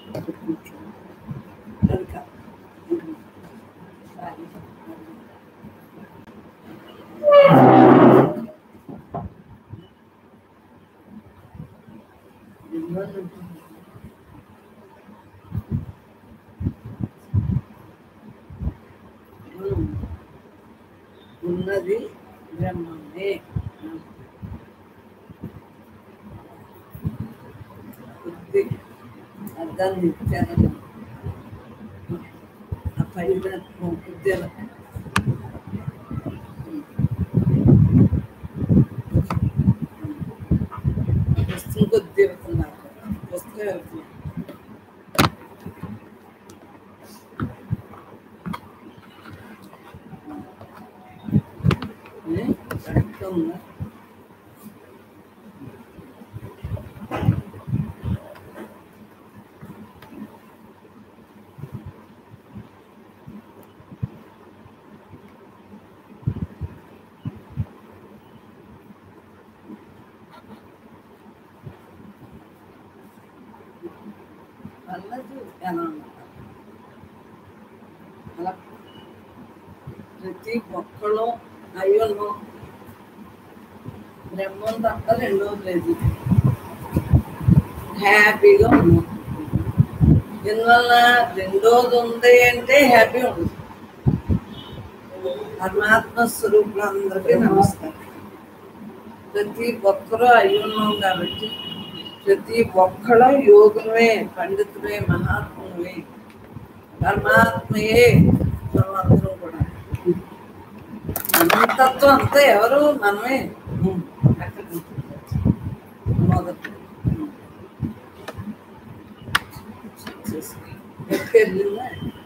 అది కాదు సారీ. ఇబ్బంది ఉంటుంది. మనం ఉన్నది బ్రహ్మమే బుద్ధి అర్థాన్ని ఇచ్చారని ఆ పైన బుద్ధి ఎలా పుస్తకం కొద్ది వెళ్తున్నారు పుస్తకం వెళ్తున్నారు ఏ? కరెక్ట్గా ఉందా పర్లేదు ఎలా ఉన్నారు అలా ప్రతి ఒక్కళ్ళు అయ్యోను బ్రహ్మం తప్ప రెండోది లేదు హ్యాపీగా ఉన్నాం దీనివల్ల రెండోది ఉంది అంటే హ్యాపీ ఉండదు పరమాత్మ స్వరూపులందరికీ నమస్కారం ప్రతి ఒక్కరూ అయి ఉన్నాం కాబట్టి ప్రతి ఒక్కళ్ళ యోగులమే పండితులే మహాత్ములే పరమాత్మయే మనమందరం కూడా అనంతత్వం అంతా ఎవరు మనమే అక్కడ మొదటి ఎక్కడిల్లా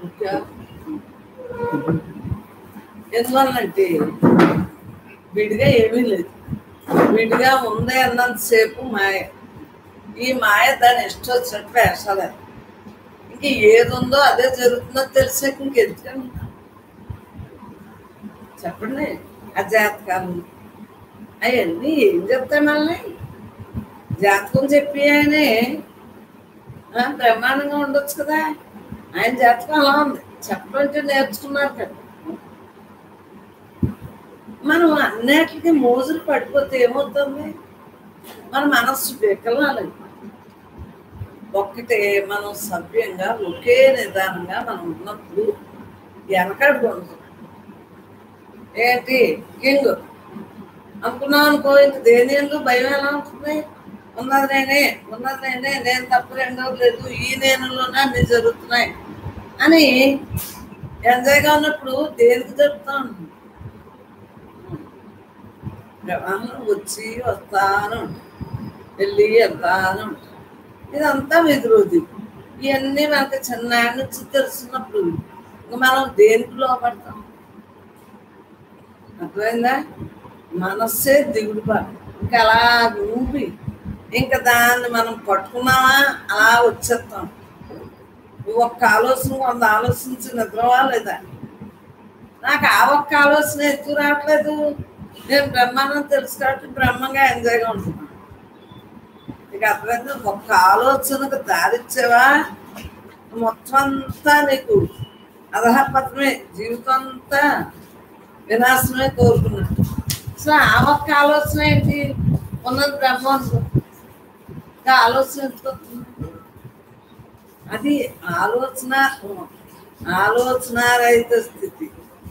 ఎందువల్లంటే విడిగా ఏమీ లేదు విడిగా ఉంది అన్నంతసేపు మాయ ఈ మాయ దాని ఇష్టం వచ్చినట్టు వేషాలే ఇంక ఏది ఉందో అదే జరుగుతుందో తెలిసాక ఇంకెందుకని చెప్పండి ఆ జాతకాలు అవన్నీ ఏం చెప్తాయి మళ్ళీ జాతకం చెప్పి ఆయనే ఆ, బ్రహ్మాండంగా ఉండొచ్చు కదా ఆయన జాతకం అలా ఉంది చెప్పంటే నేర్చుకున్నారు కదా మనం అన్నిటికీ మోజులు పడిపోతే ఏమవుతుంది మన మనస్సు వికలాలి ఒక్కటే మనం సభ్యంగా ఒకే నిదానంగా మనం ఉన్నప్పుడు వెనకడు ఉండదు ఏంటి కింగ్ అనుకున్నాం అనుకో ఇంక దేని ఎందు భయం ఎలా ఉంటుంది ఉన్నది నేనే ఉన్నది నేనే నేను తప్పు రెండో లేదు ఈ నేనులోనే అన్ని జరుగుతున్నాయి అని ఎంజాయ్గా ఉన్నప్పుడు దేనికి జరుగుతా ఉంటుంది ప్రవాహం వచ్చి వస్తాను వెళ్ళి వెళ్తాను ఇదంతా వెదురుది ఇవన్నీ మనకి చిన్నాడి నుంచి తెలుసున్నప్పుడు ఇంక మనం దేనికి లోపడతాం అర్థమైందా మనస్సే దిగుడు పాడు ఇంకా అలా ఊపి ఇంకా దాన్ని మనం పట్టుకున్నామా అలా వచ్చేస్తాం నువ్వు ఒక్క ఆలోచన వంద ఆలోచించి నిద్రవా లేదా నాకు ఆ ఒక్క ఆలోచన ఎక్కువ రావట్లేదు నేను బ్రహ్మాండం తెలుసు కాబట్టి బ్రహ్మంగా ఎంజాయ్గా ఉంటున్నాను నీకు అర్థమైంది ఒక్క ఆలోచనకు దారిచ్చావా మొత్తం అంతా నీకు అధపత్రమే జీవితం అంతా వినాశమే కోరుకున్నట్టు సో ఆ ఒక్క ఆలోచన ఏంటి ఉన్నది బ్రహ్మం అనుకో. ఇంకా ఆలోచన ఎందుకు వస్తుంది? అది ఆలోచన ఆలోచన రహిత స్థితి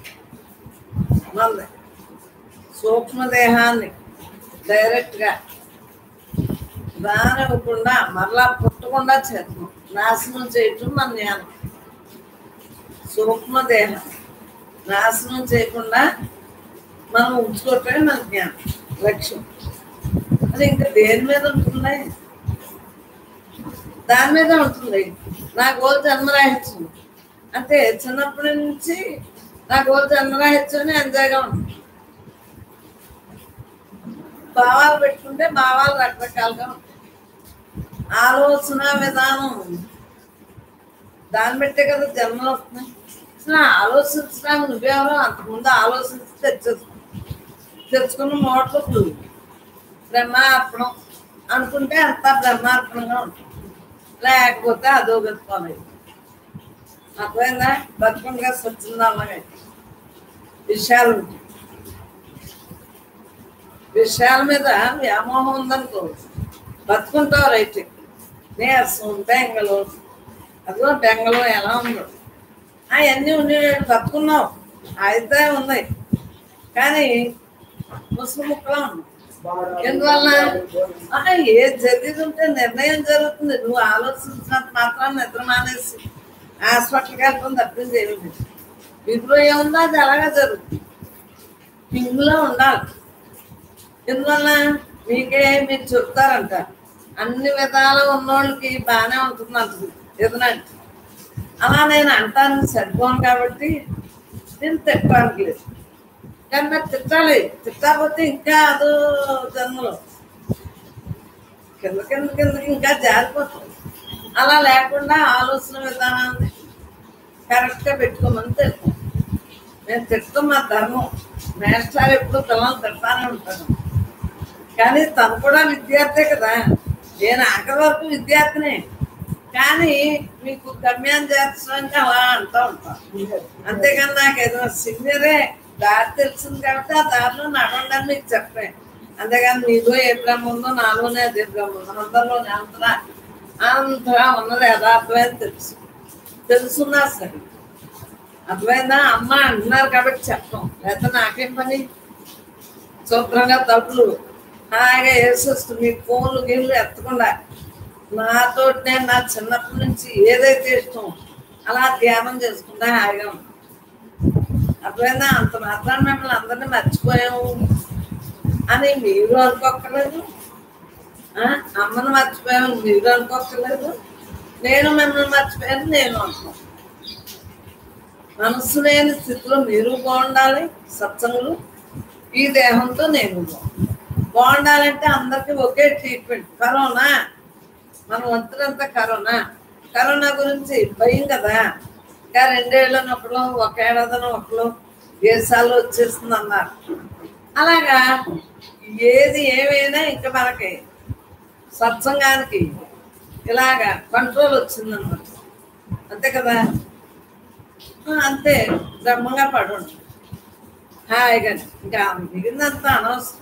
మంది సూక్ష్మదేహాన్ని డైరెక్ట్గా రానివ్వకుండా మరలా పుట్టకుండా చేద్దాం నాశనం చేయటం మన జ్ఞానం సూక్ష్మదేహం నాశనం చేయకుండా మనం ఉంచుకోవటమే మన జ్ఞానం లక్ష్యం అది ఇంకా దేని మీద ఉంటుంది దాని మీద ఉంటుంది నా గోల్ జన్మరాహిత్యం అంటే చిన్నప్పటి నుంచి నా గోల్ జన్మరాహిత్యం ఎంజాయ్గా ఉంటుంది భావాలు పెట్టుకుంటే భావాలు రకరకాలుగా ఉంటాయి ఆలోచన విధానం దాన్ని బట్టే కదా జన్మలు వస్తున్నాయి అసలు ఆలోచించడానికి నువ్వెవరో అంతకుముందు ఆలోచించి తెచ్చేసుకో తెచ్చుకున్న మోటార్లు బ్రహ్మార్పణం అనుకుంటే అంతా బ్రహ్మార్పణంగా ఉంటుంది లేకపోతే అదో బతుకోలేదు అర్థమైందా బతుకుండగా స్వచ్ఛంగా అలాగే విషయాలు ఉంటాయి. విషయాల మీద వ్యామోహం ఉందనుకో బతుకుంటావు రైట్ నీరసం బెంగలు అదిగో బెంగలు ఎలా ఉందో అవన్నీ ఉండి బతుకున్నావు అయితే ఉన్నాయి కానీ ముసుగు ముక్కలా ఉంది ఎందువల్ల ఆహా, ఏది జరిగేది ఉంటే నిర్ణయం జరుగుతుంది నువ్వు ఆలోచించినంత మాత్రం నిద్ర మానేసి హాస్పిటల్కి వెళ్ళడం తప్పింది ఏమి లేదు ఇప్పుడు ఏముందో అది అలాగే జరుగుతుంది పింగులో ఉండాలి ఎందువల్ల మీకే మీరు చెప్తారంట అన్ని విధాలు ఉన్నోళ్ళకి బాగానే ఉంటుంది అంటుంది ఎదునంటే అలా నేను అంటాను సరిపోను కాబట్టి నేను తిట్టడానికి లేదు కానీ మరి తిట్టాలి తిట్టకపోతే ఇంకా అదో జన్మలో కింద కింద కిందకి ఇంకా జారిపోతుంది అలా లేకుండా ఆలోచన విధానాన్ని కరెక్ట్గా పెట్టుకోమని తెలుసు నేను తిట్టడం మా ధర్మం మేస్టార్ ఎప్పుడు పిల్లలు తిడతానే ఉంటాను కానీ తను కూడా విద్యార్థే కదా నేను ఆఖరి వరకు విద్యార్థినే కానీ మీకు గమ్యాన్ని చేర్చడానికి అలా అంటూ ఉంటాను అంతేగాని నాకు ఏదో సీనియరే దారి తెలిసింది కాబట్టి ఆ దారిలో నడవండి అని మీకు చెప్పాను అంతేగాని మీలో ఏ బ్రహ్మ ఉందో నాలోనే అదే బ్రహ్మ ఉంది అందరిలోనే అంతలా అంతగా ఉన్నది యథార్థమైన తెలుసు తెలుసున్నా సరే అర్థమైందా అమ్మ అంటున్నారు కాబట్టి చెప్పం లేకపోతే నాకేం పని శుభ్రంగా తప్పులు హాయిగా వేసేస్తూ మీ ఫోన్లు గీళ్ళు ఎత్తకుండా నాతో నేను నా చిన్నప్పటి నుంచి ఏదైతే ఇష్టం అలా ధ్యానం చేసుకుంటా హాయిగా ఉంటా. అర్థమైందా అంత మాత్రం మిమ్మల్ని అందరినీ మర్చిపోయాము అని మీరు అనుకోక్కర్లేదు ఆ? అమ్మను మర్చిపోయాము మీరు అనుకోక్కర్లేదు నేను మిమ్మల్ని మర్చిపోయాను నేను అనుకో మనస్సు లేని స్థితిలో మీరు బాగుండాలి సత్సంగులు ఈ దేహంతో నేను బాగుండాలి. బాగుండాలంటే అందరికీ ఒకే ట్రీట్మెంట్ కరోనా మన వంతులంతా కరోనా కరోనా గురించి భయం కదా ఇంకా రెండేళ్ళని ఒకళ్ళు ఒక ఏడాదిని ఒకళ్ళు దేశాల్లో వచ్చేస్తుంది అన్నారు అలాగా ఏది ఏమైనా ఇంకా మనకి సత్సంగానికి ఇలాగా కంట్రోల్ వచ్చిందన్నమాట అంతే కదా ఆ, అంతే బ్రహ్మంగా పడి ఉంటుంది హాయిగా ఇంకా మిగిలినంత అనవసరం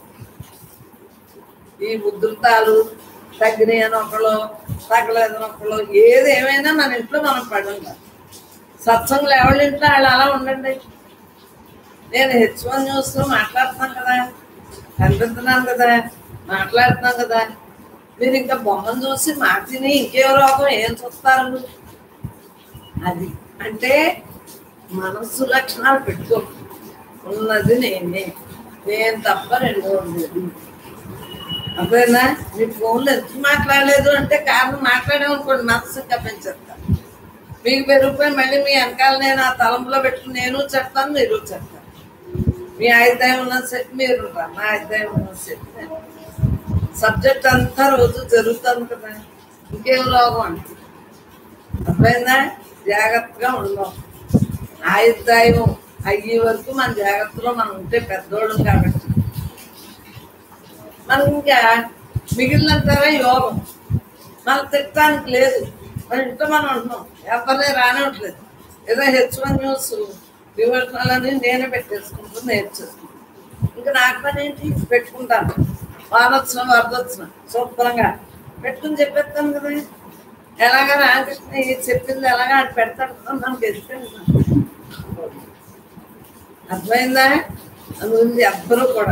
ఈ ఉధృతాలు తగ్గినాయి అని ఒకళ్ళు తగ్గలేదని ఒకళ్ళు ఏది ఏమైనా మన ఇంట్లో మనం పడి ఉండాలి సత్సంగులు ఎవరి ఇంట్లో వాళ్ళు అలా ఉండండి నేను హెచ్ వన్ న్యూస్లో మాట్లాడుతున్నాను కదా కనిపిస్తున్నాను కదా మాట్లాడుతున్నాను కదా మీరు ఇంకా బొమ్మను చూసి మార్చిని ఇంకే రోగం ఏం చూస్తారు అది అంటే మనస్సు లక్షణాలు పెట్టుకో ఉన్నది నేనే నేను తప్ప రెండో లేదు అదేనా మీ ఫోన్లో ఎందుకు మాట్లాడలేదు అంటే కారణం మాట్లాడామనుకోండి మనసు కప్పించేస్తా మీకు పెరిగిపోయి మళ్ళీ మీ వెనకాల నేను ఆ తలంపులో పెట్టుకుని నేను చెప్తాను మీరు చెప్తాను మీ ఆయుధాయం ఉన్న సెట్ మీరు ఉంటారు నా ఆయుధాయం ఉన్న సెట్ సబ్జెక్ట్ అంతా రోజు జరుగుతుంది కదా ఇంకేం రోగం అంటే అర్థమైందా జాగ్రత్తగా ఉందాం ఆయుర్దాయం అయ్యే వరకు మన జాగ్రత్తలో మనం ఉంటే పెద్దోళ్ళం కాబట్టి మనం ఇంకా మిగిలినంతగా యోగం మనం తిట్టడానికి లేదు మన ఇంట్లో మనం ఉంటున్నాం ఎవరిని రానివ్వట్లేదు ఏదో హెచ్ వన్ న్యూస్ డివోషనల్ నేనే పెట్టేసుకుంటూ నేర్చేసుకుంటాను ఇంకా నాకు పని ఏంటి పెట్టుకుంటాను వానొచ్చిన వరదొచ్చిన శుభ్రంగా పెట్టుకుని చెప్పేస్తాను కదా ఎలాగ రామకృష్ణ ఇది చెప్పింది ఎలాగా అది పెడతాడు మనకి ఎదుగుతుంది అర్థమైందా అందుంది ఎవ్వరూ కూడా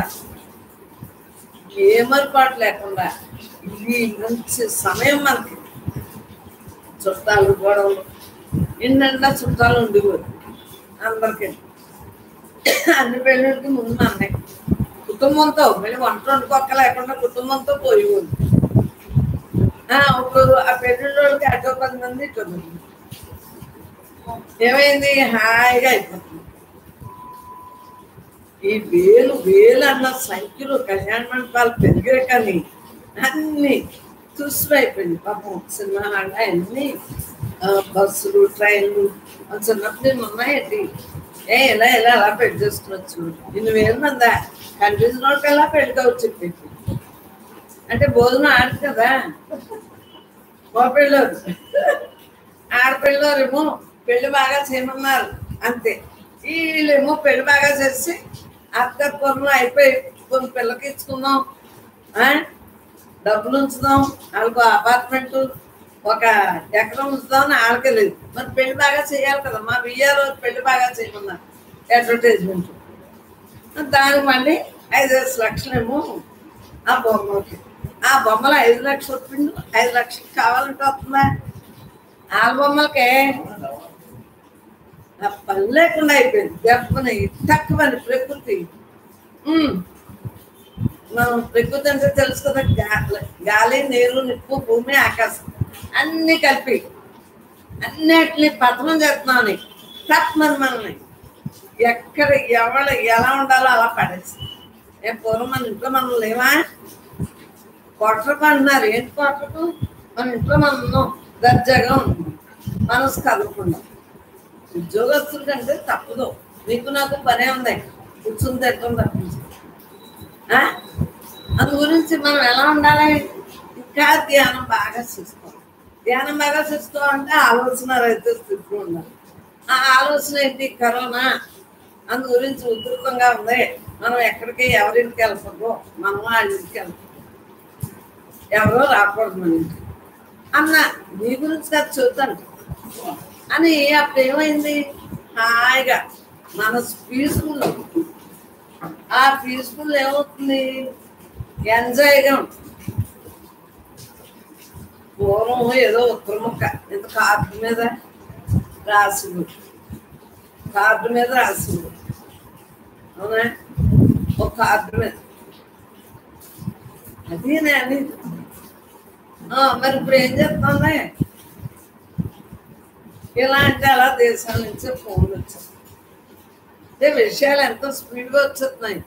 ఏమరపాటు లేకుండా ఇది మంచి సమయం మనకి చుట్టాలు గొడవలు నిండా చుట్టాలు ఉండేవారు అందరికీ అన్ని పెళ్ళిళ్ళకి ముందు మా అన్నయ్య కుటుంబంతో మళ్ళీ వంట వండుకోక్క లేకుండా కుటుంబంతో పోయేవారు ఆ, ఇప్పుడు ఆ పెళ్ళిళ్ళకి అటో పది మంది ఇటో పది మంది ఏమైంది హాయిగా అయిపోతుంది ఈ వేలు వేలు అన్న సంఖ్యలో కళ్యాణ మండపాలు పెరిగాయి కానీ అన్ని తుస్సుమైపోయింది పాపం సినిమా హాల్ అన్ని ఆ, బస్సులు ట్రైన్లు ఆ చిన్నప్పుడు నేను ఉన్నాయండి ఏ ఇలా ఇలా అలా పెళ్లి చేసుకోవచ్చు ఇన్ని వేలు మందా కనిపించిన వాళ్ళకి ఎలా పెళ్లి కావచ్చు చెప్పి అంటే భోజనం ఆడు కదా మా పెళ్ళారు ఆడపిల్లరేమో పెళ్లి బాగా చేయమన్నారు అంతే వీళ్ళేమో పెళ్లి బాగా చేసి అత్త పనులు అయిపోయి కొన్ని పిల్లకి ఇచ్చుకుందాం ఆ? డబ్బులు ఉంచుదాం వాళ్ళకు అపార్ట్మెంట్ ఒక ఎకరం ఉంచుదాం అని వాళ్ళకే లేదు మరి పెళ్లి బాగా చేయాలి కదా మా బియ్యారు పెళ్లి బాగా చేయమన్నారు అడ్వర్టైజ్మెంట్ దానికి మళ్ళీ ఐదేసి లక్షలేమో ఆ బొమ్మలకి ఆ బొమ్మలు ఐదు లక్షలు వచ్చిండు ఐదు లక్షలు కావాలంటే వస్తుందా వాళ్ళ బొమ్మలకే ఆ పని లేకుండా అయిపోయింది దెబ్బని తక్కువ ప్రకృతి ఉమ్. మనం ప్రకృతి అంటే తెలుసు కదా గాలి గాలి నీరు నిప్పు భూమి ఆకాశం అన్ని కలిపి అన్నిటిని పతనం చేస్తున్నామని తప్పమని మనల్ని ఎక్కడ ఎవరు ఎలా ఉండాలో అలా పడేసి ఏ పూర్వం మన ఇంట్లో మనం లేవా కొట్టకు అంటున్నారు ఏంటి కొట్టకు మన ఇంట్లో మనం ఉన్నాం దర్జాగా ఉన్నాం మనసు కదలకుండా ఉద్యోగస్తుల కంటే తప్పదు నీకు నాకు పనే ఉంది కూర్చుని తిట్టడం తప్పించి ఆ? అందు గురించి మనం ఎలా ఉండాలి ఇంకా ధ్యానం బాగా చేసుకోవాలి ధ్యానం బాగా చేసుకోవాలంటే ఆలోచన రైతు స్థితిలో ఉండాలి ఆ ఆలోచన ఏంటి కరోనా అందు గురించి ఉధృతంగా ఉంది మనం ఎక్కడికి ఎవరింటికి వెళ్ళకూడదు మనం వాళ్ళ ఇంటికి వెళ్ళకూడదు ఎవరో రాకూడదు మన ఇంటికి అన్న నీ గురించి కాదు చూద్దాను అని అప్పుడు ఏమైంది హాయిగా మన పీస్ఫుల్ ఆ పీస్ఫుల్ ఏమవుతుంది ఎంజాయ్గా ఉంటుంది పూర్వం ఏదో ఉత్తర ముక్క ఇంత కార్డు మీద రాసింది కార్డు మీద రాసింది అవునా ఒక కార్డు మీద అది నేను ఆ, మరి ఇప్పుడు ఏం చెప్తాంలే ఇలాంటి అలా దేశాల నుంచి ఫోన్లు వచ్చాయి అంటే విషయాలు ఎంతో స్పీడ్గా వచ్చేస్తున్నాయి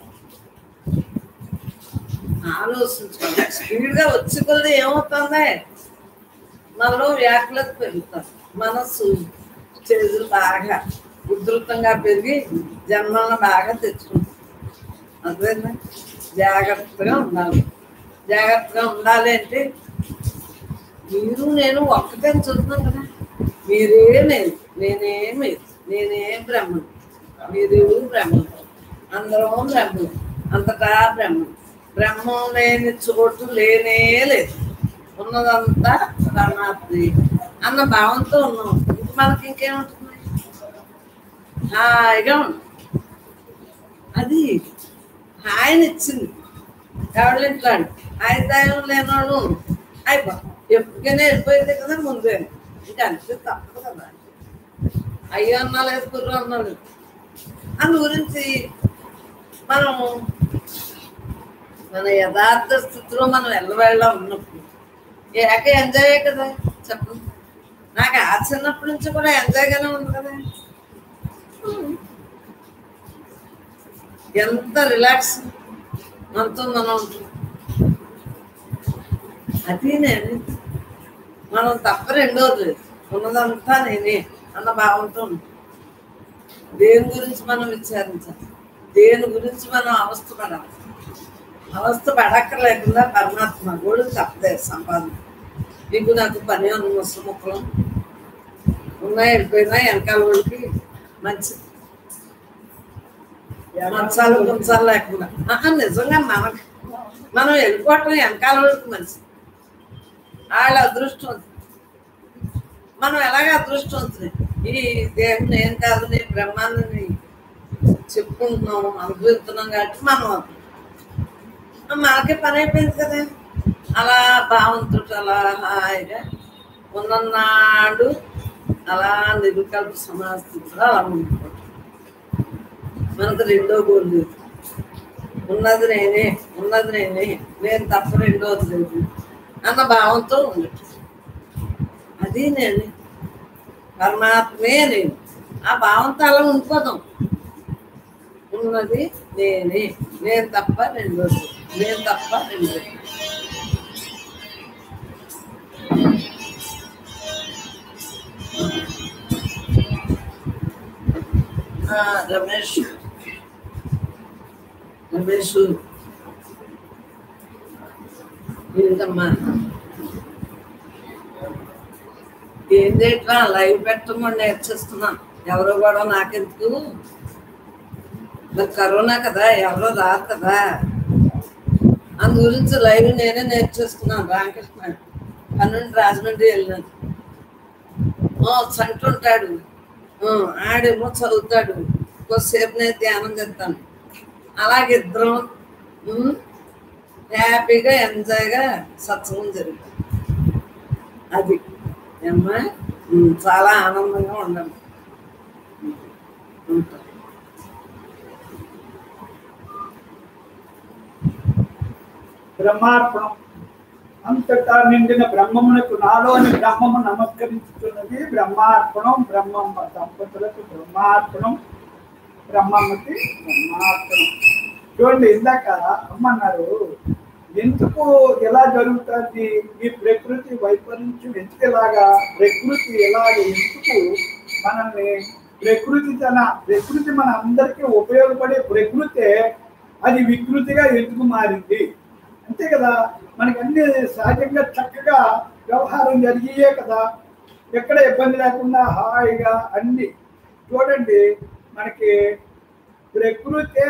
ఆలోచించుకోండి స్పీడ్గా వచ్చి కొద్ది ఏమవుతుంది మనలో వ్యాకులత పెరుగుతాం మనస్సు చేతులు బాగా ఉధృతంగా పెరిగి జన్మలను బాగా తెచ్చుకుంటాం అదేనా జాగ్రత్తగా ఉండాలి జాగ్రత్తగా ఉండాలి అంటే మీరు నేను ఒక్కటే చూస్తున్నాం కదా మీరే నేను నేనే మీరు నేనే బ్రహ్మను మీరు బ్రహ్మను అందరం బ్రహ్మను అంతటా బ్రహ్మను బ్రహ్మం లేని చోటు లేనే లేదు ఉన్నదంతా పరమాత్మే అన్న భావంతో ఉన్నాం ఇంక మనకి ఇంకేముంటుంది హాయిగా ఉన్నాం అది హాయిని ఇచ్చింది ఎవరింట్లో ఆయుధాయం లేనివాడు అయిపో ఎప్పటికైనా వెళ్ళిపోయింది కదా ముందే ఇంకా అంతే తప్పదు కదా అయ్యో అన్నా లేదు కుర్ర అన్నా లేదు అందు గురించి మనం మన యథార్థ స్థితిలో మనం వెళ్ళవేళ్ళ ఉన్నప్పుడు ఏక ఎంజాయ్ కదా చెప్పండి నాకు ఆ చిన్నప్పటి నుంచి కూడా ఎంజాయ్గానే ఉంది కదా ఎంత రిలాక్స్ మనతో మనం ఉంటుంది అది నేను మనం తప్ప రెండోది లేదు ఉన్నదంతా నేనే అన్న భావంతో ఉంది. దేని గురించి మనం విచారించాలి దేని గురించి మనం అవస్థ పడాలి అవస్థ పడక్కర్లేకుండా పరమాత్మ కూడా తప్పదే సంపాదన నీకు నాకు పని ఉన్న ముసలి ముక్కలు ఉన్నాయి వెళ్ళిపోయినా వెనకాల వాళ్ళకి మంచిది మంచాలు గుంచాలు లేకుండా ఆహా, నిజంగా మనకి మనం వెళ్ళిపోవటం వెనకాల వాళ్ళకి మంచిది వాళ్ళ అదృష్టం మనం ఎలాగ అదృష్టవంతుని ఈ దేహం నేను కాదు నీ బ్రహ్మాండాన్ని చెప్పుకుంటున్నాం అనుభవిస్తున్నాం కాబట్టి మనం అదృష్టం. మనకే పని అయిపోయింది కదా అలా భావంతో అలా హాయిగా ఉన్ననాడు అలా నిరుకల్ప సమాస్థితిలో అలా ఉండిపోవటం మనకు రెండో గోల్ లేదు ఉన్నది నేనే ఉన్నది నేనే నేను తప్ప రెండోది లేదు అన్న భావంతో ఉండటం అది నేను పరమాత్మే నేను ఆ భావంతో అలా ఉండిపోదాం ఉన్నది నేనే నేను తప్ప రెండోది నేను తప్ప రెండోది ఆ, రమేష్ రమేష్ ఏంటమ్మా ఏం చేయట్లా లైవ్ పెట్టమని నేర్చేస్తున్నాను ఎవరో కూడా నాకెందుకు మరి కరోనా కదా ఎవరో రారు కదా అందు గురించి లైవ్ నేనే నేర్చేసుకున్నాను రామకృష్ణ పన్నెండు రాజమండ్రి వెళ్ళినాను ఆ, సంట ఉంటాడు ఆ, ఆడేమో చదువుతాడు కొద్దిసేపు నేను ధ్యానం చేస్తాను అలాగే ఇద్దరం ఉమ్, హ్యాపీగా ఎంజాయ్గా సత్సంగం జరుగుతుంది అది ఏమ్మా ఉమ్, చాలా ఆనందంగా ఉండండి ఉమ్, ఉంటా. బ్రహ్మార్పణం అంతటా నిండిన బ్రహ్మమునకు నాలోని బ్రహ్మము నమస్కరించుతున్నది బ్రహ్మార్పణం బ్రహ్మమ్మ దంపతులకు బ్రహ్మార్పణం బ్రహ్మమ్మకి బ్రహ్మార్పణం చూడండి ఇందాక అమ్మన్నారు ఎందుకు ఎలా జరుగుతుంది ఈ ప్రకృతి వైపరీత్యం ఎందుకు ఇలాగా ప్రకృతి ఎలాగ ఎందుకు మనల్ని ప్రకృతి తన ప్రకృతి మన అందరికీ ఉపయోగపడే ప్రకృతే అది వికృతిగా ఎందుకు మారింది అంతే కదా మనకి అన్ని సహజంగా చక్కగా వ్యవహారం జరిగియే కదా ఎక్కడ ఇబ్బంది లేకుండా హాయిగా అన్ని చూడండి మనకి ప్రకృతే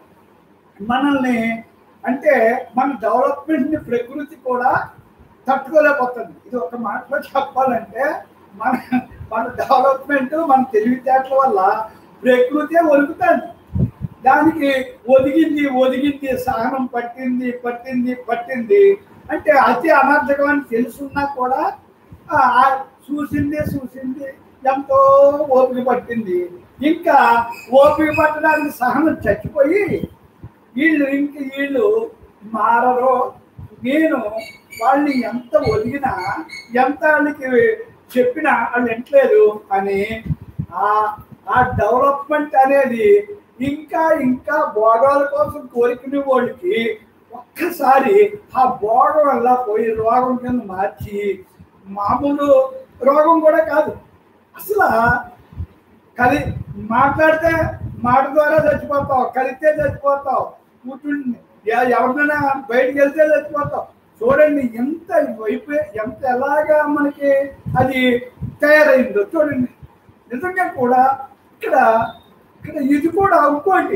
మనల్ని అంటే మన డెవలప్మెంట్ని ప్రకృతి కూడా తట్టుకోలేకపోతుంది ఇది ఒక మాటలో చెప్పాలంటే మన మన డెవలప్మెంట్ మన తెలివితేటల వల్ల ప్రకృతే ఒలుగుతుంది దానికి ఒదిగింది ఒదిగింది సహనం పట్టింది పట్టింది పట్టింది అంటే అతి అనర్థకం అని తెలుసున్నా కూడా ఆ, ఆ చూసింది చూసింది ఎంతో ఓపిక పట్టింది ఇంకా ఓపిక పట్టడానికి సహనం చచ్చిపోయి వీళ్ళు ఇంక వీళ్ళు మారరు నేను వాళ్ళని ఎంత ఒదిగినా ఎంత వాళ్ళకి చెప్పినా వాళ్ళు వింటలేదు అని ఆ ఆ డెవలప్మెంట్ అనేది ఇంకా ఇంకా భోగాల కోసం కోరుకునే వాళ్ళకి ఒక్కసారి ఆ భోగం వల్ల పోయి రోగం కింద మార్చి మామూలు రోగం కూడా కాదు అసలు కలి మాట్లాడితే మాట ద్వారా చచ్చిపోతావు కలిస్తే చచ్చిపోతావు కూర్చుండి ఎ- ఎవరినైనా బయటికి వెళ్తే చచ్చిపోతావు చూడండి ఎంత వైపు ఎంత ఎలాగా మనకి అది తయారైందో చూడండి నిజంగా కూడా ఇక్కడ ఇక్కడ ఇది కూడా ఇంకోటి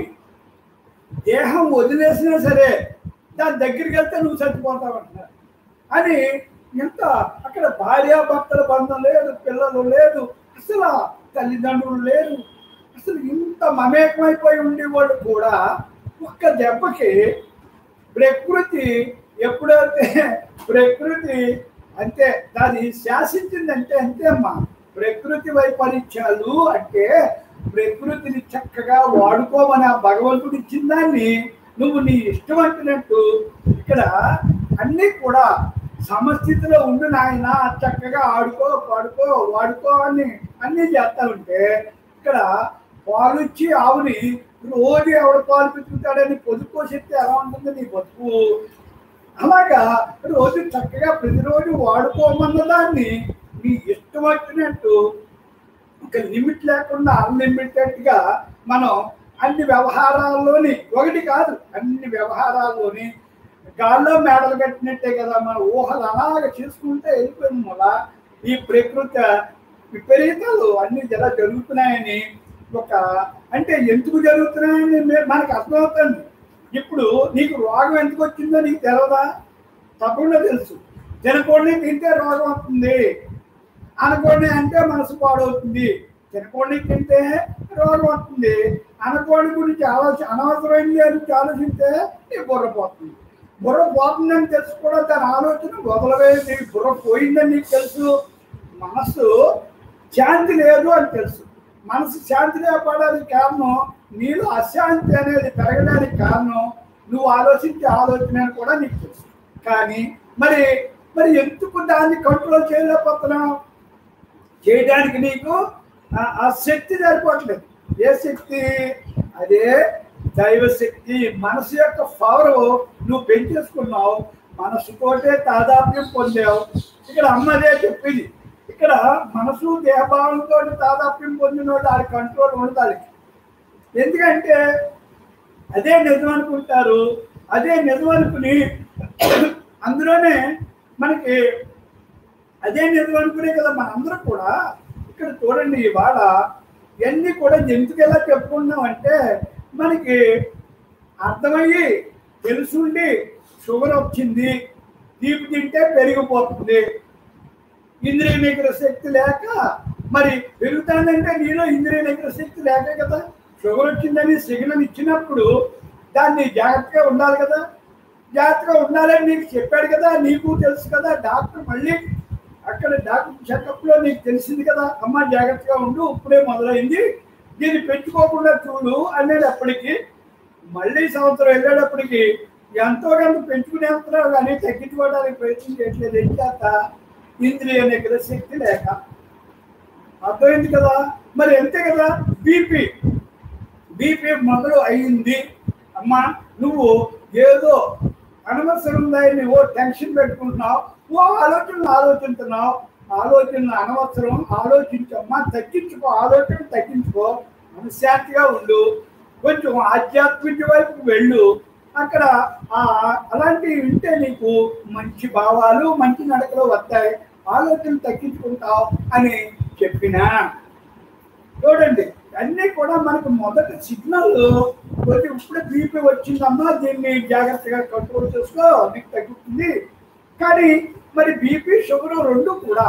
దేహం వదిలేసినా సరే దాని దగ్గరికి వెళ్తే నువ్వు చచ్చిపోతావు అంటున్నారు అని ఎంత అక్కడ భార్యాభర్తల బంధం లేదు పిల్లలు లేదు అసలు తల్లిదండ్రులు లేరు అసలు ఇంత మమేకమైపోయి ఉండేవాళ్ళు కూడా ఒక్క దెబ్బకి ప్రకృతి ఎప్పుడైతే ప్రకృతి అంతే దాన్ని శాసించిందంటే అంతే అమ్మా ప్రకృతి వైపరీత్యాలు అంటే ప్రకృతిని చక్కగా వాడుకోమని ఆ భగవంతుడు ఇచ్చిన దాన్ని నువ్వు నీ ఇష్టం అంటున్నట్టు ఇక్కడ అన్నీ కూడా సమస్థితిలో ఉండు నాయన చక్కగా ఆడుకో పాడుకో వాడుకో అని అన్నీ చేస్తా ఉంటే ఇక్కడ పాలు ఇచ్చి ఆవుని రోజు ఎవడు పాలు పెట్టుకుంటాడని పొదుపు శక్తి ఎలా ఉంటుంది నీ బతుకు అలాగా రోజు చక్కగా ప్రతిరోజు వాడుకోమన్న దాన్ని నీ ఇష్టం వచ్చినట్టు ఒక లిమిట్ లేకుండా అన్లిమిటెడ్ గా మనం అన్ని వ్యవహారాల్లోని ఒకటి కాదు అన్ని వ్యవహారాల్లోని గాల్లో మేడలు కట్టినట్టే కదా మన ఊహలు అలాగ చేసుకుంటే వెళ్ళిపోయింది మూల ఈ ప్రకృతి విపరీతాలు అన్ని ఎలా జరుగుతున్నాయని ఒక అంటే ఎందుకు జరుగుతున్నాయని మే- మనకు అర్థమవుతుంది ఇప్పుడు నీకు రోగం ఎందుకు వచ్చిందో నీకు తెలవదా తప్పకుండా తెలుసు తినకూడని తింటే రోగం వస్తుంది అనకూడని అంటే మనసు పాడవుతుంది తినకూడని తింటే రోగం వస్తుంది అనకూడని గురించి ఆలోచన అనవసరమైనది గురించి ఆలోచిస్తే నీ బుర్ర పోతుంది బుర్ర పోతుందని తెలుసు కూడా దాని ఆలోచన వదలవేది బుర్ర పోయిందని నీకు తెలుసు మనసు శాంతి లేదు అని తెలుసు మనసు శాంతి లేకపోవడానికి కారణం నీలో అశాంతి అనేది పెరగడానికి కారణం నువ్వు ఆలోచించే ఆలోచన అని కూడా నీకు తెలుసు కానీ మరి మరి ఎందుకు దాన్ని కంట్రోల్ చేయలేకపోతున్నావు చేయడానికి నీకు ఆ- ఆ శక్తి సరిపోవట్లేదు ఏ శక్తి అదే దైవ శక్తి మనసు యొక్క పవర్ నువ్వు పెంచేసుకున్నావు మనసుతోటే తాదాప్యం పొందావు ఇక్కడ అమ్మదే చెప్పింది ఇక్కడ మనసు దేహభావంతో తాదాప్యం పొందిన వాళ్ళు ఆ కంట్రోల్ ఉండదు ఎందుకంటే అదే నిజం అనుకుంటారు అదే నిజం అనుకుని అందులోనే మనకి అదే నిజం అనుకునే కదా మనందరం కూడా ఇక్కడ చూడండి ఇవాళ ఇవన్నీ కూడా ఎందుకు ఎలా చెప్పుకుంటున్నాం అంటే మనకి అర్థమయ్యి తెలుసుండి షుగర్ వచ్చింది తీపి తింటే పెరిగిపోతుంది ఇంద్రియ నిగ్రహ శక్తి లేక మరి పెరుగుతానంటే నీలో ఇంద్రియ నిగ్రహ శక్తి లేక కదా షుగర్ వచ్చిందని సిగ్నల్ ఇచ్చినప్పుడు దాన్ని జాగ్రత్తగా ఉండాలి కదా జాగ్రత్తగా ఉండాలని నీకు చెప్పాడు కదా నీకు తెలుసు కదా డాక్టర్ మళ్ళీ అక్కడ డాక్టర్ చెకప్లో నీకు తెలిసింది కదా అమ్మ జాగ్రత్తగా ఉండు ఇప్పుడే మొదలైంది దీన్ని పెంచుకోకుండా చూడు అనేటప్పటికి మళ్ళీ సంవత్సరం వెళ్ళేటప్పటికి ఎంతో కొంత పెంచుకునేస్తున్నావు కానీ తగ్గించుకోవడానికి ప్రయత్నం చేయట్లేదు ఏం చేత ఇంద్రియ నిగ్రహ శక్తి లేక అర్థమైంది కదా మరి అంతే కదా బీపీ బీపీ మొదలు అయింది అమ్మా నువ్వు ఏదో అనవసరంగా నువ్వు టెన్షన్ పెట్టుకుంటున్నావు ఓ ఆలోచనలు ఆలోచిస్తున్నావు ఆలోచనలు అనవసరం ఆలోచించమ్మా తగ్గించుకో ఆలోచన తగ్గించుకో మనశ్శాంతిగా ఉండు కొంచెం ఆధ్యాత్మిక వైపుకు వెళ్ళు అక్కడ ఆ అలాంటివి వింటే నీకు మంచి భావాలు మంచి నడకలు వస్తాయి ఆలోచన తగ్గించుకుంటావు అని చెప్పినా చూడండి అన్నీ కూడా మనకు మొదటి సిగ్నల్ కొద్ది ఇప్పుడే బీపీ వచ్చిందమ్మా దీన్ని జాగ్రత్తగా కంట్రోల్ చేసుకో నీకు తగ్గుతుంది కానీ మరి బీపీ షుగర్ రెండు కూడా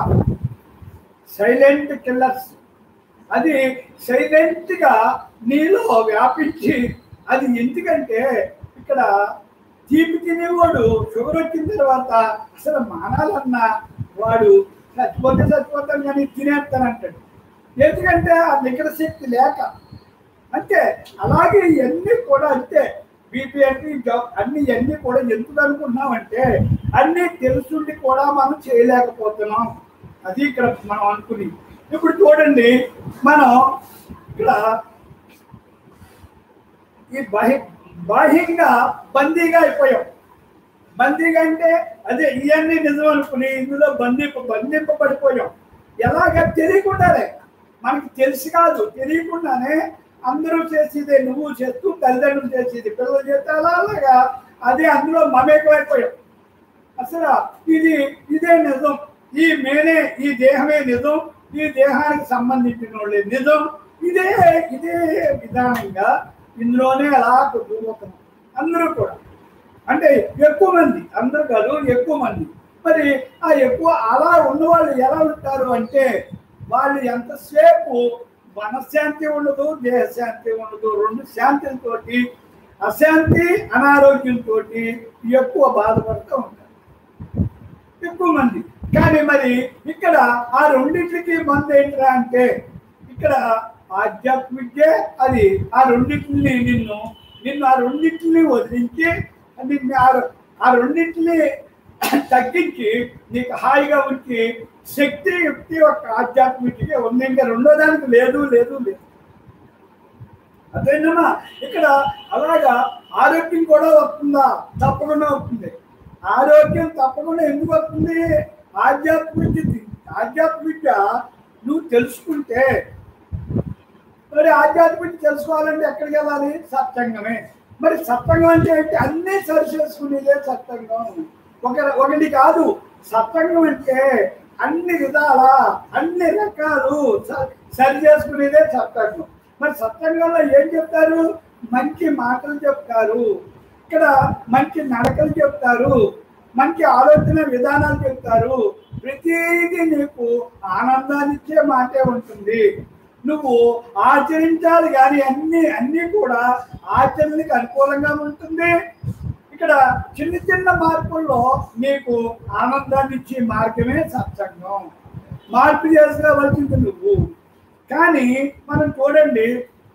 సైలెంట్ కిల్లర్స్ అది సైలెంట్గా నీలో వ్యాపించి అది ఎందుకంటే ఇక్కడ తీపి తినేవాడు షుగర్ వచ్చిన తర్వాత అసలు మానాలన్నా వాడు చచ్చిపోతే చచ్చిపోతాను కానీ తినేస్తానంటాడు ఎందుకంటే ఆ నికర శక్తి లేక అంతే అలాగే ఇవన్నీ కూడా అంతే బీపీ అంటే ఇంకా అన్ని ఇవన్నీ కూడా ఎందుకు అనుకుంటున్నామంటే అన్నీ తెలుసుండి కూడా మనం చేయలేకపోతున్నాం అది ఇక్కడ మనం అనుకుని ఇప్పుడు చూడండి మనం ఇక్కడ ఈ బాహ్య బాహ్యంగా బందీగా అయిపోయాం బందీగా అంటే అదే ఇవన్నీ నిజం అనుకుని ఇందులో బంధింప బంధింపబడిపోయాం ఎలాగ తెలియకుండానే మనకి తెలిసి కాదు తెలియకుండానే అందరూ చేసేదే నువ్వు చేస్తూ తల్లిదండ్రులు చేసేది పిల్లలు చేస్తే అలా అలాగా అదే అందులో మమేకమైపోయాం అసలు ఇది ఇదే నిజం ఈ మేనే ఈ దేహమే నిజం ఈ దేహానికి సంబంధించిన వాళ్ళే నిజం ఇదే ఇదే విధానంగా ఇందులోనే అలా కొట్టుకుపోతున్నాం అందరూ కూడా అంటే ఎక్కువ మంది అందరూ కాదు ఎక్కువ మంది మరి ఆ ఎక్కువ అలా ఉన్నవాళ్ళు ఎలా ఉంటారు అంటే వాళ్ళు ఎంతసేపు మనశ్శాంతి ఉండదు దేహశాంతి ఉండదు రెండు శాంతితోటి అశాంతి అనారోగ్యంతో ఎక్కువ బాధపడుతూ ఉంటారు ఎక్కువ మంది కానీ మరి ఇక్కడ ఆ రెండింటికి మంది ఏంటిరా అంటే ఇక్కడ ఆధ్యాత్మికే అది ఆ రెండింటిని నిన్ను నిన్ను ఆ రెండింటిని వదిలించి నిన్ను ఆ ఆ రెండింటిని తగ్గించి నీకు హాయిగా ఉంచి శక్తి యుక్తి ఒక ఆధ్యాత్మికగా ఉంది ఇంకా రెండో దానికి లేదు లేదు లేదు అదేనమ్మా ఇక్కడ అలాగా ఆరోగ్యం కూడా వస్తుందా తప్పకుండా వస్తుంది ఆరోగ్యం తప్పకుండా ఎందుకు వస్తుంది ఆధ్యాత్మిక ఆధ్యాత్మిక నువ్వు తెలుసుకుంటే మరి ఆధ్యాత్మిక తెలుసుకోవాలంటే ఎక్కడికి వెళ్ళాలి సత్సంగమే మరి సత్సంగం అంటే ఏంటి అన్నీ సరి చేసుకునేదే సత్సంగం ఒక ఒకటి కాదు సత్సంగం అంటే అన్ని విధాల అన్ని రకాలు స- సరి చేసుకునేదే సత్సంగం మరి సత్సంగంలో ఏం చెప్తారు మంచి మాటలు చెప్తారు ఇక్కడ మంచి నడకలు చెప్తారు మంచి ఆలోచన విధానాలు చెప్తారు ప్రతిదీ నీకు ఆనందాన్ని ఇచ్చే మాటే ఉంటుంది నువ్వు ఆచరించాలి కానీ అన్ని అన్ని కూడా ఆచరణకి అనుకూలంగా ఉంటుంది ఇక్కడ చిన్న చిన్న మార్పుల్లో నీకు ఆనందాన్ని ఇచ్చే మార్గమే సత్సంగం మార్పు చేసుకోవలసింది నువ్వు కానీ మనం చూడండి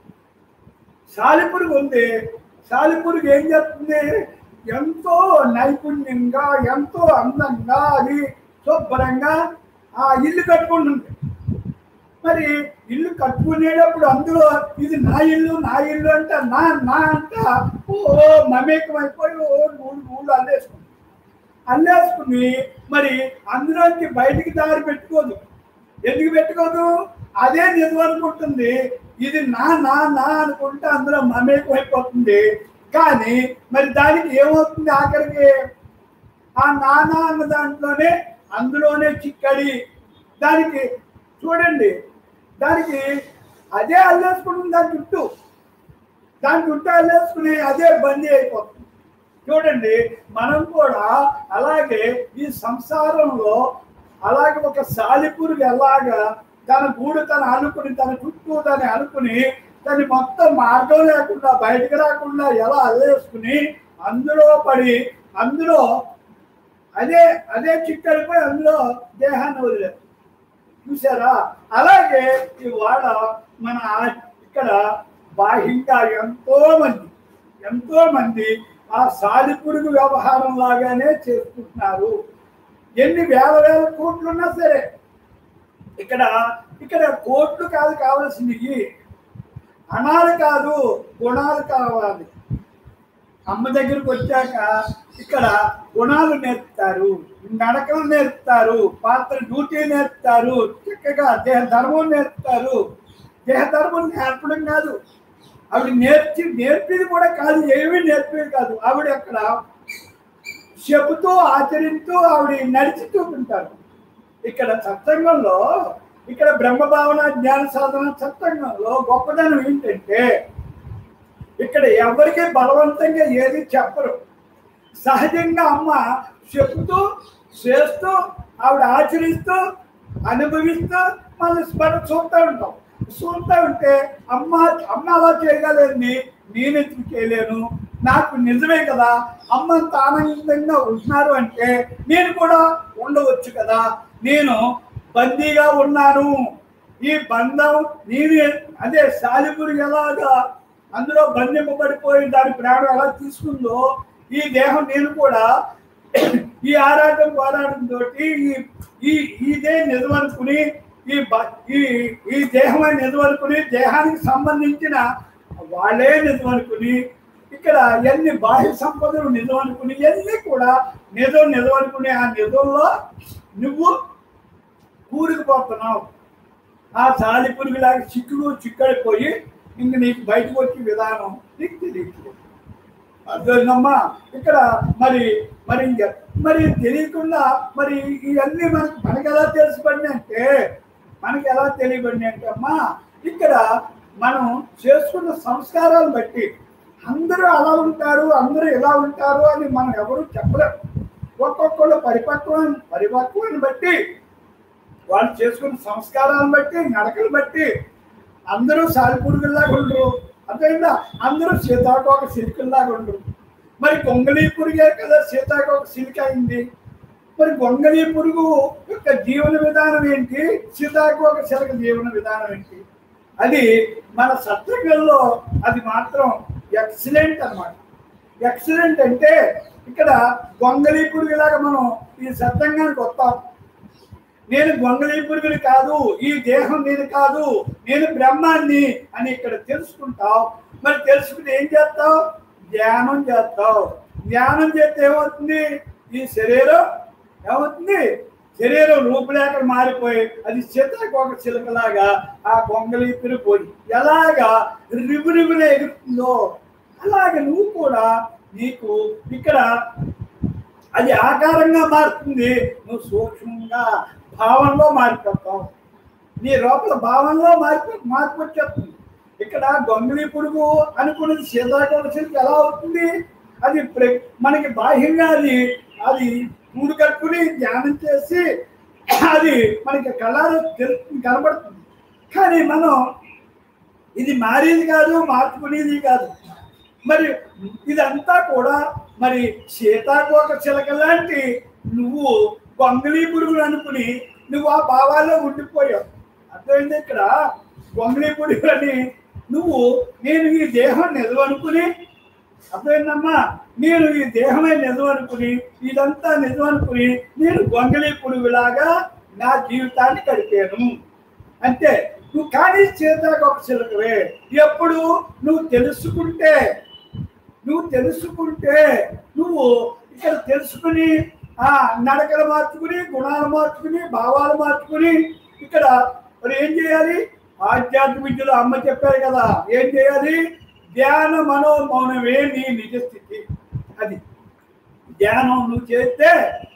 సాలిపురుగు ఉంది సాలిపురుగు ఏం చేస్తుంది ఎంతో నైపుణ్యంగా ఎంతో అందంగా అది శుభ్రంగా ఆ ఇల్లు కట్టుకుంటుంది మరి ఇల్లు కట్టుకునేటప్పుడు అందులో ఇది నా ఇల్లు నా ఇల్లు అంట నా నా అంట ఓ మమేకం అయిపోయి ఓ ఊళ్ళు ఊళ్ళు అల్లేసుకుంది అల్లేసుకుని మరి అందులోకి బయటికి దారి పెట్టుకోదు ఎందుకు పెట్టుకోదు అదే నిజం అనుకుంటుంది ఇది నా నా నా అనుకుంటే అందులో మమేకం అయిపోతుంది కానీ మరి దానికి ఏమవుతుంది ఆఖరికి ఆ నానా అన్న దాంట్లోనే అందులోనే చిక్కడి దానికి చూడండి దానికి అదే అల్లేసుకుంటుంది దాని చుట్టూ దాని చుట్టూ అల్లేసుకుని అదే బందీ అయిపోతుంది చూడండి మనం కూడా అలాగే ఈ సంసారంలో అలాగే ఒక సాలిపురుగు ఎలాగా తన గూడు తను అనుకుని తన చుట్టూ తను అనుకుని దాన్ని మొత్తం మార్గం లేకుండా బయటకు రాకుండా ఎలా అల్లేసుకుని అందులో పడి అందులో అదే అదే చిక్కడిపోయి అందులో దేహాన్ని వదిలేదు చూసారా అలాగే ఇవాళ మన ఆ- ఇక్కడ బాహ్యంగా ఎంతో మంది ఎంతో మంది ఆ సాలిపురుగు వ్యవహారం లాగానే చేసుకుంటున్నారు ఎన్ని వేల వేల కోట్లు ఉన్నా సరే ఇక్కడ ఇక్కడ కోట్లు కాదు కావాల్సింది అణాలు కాదు గుణాలు కావాలి అమ్మ దగ్గరికి వచ్చాక ఇక్కడ గుణాలు నేర్పుతారు నడకలు నేర్పుతారు పాత్ర డ్యూటీ నేర్పుతారు చక్కగా దేహ ధర్మం నేర్పుతారు దేహ ధర్మం నేర్పడం కాదు ఆవిడ నేర్చి నేర్పేది కూడా కాదు ఏమీ నేర్పేది కాదు ఆవిడ అక్కడ చెబుతూ ఆచరిస్తూ ఆవిడ నడిచి చూపింటారు ఇక్కడ సత్సంగంలో ఇక్కడ బ్రహ్మ భావన జ్ఞాన సాధన సత్సంగంలో గొప్పదనం ఏంటంటే ఇక్కడ ఎవరికి బలవంతంగా ఏది చెప్పరు సహజంగా అమ్మ చెప్తూ చేస్తూ ఆవిడ ఆచరిస్తూ అనుభవిస్తూ మళ్ళీ మనం చూస్తూ ఉంటాం చూస్తూ ఉంటే అమ్మ అమ్మ అలా చేయగలేని నేనెందుకు చేయలేను నాకు నిజమే కదా అమ్మ అంత ఆనందంగా ఉంటున్నారు అంటే నేను కూడా ఉండవచ్చు కదా నేను బందీగా ఉన్నాను ఈ బంధం నేనే అదే సాలిపురి ఎలాగా అందులో బంధింపబడిపోయి దాని ప్రాణం ఎలా తీసుకుందో ఈ దేహం నేను కూడా ఈ ఆరాటం పోరాటంతో ఈ ఈ ఇదే నిజమనుకుని ఈ బ- ఈ ఈ దేహమే నిజమనుకుని దేహానికి సంబంధించిన వాళ్ళే నిజమనుకుని ఇక్కడ ఎన్ని బాహ్య సంపదలు నిజం అనుకుని ఇవన్నీ కూడా నిజం నిజం అనుకునే ఆ నిజంలో నువ్వు కూరుకుపోతున్నావు ఆ సాలి పురుగులాగా చిక్కులు చిక్కడిపోయి ఇంక నీకు బయటకు వచ్చే విధానం నీకు తెలియట్లేదు అర్థమైందమ్మా ఇక్కడ మరి మరి ఇంక మరి తెలియకుండా మరి ఇవన్నీ మనకి మనకి ఎలా తెలిసిపడి అంటే మనకి ఎలా తెలియబడి అంటే అమ్మా ఇక్కడ మనం చేసుకున్న సంస్కారాలు బట్టి అందరూ అలా ఉంటారు అందరూ ఇలా ఉంటారు అని మనం ఎవరు చెప్పలేం ఒక్కొక్కళ్ళు పరిపక్వం పరిపక్వాన్ని బట్టి వాళ్ళు చేసుకున్న సంస్కారాలను బట్టి నడకలు బట్టి అందరూ సాలిపురుగుల్లాగా ఉండరు అర్థమైందా అందరూ సీతాకోక సిలికల్లాగా ఉండరు మరి గొంగళీ పురుగే కదా సీతాకోక సిలిక అయింది మరి గొంగళీ పురుగు యొక్క జీవన విధానం ఏంటి సీతాకోక చిలక జీవన విధానం ఏంటి అది మన సత్సంగంలో అది మాత్రం ఎక్సలెంట్ అన్నమాట ఎక్సలెంట్ అంటే ఇక్కడ గొంగళీ పురుగులాగా మనం ఈ సత్సంగానికి వస్తాం నేను గొంగళీ పురుగుని కాదు ఈ దేహం నేను కాదు నేను బ్రహ్మాన్ని అని ఇక్కడ తెలుసుకుంటావు మరి తెలుసుకుని ఏం చేస్తావు ధ్యానం చేస్తావు ధ్యానం చేస్తే ఏమవుతుంది ఈ శరీరం ఏమవుతుంది శరీరం రూపురేఖలు మారిపోయి అది సీతాకోక చిలకలాగా ఆ గొంగళీ పోయి ఎలాగా రిబు రిబునే ఎగురుతుందో అలాగే నువ్వు కూడా నీకు ఇక్కడ అది ఆకారంగా మారుతుంది నువ్వు సూక్ష్మంగా భావంలో మారిపోతావు నీ లోపల భావంలో మార్పు మార్పు వచ్చేస్తుంది ఇక్కడ గొంగళి పురుగు అనుకున్నది సీతాకోలసికి ఎలా అవుతుంది అది ప్ర- మనకి బాహ్యంగా అది అది మూడు కట్టుకుని ధ్యానం చేసి అది మనకి కళ్ళారు తెలుస్తుంది కనబడుతుంది కానీ మనం ఇది మారేది కాదు మార్చుకునేది కాదు మరి ఇదంతా కూడా మరి సీతాకోక చిలక లాంటి నువ్వు గొంగళీ పురుగులు అనుకుని నువ్వు ఆ భావాల్లో ఉండిపోయావు అర్థమైంది ఇక్కడ గొంగళీ పురుగులని నువ్వు నేను ఈ దేహం నిజం అనుకుని అర్థమైందమ్మా నేను ఈ దేహమే నిజం అనుకుని ఇదంతా నిజం అనుకుని నేను గొంగళీ పురుగులాగా నా జీవితాన్ని గడిపాను అంతే నువ్వు కానీ సీతాకోక చిలకవే ఎప్పుడు నువ్వు తెలుసుకుంటే నువ్వు తెలుసుకుంటే నువ్వు ఇక్కడ తెలుసుకుని ఆ నడకలు మార్చుకుని గుణాలు మార్చుకుని భావాలు మార్చుకుని ఇక్కడ మరి ఏం చేయాలి ఆధ్యాత్మిక విద్యలో అమ్మ చెప్పారు కదా ఏం చేయాలి ధ్యాన మనోమౌనమే నీ నిజ స్థితి అది ధ్యానం నువ్వు చేస్తే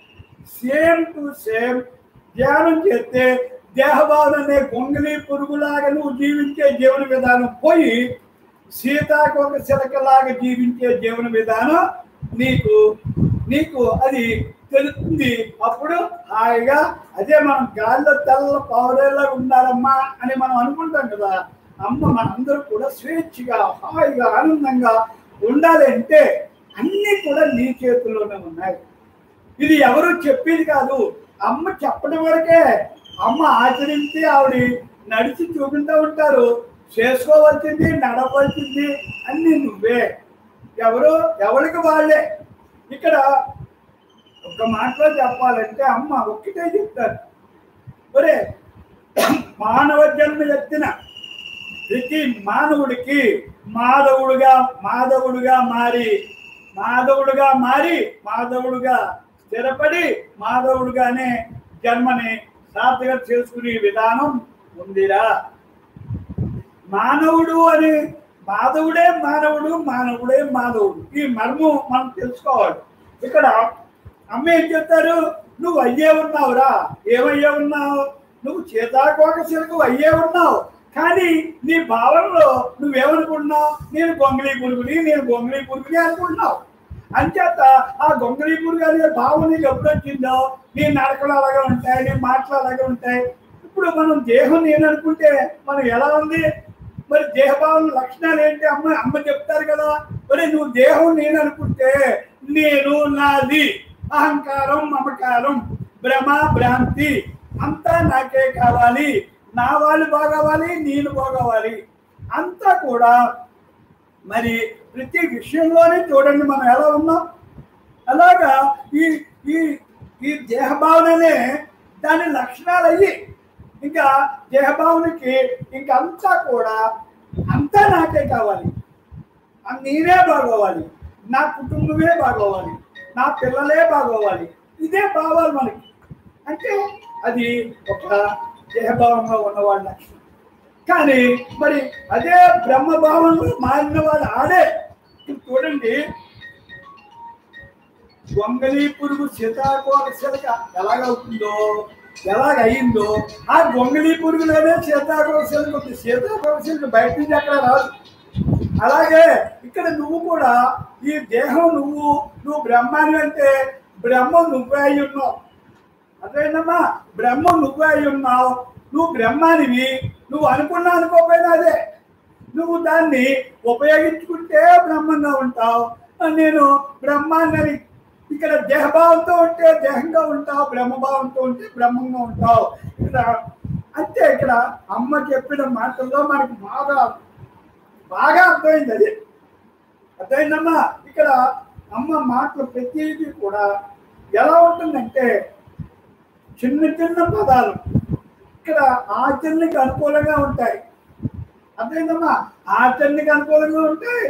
సేమ్ టు సేమ్ ధ్యానం చేస్తే దేహభావన అనే గొంగలి పురుగులాగా నువ్వు జీవించే జీవన విధానం పోయి సీతాకోక చిలకలాగా జీవించే జీవన విధానం నీకు నీకు అది తెలుస్తుంది అప్పుడు హాయిగా అదే మనం గాల్లో తెల్ల పౌరేలా ఉండాలమ్మా అని మనం అనుకుంటాం కదా అమ్మ మనందరూ కూడా స్వేచ్ఛగా హాయిగా ఆనందంగా ఉండాలి అంటే అన్నీ కూడా నీ చేతుల్లోనే ఉన్నాయి ఇది ఎవరు చెప్పేది కాదు అమ్మ చెప్పడం వరకే అమ్మ ఆచరించి ఆవిడ నడిచి చూపించూ ఉంటారు చేసుకోవాల్సింది నడవలసింది అన్ని నువ్వే ఎవరు ఎవరికి వాళ్ళే ఇక్కడ ఒక మాటలో చెప్పాలంటే అమ్మ ఒక్కటే చెప్తారు ఒరే మానవ జన్మ ఎత్తిన ప్రతి మానవుడికి మాధవుడుగా మాధవుడుగా మారి మాధవుడుగా మారి మాధవుడుగా స్థిరపడి మాధవుడుగానే జన్మని సార్థకం చేసుకునే విధానం ఉందిరా మానవుడు అని మాధవుడే మానవుడు మానవుడే మాధవుడు ఈ మర్మం మనం తెలుసుకోవాలి ఇక్కడ అమ్మ ఏం చెప్తారు నువ్వు అయ్యే ఉన్నావురా ఏమయ్యే ఉన్నావు నువ్వు చేతాకోక సిలకు అయ్యే ఉన్నావు కానీ నీ భావనలో నువ్వేమనుకుంటున్నావు నేను గొంగళీ పురుగుని నేను గొంగళీ పురుగుని అనుకుంటున్నావు అంచేత ఆ గొంగళీ పురుగు అనే భావన నీకు ఎప్పుడు వచ్చిందో నీ నడకలు అలాగే ఉంటాయి నీ మాటలు అలాగే ఉంటాయి ఇప్పుడు మనం దేహం నేను అనుకుంటే మనం ఎలా ఉంది మరి దేహభావన లక్షణాలు ఏంటి అమ్మ అమ్మ చెప్తారు కదా మరి నువ్వు దేహం నేను అనుకుంటే నేను నాది అహంకారం మమకారం భ్రమ భ్రాంతి అంతా నాకే కావాలి నా వాళ్ళు బాగవాలి నేను బాగవాలి అంతా కూడా మరి ప్రతి విషయంలోనే చూడండి మనం ఎలా ఉన్నాం అలాగా ఈ ఈ ఈ దేహభావననే దాని లక్షణాలు అయ్యి ఇంకా దేహభావనకి ఇంకంతా కూడా అంతా నాకే కావాలి ఆ నేనే బాగోవాలి నా కుటుంబమే బాగోవాలి నా పిల్లలే బాగోవాలి ఇదే భావాలు మనకి అంటే అది ఒక దేహభావంలో ఉన్నవాళ్ళ లక్షణం కానీ మరి అదే బ్రహ్మభావంలో మారిన వాడు ఆడే ఇప్పుడు చూడండి గొంగలి పురుగు సీతాకోక చిలక ఎలాగవుతుందో ఎలాగ అయిందో ఆ గొంగలి పురుగులోనే సీతాకోక చిలక ఉంది సీతాకోక చిలక బయట నుంచి అక్కడ రాదు అలాగే ఇక్కడ నువ్వు కూడా ఈ దేహం నువ్వు నువ్వు బ్రహ్మాన్ని అంటే బ్రహ్మ నువ్వే అయి ఉన్నావు అదేనమ్మా బ్రహ్మ నువ్వే అయి ఉన్నావు నువ్వు బ్రహ్మానివి నువ్వు అనుకున్నా అనుకోకపోయినా అదే నువ్వు దాన్ని ఉపయోగించుకుంటే బ్రహ్మంగా ఉంటావు నేను బ్రహ్మాన్ని ఇక్కడ దేహభావంతో ఉంటే దేహంగా ఉంటావు బ్రహ్మభావంతో ఉంటే బ్రహ్మంగా ఉంటావు ఇక్కడ అంతే ఇక్కడ అమ్మ చెప్పిన మాటల్లో మనకి బాగా బాగా అర్థమైంది అది అర్థమైందమ్మా ఇక్కడ అమ్మ మాటలు ప్రతిదీ కూడా ఎలా ఉంటుందంటే చిన్న చిన్న పదాలు ఇక్కడ ఆచరణకి అనుకూలంగా ఉంటాయి అర్థమైందమ్మా ఆచరణకి అనుకూలంగా ఉంటాయి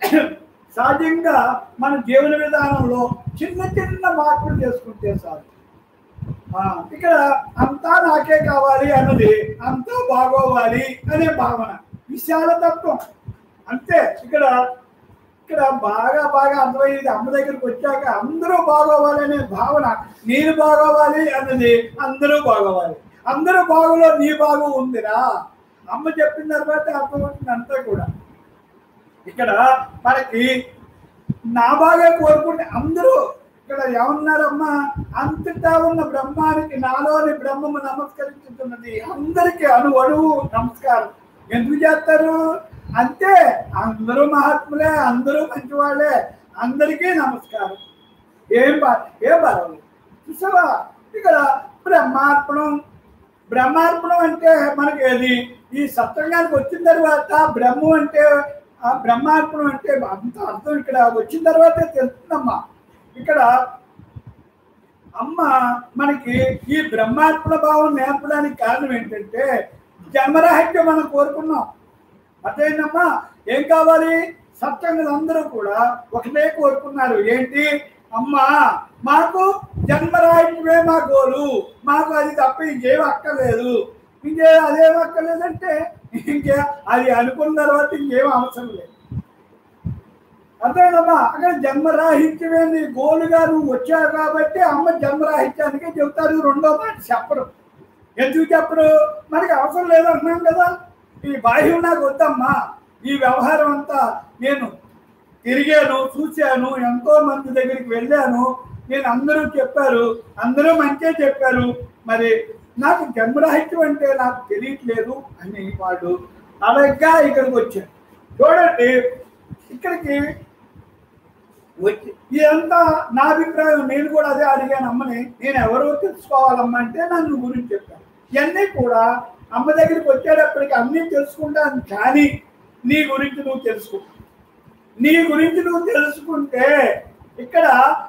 సహజంగా మన జీవన విధానంలో చిన్న చిన్న మార్పులు చేసుకుంటే చాలు ఆ, ఇక్కడ అంతా నాకే కావాలి అన్నది అంతా బాగోవాలి అనే భావన విశాల తత్వం అంతే ఇక్కడ ఇక్కడ బాగా బాగా అర్థమయ్యేది అమ్మ దగ్గరికి వచ్చాక అందరూ బాగోవాలి అనే భావన నేను బాగోవాలి అన్నది అందరూ బాగోవాలి అందరూ బాగులో నీ బాగు ఉందిరా అమ్మ చెప్పిన తర్వాత అర్థమవుతుంది అంతా కూడా ఇక్కడ మనకి నా బాగా కోరుకుంటే అందరూ ఇక్కడ ఏమన్నారమ్మా అంతటా ఉన్న బ్రహ్మానికి నాలోని బ్రహ్మము నమస్కరించుతున్నది అందరికీ అణు అణువు నమస్కారం ఎందుకు చేస్తారు అంతే అందరూ మహాత్ములే అందరూ మంచివాళ్ళే అందరికీ నమస్కారం ఏం బా ఏం పర్వాలేదు చూసావా ఇక్కడ బ్రహ్మార్పణం బ్రహ్మార్పణం అంటే మనకి ఏది ఈ సత్సంగానికి వచ్చిన తర్వాత బ్రహ్మం అంటే ఆ బ్రహ్మార్పణం అంటే అంత అర్థం ఇక్కడ వచ్చిన తర్వాతే తెలుస్తుందమ్మా ఇక్కడ అమ్మ మనకి ఈ బ్రహ్మార్పణ భావం నేర్పడానికి కారణం ఏంటంటే జన్మరాహిత్యం మనం కోరుకున్నాం అదేనమ్మా ఏం కావాలి సత్సంగులు అందరూ కూడా ఒకటే కోరుకున్నారు ఏంటి అమ్మా మాకు జన్మరాహిత్యమే మా గోలు మాకు అది తప్ప ఇంకేం అక్కర్లేదు ఇంకే అదేం అక్కర్లేదంటే ఇంకే అది అనుకున్న తర్వాత ఇంకేం అవసరం లేదు అర్థమైందమ్మా అక్కడ జన్మరాహిత్యమే నీ గోలుగా నువ్వు వచ్చావు కాబట్టి అమ్మ జన్మరాహిత్యానికే చెబుతారు రెండో మాట చెప్పరు ఎందుకు చెప్పరు మనకి అవసరం లేదంటున్నాం కదా ఈ బాహ్యం నాకు వద్దమ్మా ఈ వ్యవహారం అంతా నేను తిరిగాను చూశాను ఎంతో మంది దగ్గరికి వెళ్ళాను నేను అందరూ చెప్పారు అందరూ మంచిగా చెప్పారు మరి నాకు జన్మరాహిత్యం అంటే నాకు తెలియట్లేదు అని వాడు అలాగా ఇక్కడికి వచ్చాడు చూడండి ఇక్కడికి వచ్చి ఇదంతా నా అభిప్రాయం నేను కూడా అదే అడిగాను అమ్మని నేను ఎవరో తెలుసుకోవాలమ్మా అంటే నన్ను గురించి చెప్పాను ఇవన్నీ కూడా అమ్మ దగ్గరికి వచ్చేటప్పటికి అన్నీ తెలుసుకుంటాను కానీ నీ గురించి నువ్వు తెలుసుకో నీ గురించి నువ్వు తెలుసుకుంటే ఇక్కడ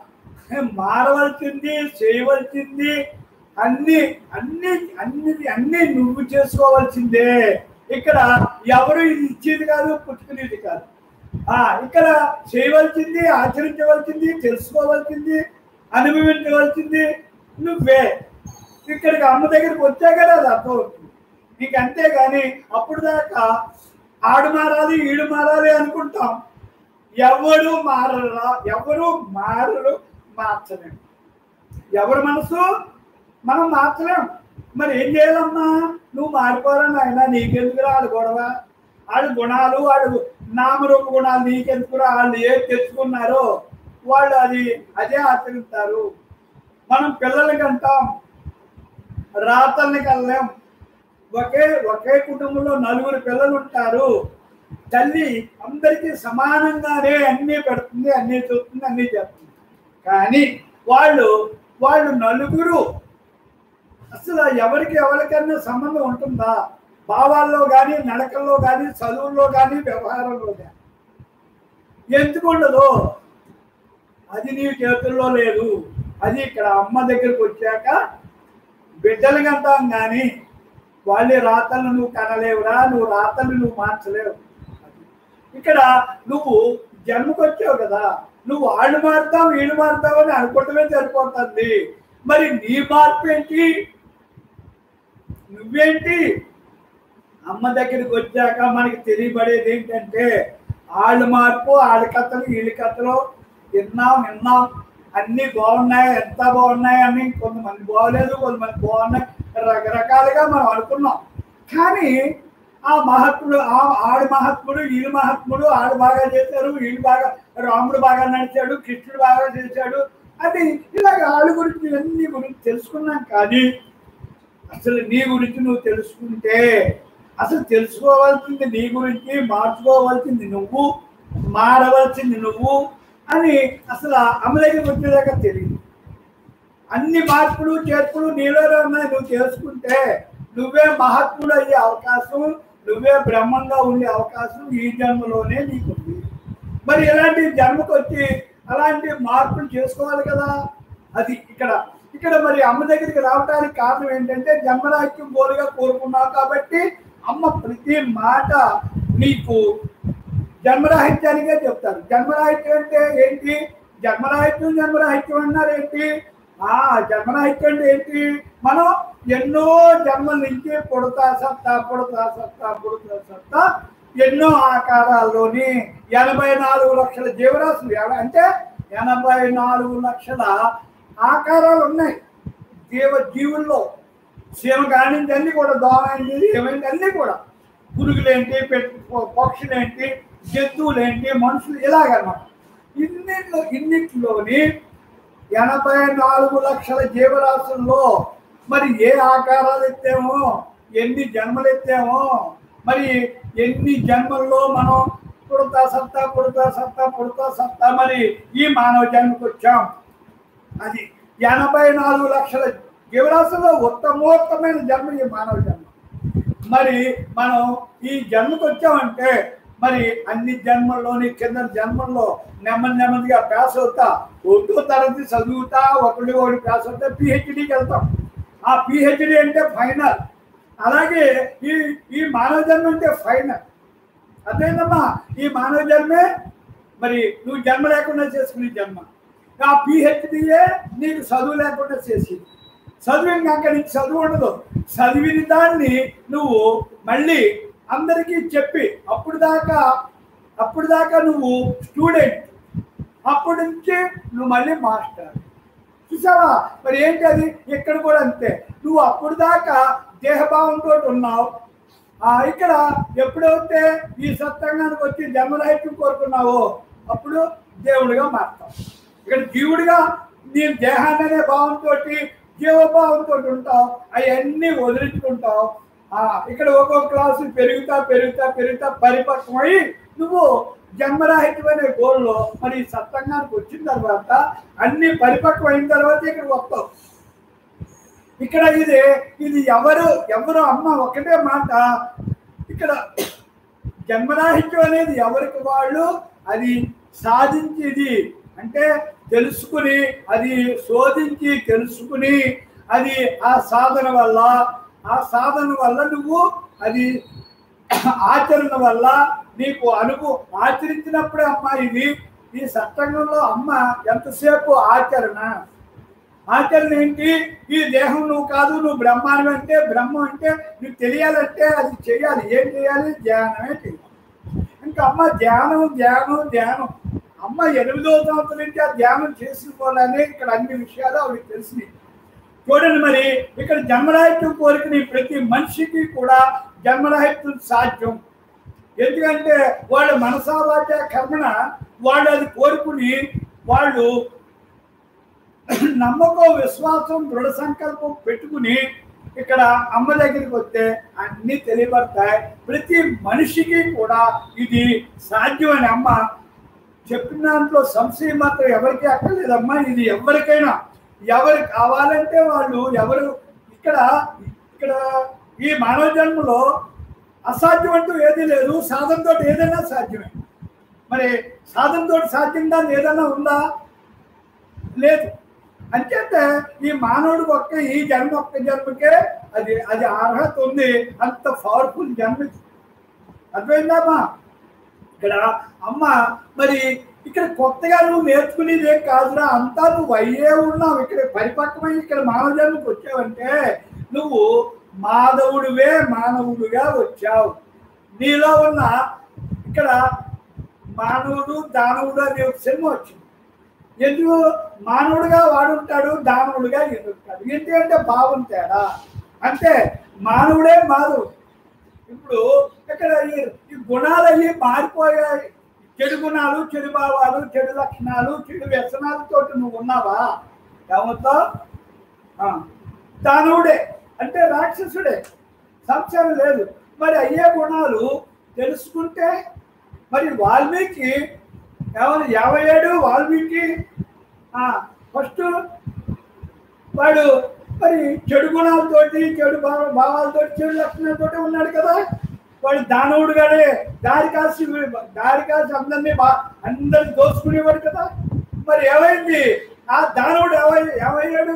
మారవలసింది చేయవలసింది అన్ని అన్ని అన్ని అన్ని నువ్వు చేసుకోవాల్సిందే ఇక్కడ ఎవరు ఇది ఇచ్చేది కాదు పుట్టుకునేది కాదు ఆ ఇక్కడ చేయవలసింది ఆచరించవలసింది తెలుసుకోవాల్సింది అనుభవించవలసింది నువ్వే ఇక్కడికి అమ్మ దగ్గరికి వచ్చా కదా అది అర్థమవుతుంది నీకు అంతేగాని అప్పుడు దాకా ఆడు మారాలి ఈడు మారాలి అనుకుంటాం ఎవరు మారరా ఎవరు మారరు మార్చలేం ఎవరి మనసు మనం మార్చలేం మరి ఏం చేయాలమ్మా నువ్వు మారిపోవాలని ఆయన నీకెందుకురా ఆడు గొడవ ఆడు గుణాలు ఆడు నామరూప గుణాలు నీకెందుకురా వాళ్ళు ఏది తెచ్చుకున్నారో వాళ్ళు అది అదే ఆచరిస్తారు మనం పిల్లలకి అంటాం రాతల్ని కలలేం ఒకే ఒకే కుటుంబంలో నలుగురు పిల్లలు ఉంటారు తల్లి అందరికీ సమానంగానే అన్నీ పెడుతుంది అన్నీ చూస్తుంది అన్నీ చేస్తుంది కానీ వాళ్ళు వాళ్ళు నలుగురు అసలు ఎవరికి ఎవరికైనా సంబంధం ఉంటుందా భావాల్లో కానీ నడకల్లో కానీ చదువుల్లో కానీ వ్యవహారంలో కానీ ఎందుకు ఉండదు అది నీ చేతుల్లో లేదు అది ఇక్కడ అమ్మ దగ్గరికి వచ్చాక బిడ్డలకి అంటాం కానీ వాళ్ళ రాతలు నువ్వు కనలేవురా నువ్వు రాతలు నువ్వు మార్చలేవు ఇక్కడ నువ్వు జన్మకొచ్చావు కదా నువ్వు వాళ్ళు మారుతావు వీళ్ళు మారుతావు అని అనుకోవటమే సరిపోతుంది మరి నీ మార్పు ఏంటి నువ్వేంటి అమ్మ దగ్గరికి వచ్చాక మనకి తెలియబడేది ఏంటంటే వాళ్ళ మార్పు వాళ్ళ కథలు వీళ్ళ కథలు విన్నాం విన్నాం అన్ని బాగున్నాయి ఎంత బాగున్నాయి అని కొంతమంది బాగలేదు కొంతమంది బాగున్నాయి రకరకాలుగా మనం అనుకున్నాం కానీ ఆ మహాత్ముడు ఆ ఆడు మహాత్ముడు వీళ్ళు మహాత్ముడు ఆడు బాగా చేశారు వీళ్ళు బాగా రాముడు బాగా నడిచాడు కృష్ణుడు బాగా చేశాడు అది ఇలాగ వాళ్ళ గురించి ఇవన్నీ గురించి తెలుసుకున్నాం కానీ అసలు నీ గురించి నువ్వు తెలుసుకుంటే అసలు తెలుసుకోవాల్సింది నీ గురించి మార్చుకోవాల్సింది నువ్వు మారవలసింది నువ్వు అని అసలు అమ్మ దగ్గరికి వచ్చేదాకా తెలియదు అన్ని మార్పులు చేర్పులు నీలోనే ఉన్నాయి నువ్వు తెలుసుకుంటే నువ్వే మహాత్ముడు అయ్యే అవకాశం నువ్వే బ్రహ్మంగా ఉండే అవకాశం ఈ జన్మలోనే నీకుంది మరి ఇలాంటి జన్మకు వచ్చి అలాంటి మార్పులు చేసుకోవాలి కదా అది ఇక్కడ ఇక్కడ మరి అమ్మ దగ్గరికి రావడానికి కారణం ఏంటంటే జన్మరాహిత్యం గోలుగా కోరుకున్నావు కాబట్టి అమ్మ ప్రతి మాట నీకు జన్మరాహిత్యానికే చెప్తారు జన్మరాహిత్యం అంటే ఏంటి జన్మరాహిత్యం జన్మరాహిత్యం అన్నారు ఏంటి ఆ జన్మరాహిత్యం అంటే ఏంటి మనం ఎన్నో జన్మల నుంచి పుడతా సత్తా పుడతా సత్తా పుడతా సత్తా ఎన్నో ఆకారాల్లోని ఎనభై నాలుగు లక్షల జీవరాశులు ఎవ- అంటే ఎనభై నాలుగు లక్షల ఆకారాలు ఉన్నాయి జీవ జీవుల్లో సీమ కానించి అన్ని కూడా దోమైంది ఏమైంది అన్ని కూడా పురుగులేంటి పెట్ పక్షులేంటి జంతువులేంటి మనుషులు ఇలాగనమాట ఇన్నిట్లో ఇన్నిట్లోని ఎనభై నాలుగు లక్షల జీవరాశుల్లో మరి ఏ ఆకారాలు ఎత్తామో ఎన్ని జన్మలు ఎత్తామో మరి ఎన్ని జన్మల్లో మనం పుడతా సత్తా పుడతా సత్తా పుడతా సత్తా మరి ఈ మానవ జన్మకు వచ్చాం అది ఎనభై నాలుగు లక్షల జీవరాశుల్లో ఉత్తమోత్తమైన జన్మ ఈ మానవ జన్మ మరి మనం ఈ జన్మకు వచ్చామంటే మరి అన్ని జన్మల్లోని కింద జన్మల్లో నెమ్మది నెమ్మదిగా పాస్ అవుతా ఒకటో తరగతి చదువుతా ఒకటి ఒకటి పాస్ అవుతా పిహెచ్డికి వెళ్తాం ఆ పిహెచ్డి అంటే ఫైనల్ అలాగే ఈ ఈ మానవ జన్మ అంటే ఫైనల్ అదేనమ్మా ఈ మానవ జన్మే మరి నువ్వు జన్మ లేకుండా చేసుకునే జన్మ ఆ పిహెచ్డియే నీకు చదువు లేకుండా చేసింది చదువు ఇంకా నీకు చదువు ఉండదు చదివిన దాన్ని నువ్వు మళ్ళీ అందరికీ చెప్పి అప్పుడు దాకా అప్పుడు దాకా నువ్వు స్టూడెంట్ అప్పటి నుంచి నువ్వు మళ్ళీ మాస్టర్ చూసావా మరి ఏంటి అది ఇక్కడ కూడా అంతే నువ్వు అప్పుడు దాకా దేహభావంతో ఉన్నావు ఆ ఇక్కడ ఎప్పుడైతే ఈ సత్సంగానికి వచ్చి జన్మరాహిత్యం కోరుకున్నావో అప్పుడు దేవుడిగా మారుతావు ఇక్కడ జీవుడిగా నీ దేహాన్ని అనే భావంతో జీవభావంతో ఉంటావు అవన్నీ వదిలించుకుంటావు ఆ ఇక్కడ ఒక్కొక్క క్లాసు పెరుగుతా పెరుగుతా పెరుగుతా పరిపక్వమై నువ్వు జన్మరాహిత్యమైన గోల్లో మరి ఈ సత్సంగానికి వచ్చిన తర్వాత అన్ని పరిపక్వం అయిన తర్వాత ఇక్కడ వస్తావు ఇక్కడ ఇది ఇది ఎవరు ఎవరు అమ్మ ఒకటే మాట ఇక్కడ జన్మరాహిత్యం అనేది ఎవరికి వాళ్ళు అది సాధించేది అంటే తెలుసుకుని అది శోధించి తెలుసుకుని అది ఆ సాధన వల్ల ఆ సాధన వల్ల నువ్వు అది ఆచరణ వల్ల నీకు అనుభవం ఆచరించినప్పుడే అమ్మ ఇది ఈ సత్సంగంలో అమ్మ ఎంతసేపు ఆచరణ ఆచరణ ఏంటి ఈ దేహం నువ్వు కాదు నువ్వు బ్రహ్మాండం అంటే బ్రహ్మం అంటే నీకు తెలియాలంటే అది చేయాలి ఏం చేయాలి ధ్యానమే చేయాలి ఇంకా అమ్మ ధ్యానం ధ్యానం ధ్యానం అమ్మ ఎనిమిదో సంవత్సరం నుంచి ఆ ధ్యానం చేసుకోవాలని ఇక్కడ అన్ని విషయాలు ఆవిడకి తెలిసినాయి చూడండి మరి ఇక్కడ జన్మరాహిత్యం కోరికని ప్రతి మనిషికి కూడా జన్మరాహిత్యం సాధ్యం ఎందుకంటే వాళ్ళ మనసావాచ కర్మన వాళ్ళు అది కోరుకుని వాళ్ళు నమ్మకం విశ్వాసం దృఢ సంకల్పం పెట్టుకుని ఇక్కడ అమ్మ దగ్గరికి వస్తే అన్ని తెలియబడతాయి ప్రతి మనిషికి కూడా ఇది సాధ్యమని అమ్మ చెప్పిన దాంట్లో సంశయం మాత్రం ఎవరికి అక్కర్లేదమ్మా ఇది ఎవరికైనా ఎవరు కావాలంటే వాళ్ళు ఎవరు ఇక్కడ ఇక్కడ ఈ మానవ జన్మలో అసాధ్యం అంటూ ఏదీ లేదు సాధనతో ఏదైనా సాధ్యమే మరి సాధనతో సాధ్యం దాన్ని ఏదైనా ఉందా లేదు అంచేతే ఈ మానవుడు ఒక్క ఈ జన్మ ఒక్క జన్మకే అది అది అర్హత ఉంది అంత పవర్ఫుల్ జన్మ ఇది. అర్థమైందమ్మా ఇక్కడ అమ్మ మరి ఇక్కడ కొత్తగా నువ్వు నేర్చుకునేది ఏం కాదురా అంతా నువ్వు అయ్యే ఉన్నావు ఇక్కడ పరిపక్వమై ఇక్కడ మానవ జన్మకు వచ్చావంటే నువ్వు మాధవుడివే మానవుడిగా వచ్చావు నీలో ఉన్న ఇక్కడ మానవుడు దానవుడు అనే ఒక సినిమా వచ్చింది ఎందుకు మానవుడిగా వాడుంటాడు దానవుడిగా ఎదుగుతాడు ఏంటి అంటే భావం తేడా అంటే మానవుడే మాధవుడు ఇప్పుడు ఇక్కడ ఈ ఈ గుణాలు అవి మారిపోయాయి చెడు గుణాలు చెడు భావాలు చెడు లక్షణాలు చెడు వ్యసనాలతో నువ్వు ఉన్నావా ఏమవుతావు ఆ, దానవుడే అంటే రాక్షసుడే సంశయం లేదు మరి అయ్యే గుణాలు తెలుసుకుంటే మరి వాల్మీకి ఏమన్నా యాభై ఏడు వాల్మీకి ఫస్ట్ వాడు మరి చెడు గుణాలతోటి చెడు భావ భావాలతో చెడు లక్షణాలతోటి ఉన్నాడు కదా వాడు దానవుడుగానే దారి కాసి దారి కాసి అందరినీ బా అందరిని దోచుకునేవాడు కదా మరి ఏమైంది ఆ దానవుడు ఏమై ఏమయ్యాడు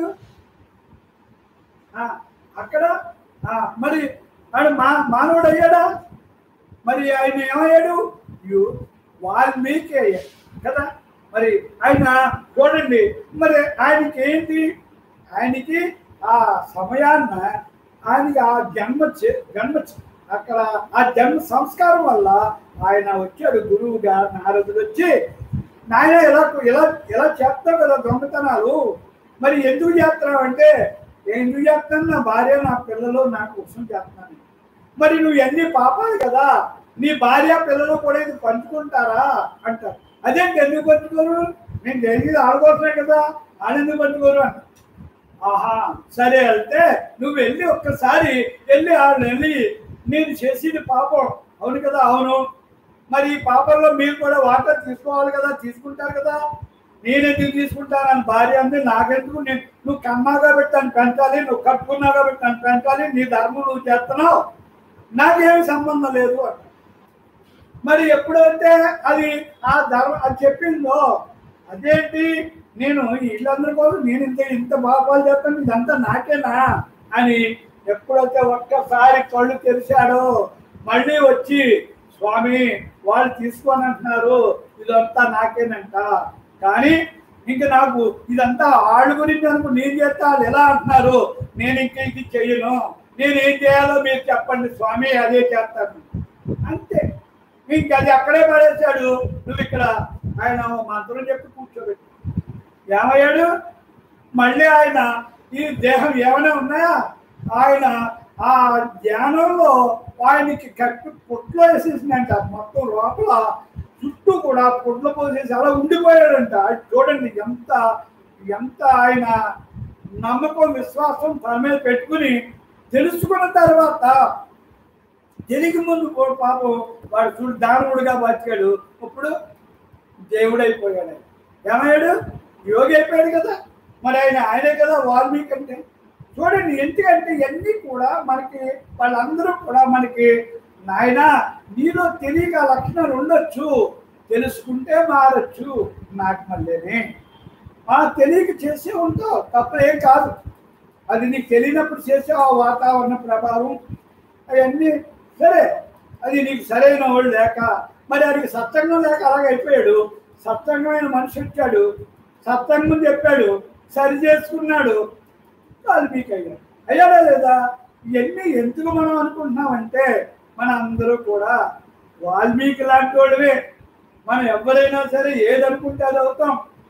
ఆ, అక్కడ ఆ, మరి వాడు మా మానవుడు అయ్యాడా మరి ఆయన ఏమయ్యాడు యు వాల్మీకి అయ్యాడు కదా మరి ఆయన చూడండి మరి ఆయనకి ఏంటి ఆయనకి ఆ సమయాన్న ఆయనకి ఆ జన్మ చే- జన్మ చే- అక్కడ ఆ జన్మ సంస్కారం వల్ల ఆయన వచ్చాడు గురువుగా నారదుడు వచ్చి నాయన ఇలా ఇలా ఇలా చేస్తావు కదా దొంగతనాలు మరి ఎందుకు చేస్తున్నావు అంటే "నేను ఎందుకు చేస్తాను నా భార్య నా పిల్లలు నా కోసం చేస్తున్నాను మరి నువ్వు ఎన్ని పాపాలు కదా నీ భార్య పిల్లలు కూడా ఇది పంచుకుంటారా అంటారు అదేంటి ఎందుకు పంచుకోరు నేను జరిగేది ఆడుకోవట్లే కదా ఆడెందుకు పంచుకోరు అంట ఆహా సరే వెళ్తే నువ్వు వెళ్ళి ఒక్కసారి వెళ్ళి వాళ్ళు వెళ్ళి నేను చేసేది పాపం అవును కదా అవును మరి ఈ పాపంలో మీరు కూడా వాటర్ తీసుకోవాలి కదా తీసుకుంటారు కదా నేను ఎందుకు తీసుకుంటాను అని భార్య అంది నాకెందుకు నేను నువ్వు కన్నాగా పెట్టాను పెంచాలి నువ్వు కట్టుకున్నాగా పెట్టాను పెంచాలి నీ ధర్మం నువ్వు చేస్తున్నావు నాకేమి సంబంధం లేదు అంట మరి ఎప్పుడైతే అది ఆ ధర్మ అది చెప్పిందో అదేంటి నేను వీళ్ళందరి కోసం నేను ఇంత ఇంత పాపాలు చేస్తాను ఇదంతా నాకేనా అని ఎప్పుడైతే ఒక్కసారి కళ్ళు తెరిచాడో మళ్ళీ వచ్చి స్వామి వాళ్ళు తీసుకొని అంటున్నారు ఇదంతా నాకేనంట కానీ ఇంక నాకు ఇదంతా వాళ్ళ గురించి అనుకు నేను చేస్తా వాళ్ళు ఎలా అంటున్నారు నేను ఇంక ఇది చెయ్యను నేను ఏం చేయాలో మీరు చెప్పండి స్వామి అదే చేస్తాను అంతే ఇంకా అది అక్కడే పడేశాడు నువ్వు ఇక్కడ ఆయన మంత్రం చెప్పి కూర్చోబెట్టు ఏమయ్యాడు మళ్ళీ ఆయన ఈ దేహం ఏమైనా ఉన్నాయా ఆయన ఆ ధ్యానంలో ఆయనకి కట్టి పుట్లో వేసేసిందంట మొత్తం లోపల చుట్టూ కూడా పుట్లో పోసేసి అలా ఉండిపోయాడంట అది చూడండి ఎంత ఎంత ఆయన నమ్మకం విశ్వాసం తన మీద పెట్టుకుని తెలుసుకున్న తర్వాత తెలియక ముందు పో- పాపం వాడు చూడు దానవుడుగా బతికాడు ఇప్పుడు దేవుడైపోయాడు ఆయన. ఏమయ్యాడు యోగి అయిపోయాడు కదా మరి ఆయన ఆయనే కదా వాల్మీకి అంటే చూడండి ఎందుకంటే ఇవన్నీ కూడా మనకి వాళ్ళందరూ కూడా మనకి నాయన నీలో తెలియక ఆ లక్షణాలు ఉండొచ్చు తెలుసుకుంటే మారచ్చు నాకు మళ్ళీనే ఆ తెలియక చేసే ఉంటావు తప్పేం కాదు అది నీకు తెలియనప్పుడు చేసే ఆ వాతావరణ ప్రభావం అవన్నీ సరే అది నీకు సరైన వాడు లేక మరి వాడికి సత్సంగం లేక అలాగ అయిపోయాడు సత్సంగమైన మనిషి వచ్చాడు సత్సంగం చెప్పాడు సరి చేసుకున్నాడు వాల్మీకి అయ్యాడు అయ్యాడా లేదా ఇవన్నీ ఎందుకు మనం అనుకుంటున్నామంటే మన అందరూ కూడా వాల్మీకి లాంటి వాళ్ళమే మనం ఎవరైనా సరే ఏదనుకుంటే అది అవుతాం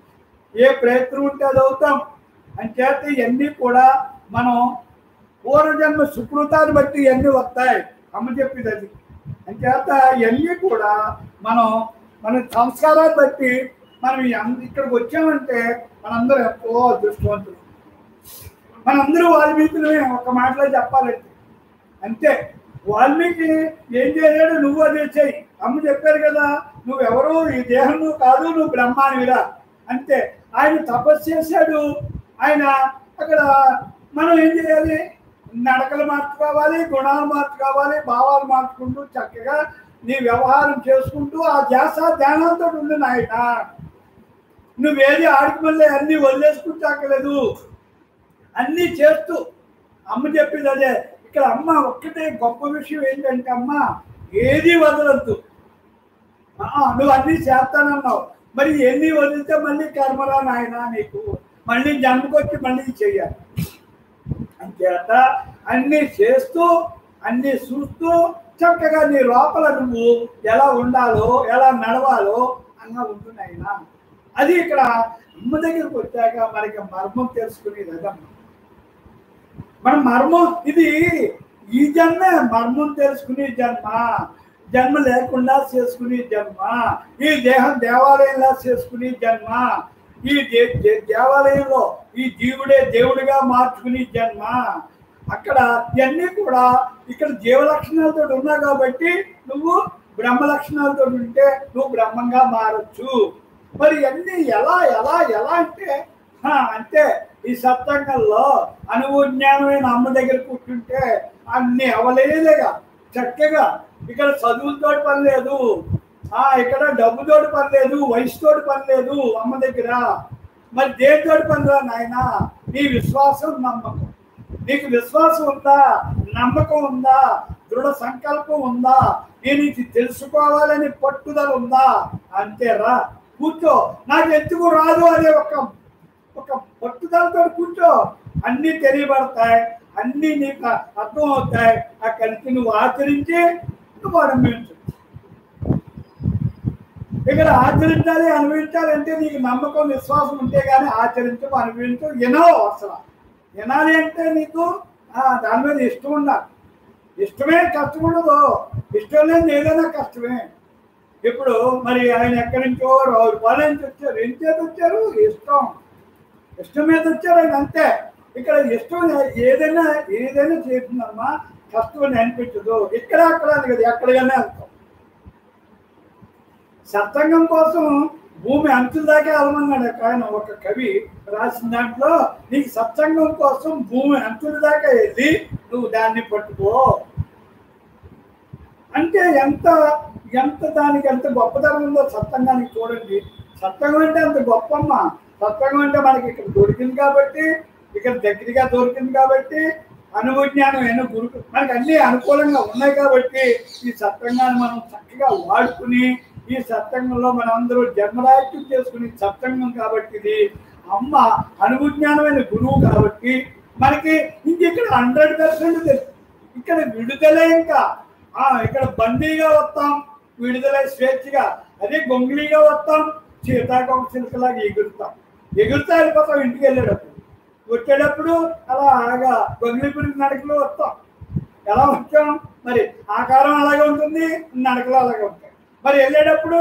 ఏ ప్రయత్నం ఉంటే అది అవుతాం అంచేత ఇవన్నీ కూడా మనం పూర్వజన్మ సుకృతాన్ని బట్టి ఇవన్నీ వస్తాయి అమ్మ చెప్పింది అది అంచేత ఇవన్నీ కూడా మనం మన సంస్కారాన్ని బట్టి మనం ఈ అం- ఇక్కడికి వచ్చామంటే మనందరం ఎంతో అదృష్టవంతులు మనందరూ వాల్మీకులమే ఒక మాటలో చెప్పాలంటే అంతే వాల్మీకి ఏం చేశాడు నువ్వు అదే చెయ్యి అమ్మ చెప్పారు కదా నువ్వెవరు ఈ దేహం నువ్వు కాదు నువ్వు బ్రహ్మానివిరా అంతే ఆయన తపస్సు చేశాడు ఆయన అక్కడ మనం ఏం చేయాలి నడకలు మార్చుకోవాలి గుణాలు మార్చుకోవాలి భావాలు మార్చుకుంటూ చక్కగా నీ వ్యవహారం చేసుకుంటూ ఆ ధ్యాస ధ్యానంతో ఉండు నాయన నువ్వేది ఆడికి మళ్ళీ అన్ని వదిలేసుకుంటాకలేదు అన్నీ చేస్తూ అమ్మ చెప్పింది అదే ఇక్కడ అమ్మ ఒక్కటే గొప్ప విషయం ఏంటంటే అమ్మ ఏది వదలద్దు ఆ, నువ్వు అన్నీ చేస్తానన్నావు మరి ఎన్ని వదిలితే మళ్ళీ కర్మరా నాయన నీకు మళ్ళీ జన్మకొచ్చి మళ్ళీ చెయ్యాలి అంచేత అన్నీ చేస్తూ అన్నీ చూస్తూ చక్కగా నీ లోపల నువ్వు ఎలా ఉండాలో ఎలా నడవాలో అలా ఉంటున్నాయినా అది ఇక్కడ అమ్మ దగ్గరికి వచ్చాక మనకి మర్మం తెలుసుకునేది అదమ్మా మన మర్మం ఇది ఈ జన్మే మర్మం తెలుసుకునే జన్మ జన్మ లేకుండా చేసుకునే జన్మ ఈ దేహం దేవాలయంలా చేసుకునే జన్మ ఈ దే- దే- దేవాలయంలో ఈ జీవుడే దేవుడిగా మార్చుకునే జన్మ అక్కడ ఇవన్నీ కూడా ఇక్కడ జీవ లక్షణాలతో ఉన్నావు కాబట్టి నువ్వు బ్రహ్మ లక్షణాలతో ఉంటే నువ్వు బ్రహ్మంగా మారచ్చు మరి ఇవన్నీ ఎలా ఎలా ఎలా అంటే హా, అంతే ఈ సత్సంగంలో అనుభవ జ్ఞానమైన అమ్మ దగ్గర కూర్చుంటే అన్ని అవలేదుగా చక్కగా ఇక్కడ చదువులతో పని లేదు ఆ ఇక్కడ డబ్బుతోటి పని లేదు వయసుతోటి పని లేదు అమ్మ దగ్గర మరి దేనితోటి పని రా నాయన నీ విశ్వాసం నమ్మకం నీకు విశ్వాసం ఉందా నమ్మకం ఉందా దృఢ సంకల్పం ఉందా నేను ఇది తెలుసుకోవాలని పట్టుదల ఉందా అంతేరా కూర్చో నాకు ఎందుకు రాదు అనే ఒక ఒక పట్టుదలతో కూర్చో అన్నీ తెలియబడతాయి అన్నీ నీకు అర్థం అవుతాయి అక్కడికి నువ్వు ఆచరించి నువ్వు అనుభవించు ఇక్కడ ఆచరించాలి అనుభవించాలి అంటే నీకు నమ్మకం విశ్వాసం ఉంటే కానీ ఆచరించు అనుభవించు వినవు అసలు వినాలి అంటే నీకు ఆ, దాని మీద ఇష్టం ఉండాలి ఇష్టమే కష్టం ఉండదు ఇష్టం లేని ఏదైనా కష్టమే ఇప్పుడు మరి ఆయన ఎక్కడి నుంచో రావులపాలెం నుంచి వచ్చారు ఏం చేతి వచ్చారు ఇష్టం ఇష్టం మీద వచ్చారు ఆయన అంతే ఇక్కడ ఇష్టం ఏదైనా ఏదైనా చేస్తుందమ్మా కష్టం అని అనిపించదు ఇక్కడ అక్కడ అని కదా ఎక్కడికైనా వెళ్తాం సత్సంగం కోసం భూమి అంచుల దాకా వెళ్ళమన్నాడు ఒక ఆయన ఒక కవి రాసిన దాంట్లో నీకు సత్సంగం కోసం భూమి అంచుల దాకా వెళ్ళి నువ్వు దాన్ని పట్టుకో అంటే ఎంత ఎంత దానికి ఎంత గొప్పతనం ఉందో సత్సంగానికి చూడండి సత్సంగం అంటే అంత గొప్పమ్మ సత్సంగం అంటే మనకి ఇక్కడ దొరికింది కాబట్టి ఇక్కడ దగ్గరగా దొరికింది కాబట్టి అనుభజ్ఞానం ఏమో గురు మనకి అన్ని అనుకూలంగా ఉన్నాయి కాబట్టి ఈ సత్సంగాన్ని మనం చక్కగా వాడుకుని ఈ సత్సంగంలో మనం అందరూ జన్మరాహిత్యం చేసుకుని సత్సంగం కాబట్టి ఇది అమ్మ అనుభజ్ఞానమైన గురువు కాబట్టి మనకి ఇంక ఇక్కడ హండ్రెడ్ పర్సెంట్ తెలుసు ఇక్కడ విడుదలే ఇంకా ఆ ఇక్కడ బందీగా వస్తాం విడుదలై స్వేచ్ఛగా అదే గొంగిలిగా వస్తాం సీతాకోక చిలుకలాగా ఎగురుతాం ఎగురుతా వెళ్ళిపోతాం ఇంటికి వెళ్ళేటప్పుడు వచ్చేటప్పుడు అలా ఆగా గొంగిలి పురికి నడకలో వస్తాం ఎలా వచ్చాం మరి ఆకారం అలాగే ఉంటుంది నడకలు అలాగే ఉంటాయి మరి వెళ్ళేటప్పుడు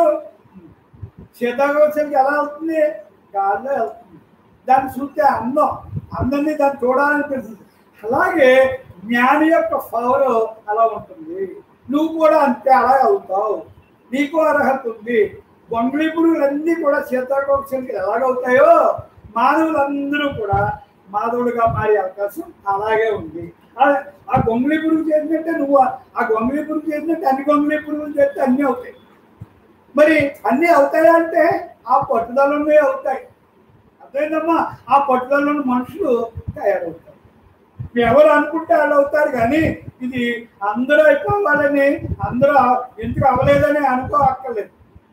సీతాకోక ఎలా వెళ్తుంది గాల్లో వెళ్తుంది దాన్ని చూస్తే అందం అందరినీ దాన్ని చూడాలనిపిస్తుంది అలాగే జ్ఞాని యొక్క పవర్ అలా ఉంటుంది నువ్వు కూడా అంతే అలా అవుతావు నీకు అర్హత ఉంది గొంగళి పురుగులన్నీ కూడా సీతాకోక్షలకి ఎలాగవుతాయో మానవులందరూ కూడా మాధవుడిగా మారే అవకాశం అలాగే ఉంది ఆ- ఆ గొంగళి పురుగు చేసినట్టే నువ్వు ఆ- ఆ గొంగళి పురుగు చేసినట్టే అన్ని గొంగళి పురుగులు చేస్తే అన్నీ అవుతాయి మరి అన్నీ అవుతాయా అంటే ఆ పట్టుదలనే అవుతాయి అర్థమైందమ్మా ఆ పట్టుదలను మనుషులు తయారవుతారు ఎవరు అనుకుంటే వాళ్ళు అవుతారు కానీ ఇది అందరూ అయిపోవాలని అందరూ ఎందుకు అవ్వలేదని అనుకో అక్కర్లేదు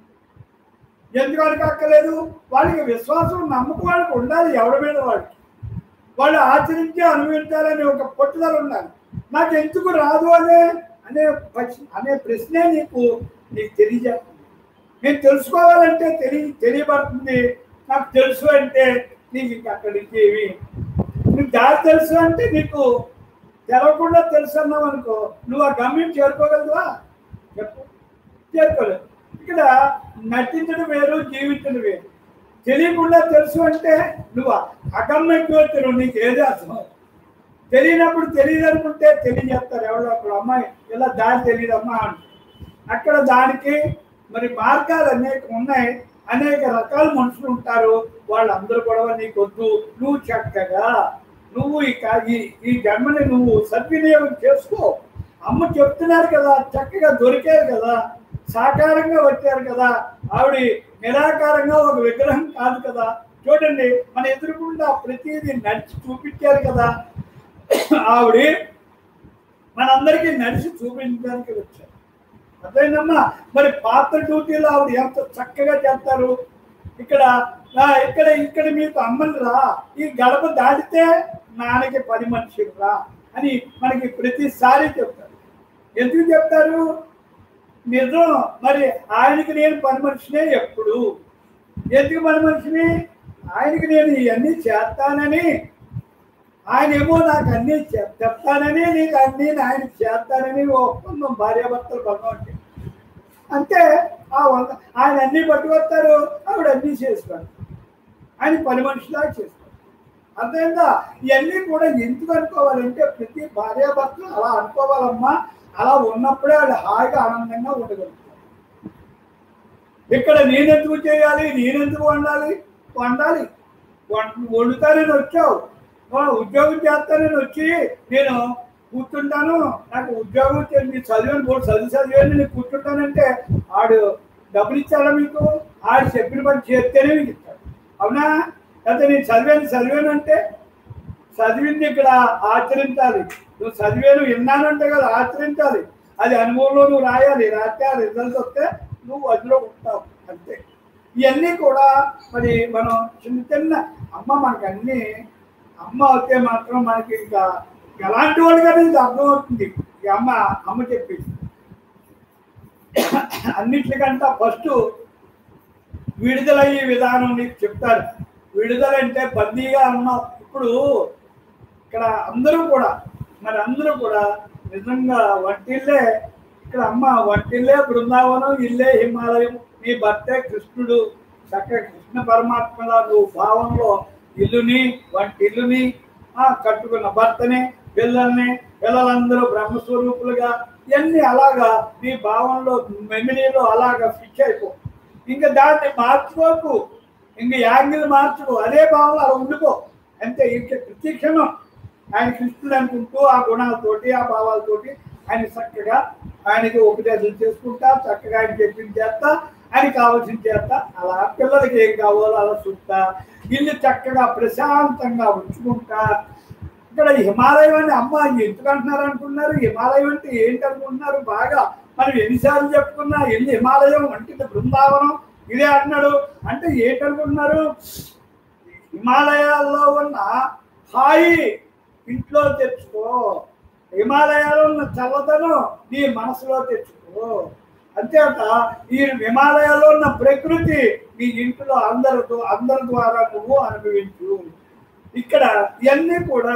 ఎందుకు అనుకోక్కర్లేదు వాళ్ళకి విశ్వాసం నమ్మకం వాళ్ళకి ఉండాలి ఎవరి మీద వాళ్ళకి వాళ్ళు ఆచరించి అనుభవించాలని ఒక పట్టుదల ఉండాలి నాకు ఎందుకు రాదు అనే అనే ప్రశ్న అనే ప్రశ్నే నీకు నీకు తెలియజేస్తుంది నేను తెలుసుకోవాలంటే తెలియ తెలియబడుతుంది నాకు తెలుసు అంటే నీకు ఇంక అక్కడి నుంచి ఏమి నీకు దారి తెలుసు అంటే నీకు తెలవకుండా తెలుసు అన్నావు అనుకో నువ్వు ఆ గమ్యం చేరుకోగలవా చెప్పు చేరుకోలేదు ఇక్కడ నటించడం వేరు జీవించడం వేరు తెలియకుండా తెలుసు అంటే నువ్వు అగమ్య జ్యోతిరు నీకు ఏది అర్థం తెలియనప్పుడు తెలియదు అనుకుంటే తెలియజేస్తారు ఎవరో అక్కడ అమ్మాయి ఇలా దారి తెలియదమ్మా అని అక్కడ దానికి మరి మార్గాలు అనేక ఉన్నాయి అనేక రకాల మనుషులు ఉంటారు వాళ్ళందరూ కూడా నీకు వద్దు నువ్వు చక్కగా నువ్వు ఈ కా- ఈ ఈ జన్మని నువ్వు సద్వినియోగం చేసుకో అమ్మ చెప్తున్నారు కదా చక్కగా దొరికారు కదా సాకారంగా వచ్చారు కదా ఆవిడ నిరాకారంగా ఒక విగ్రహం కాదు కదా చూడండి మన ఎదురుకుండా ప్రతిదీ నడిచి చూపించారు కదా ఆవిడ మనందరికీ నడిచి చూపించడానికి వచ్చారు అర్థమైందమ్మా మరి పాత్ర డ్యూటీలో ఆవిడ ఎంత చక్కగా చేస్తారు ఇక్కడ ఆ, ఇక్కడ ఇక్కడ మీకు అమ్మని రా ఈ గడప దాటితే నాన్నకి పని మనిషి రా అని మనకి ప్రతిసారి చెప్తారు ఎందుకు చెప్తారు నిజం మరి ఆయనకి నేను పని మనిషినే ఎప్పుడు ఎందుకు పని మనిషిని ఆయనకి నేను ఇవన్నీ చేస్తానని ఆయన ఏమో నాకు అన్ని చెప్- చెప్తానని నీకు అన్ని ఆయన చేస్తానని ఓ ఒప్పందం భార్యాభర్తలు బంధం అంటే అంతే ఆ వంద ఆయన అన్ని పట్టుకొస్తారు ఆవిడ అన్ని చేస్తారు ఆయన పని మనిషిలా చేస్తారు అర్థమైందా ఇవన్నీ కూడా ఎందుకు అనుకోవాలంటే ప్రతి భార్యాభర్తలు అలా అనుకోవాలమ్మా అలా ఉన్నప్పుడే వాళ్ళు హాయిగా ఆనందంగా ఉండగలుగుతారు ఇక్కడ నేనెందుకు చేయాలి నేనెందుకు వండాలి వండాలి వం- వండుతానని వచ్చావు ఆ, ఉద్యోగం చేస్తానని వచ్చి నేను కూర్చుంటాను నాకు ఉద్యోగం చే- నీ చదివాను మూడు చదివి చదివాను నేను కూర్చుంటానంటే ఆడు డబ్బులు ఇచ్చాడా మీకు ఆడు చెప్పిన పని చేస్తేనే మీకు ఇస్తాడు అవునా అయితే నేను చదివాను చదివాను అంటే చదివింది ఇక్కడ ఆచరించాలి నువ్వు చదివాను విన్నానంటే కదా ఆచరించాలి అది అనుభవంలో నువ్వు రాయాలి రాస్తే ఆ రిజల్ట్ వస్తే నువ్వు అందులో ఉంటావు అంతే ఇవన్నీ కూడా మరి మనం చిన్న చిన్న అమ్మ మనకి అన్ని అమ్మ వస్తే మాత్రం మనకి ఇంకా ఎలాంటి వాడు కానీ ఇది అర్థమవుతుంది ఈ అమ్మ అమ్మ చెప్పింది అన్నిటికంటే ఫస్ట్ విడుదలయ్యే విధానం నీకు చెప్తారు విడుదల అంటే బందీగా ఉన్నావు ఇప్పుడు ఇక్కడ అందరూ కూడా మరి అందరూ కూడా నిజంగా వంటిల్లే ఇక్కడ అమ్మ వంటిల్లే బృందావనం ఇల్లే హిమాలయం నీ భర్తే కృష్ణుడు చక్కగా కృష్ణ పరమాత్మలా నువ్వు భావంలో ఇల్లుని వంటిల్లుని ఆ కట్టుకున్న భర్తని పిల్లల్ని పిల్లలందరూ బ్రహ్మస్వరూపులుగా ఇవన్నీ అలాగా నీ భావంలో మెమరీలో అలాగా ఫిక్స్ అయిపో ఇంకా దాన్ని మార్చుకోకు ఇంక యాంగిల్ మార్చుకో అదే భావంలో అలా ఉండిపో అంతే ఇంక ప్రతి క్షణం ఆయన కృష్ణుడు అనుకుంటూ ఆ గుణాలతోటి ఆ భావాలతోటి ఆయన చక్కగా ఆయనకి ఉపదేశం చేసుకుంటా చక్కగా ఆయన చెప్పింది చేస్తా ఆయన కావాల్సిన చేస్తా అలా పిల్లలకి ఏం కావాలో అలా చూస్తా ఇల్లు చక్కగా ప్రశాంతంగా ఉంచుకుంటా ఇక్కడ హిమాలయం అని అమ్మ ఎందుకు అంటున్నారు అనుకున్నారు హిమాలయం అంటే ఏంటి అనుకుంటున్నారు బాగా మనం ఎన్నిసార్లు చెప్పుకున్నా ఎన్ని హిమాలయం వంటిది బృందావనం ఇదే అంటున్నాడు అంటే ఏంటనుకుంటున్నారు హిమాలయాల్లో ఉన్న హాయి ఇంట్లో తెచ్చుకో హిమాలయాల్లో ఉన్న చల్లదనం నీ మనసులో తెచ్చుకో అంతేత ఈ హిమాలయాల్లో ఉన్న ప్రకృతి నీ ఇంట్లో అందరితో అందరి ద్వారా నువ్వు అనుభవించు ఇక్కడ ఇవన్నీ కూడా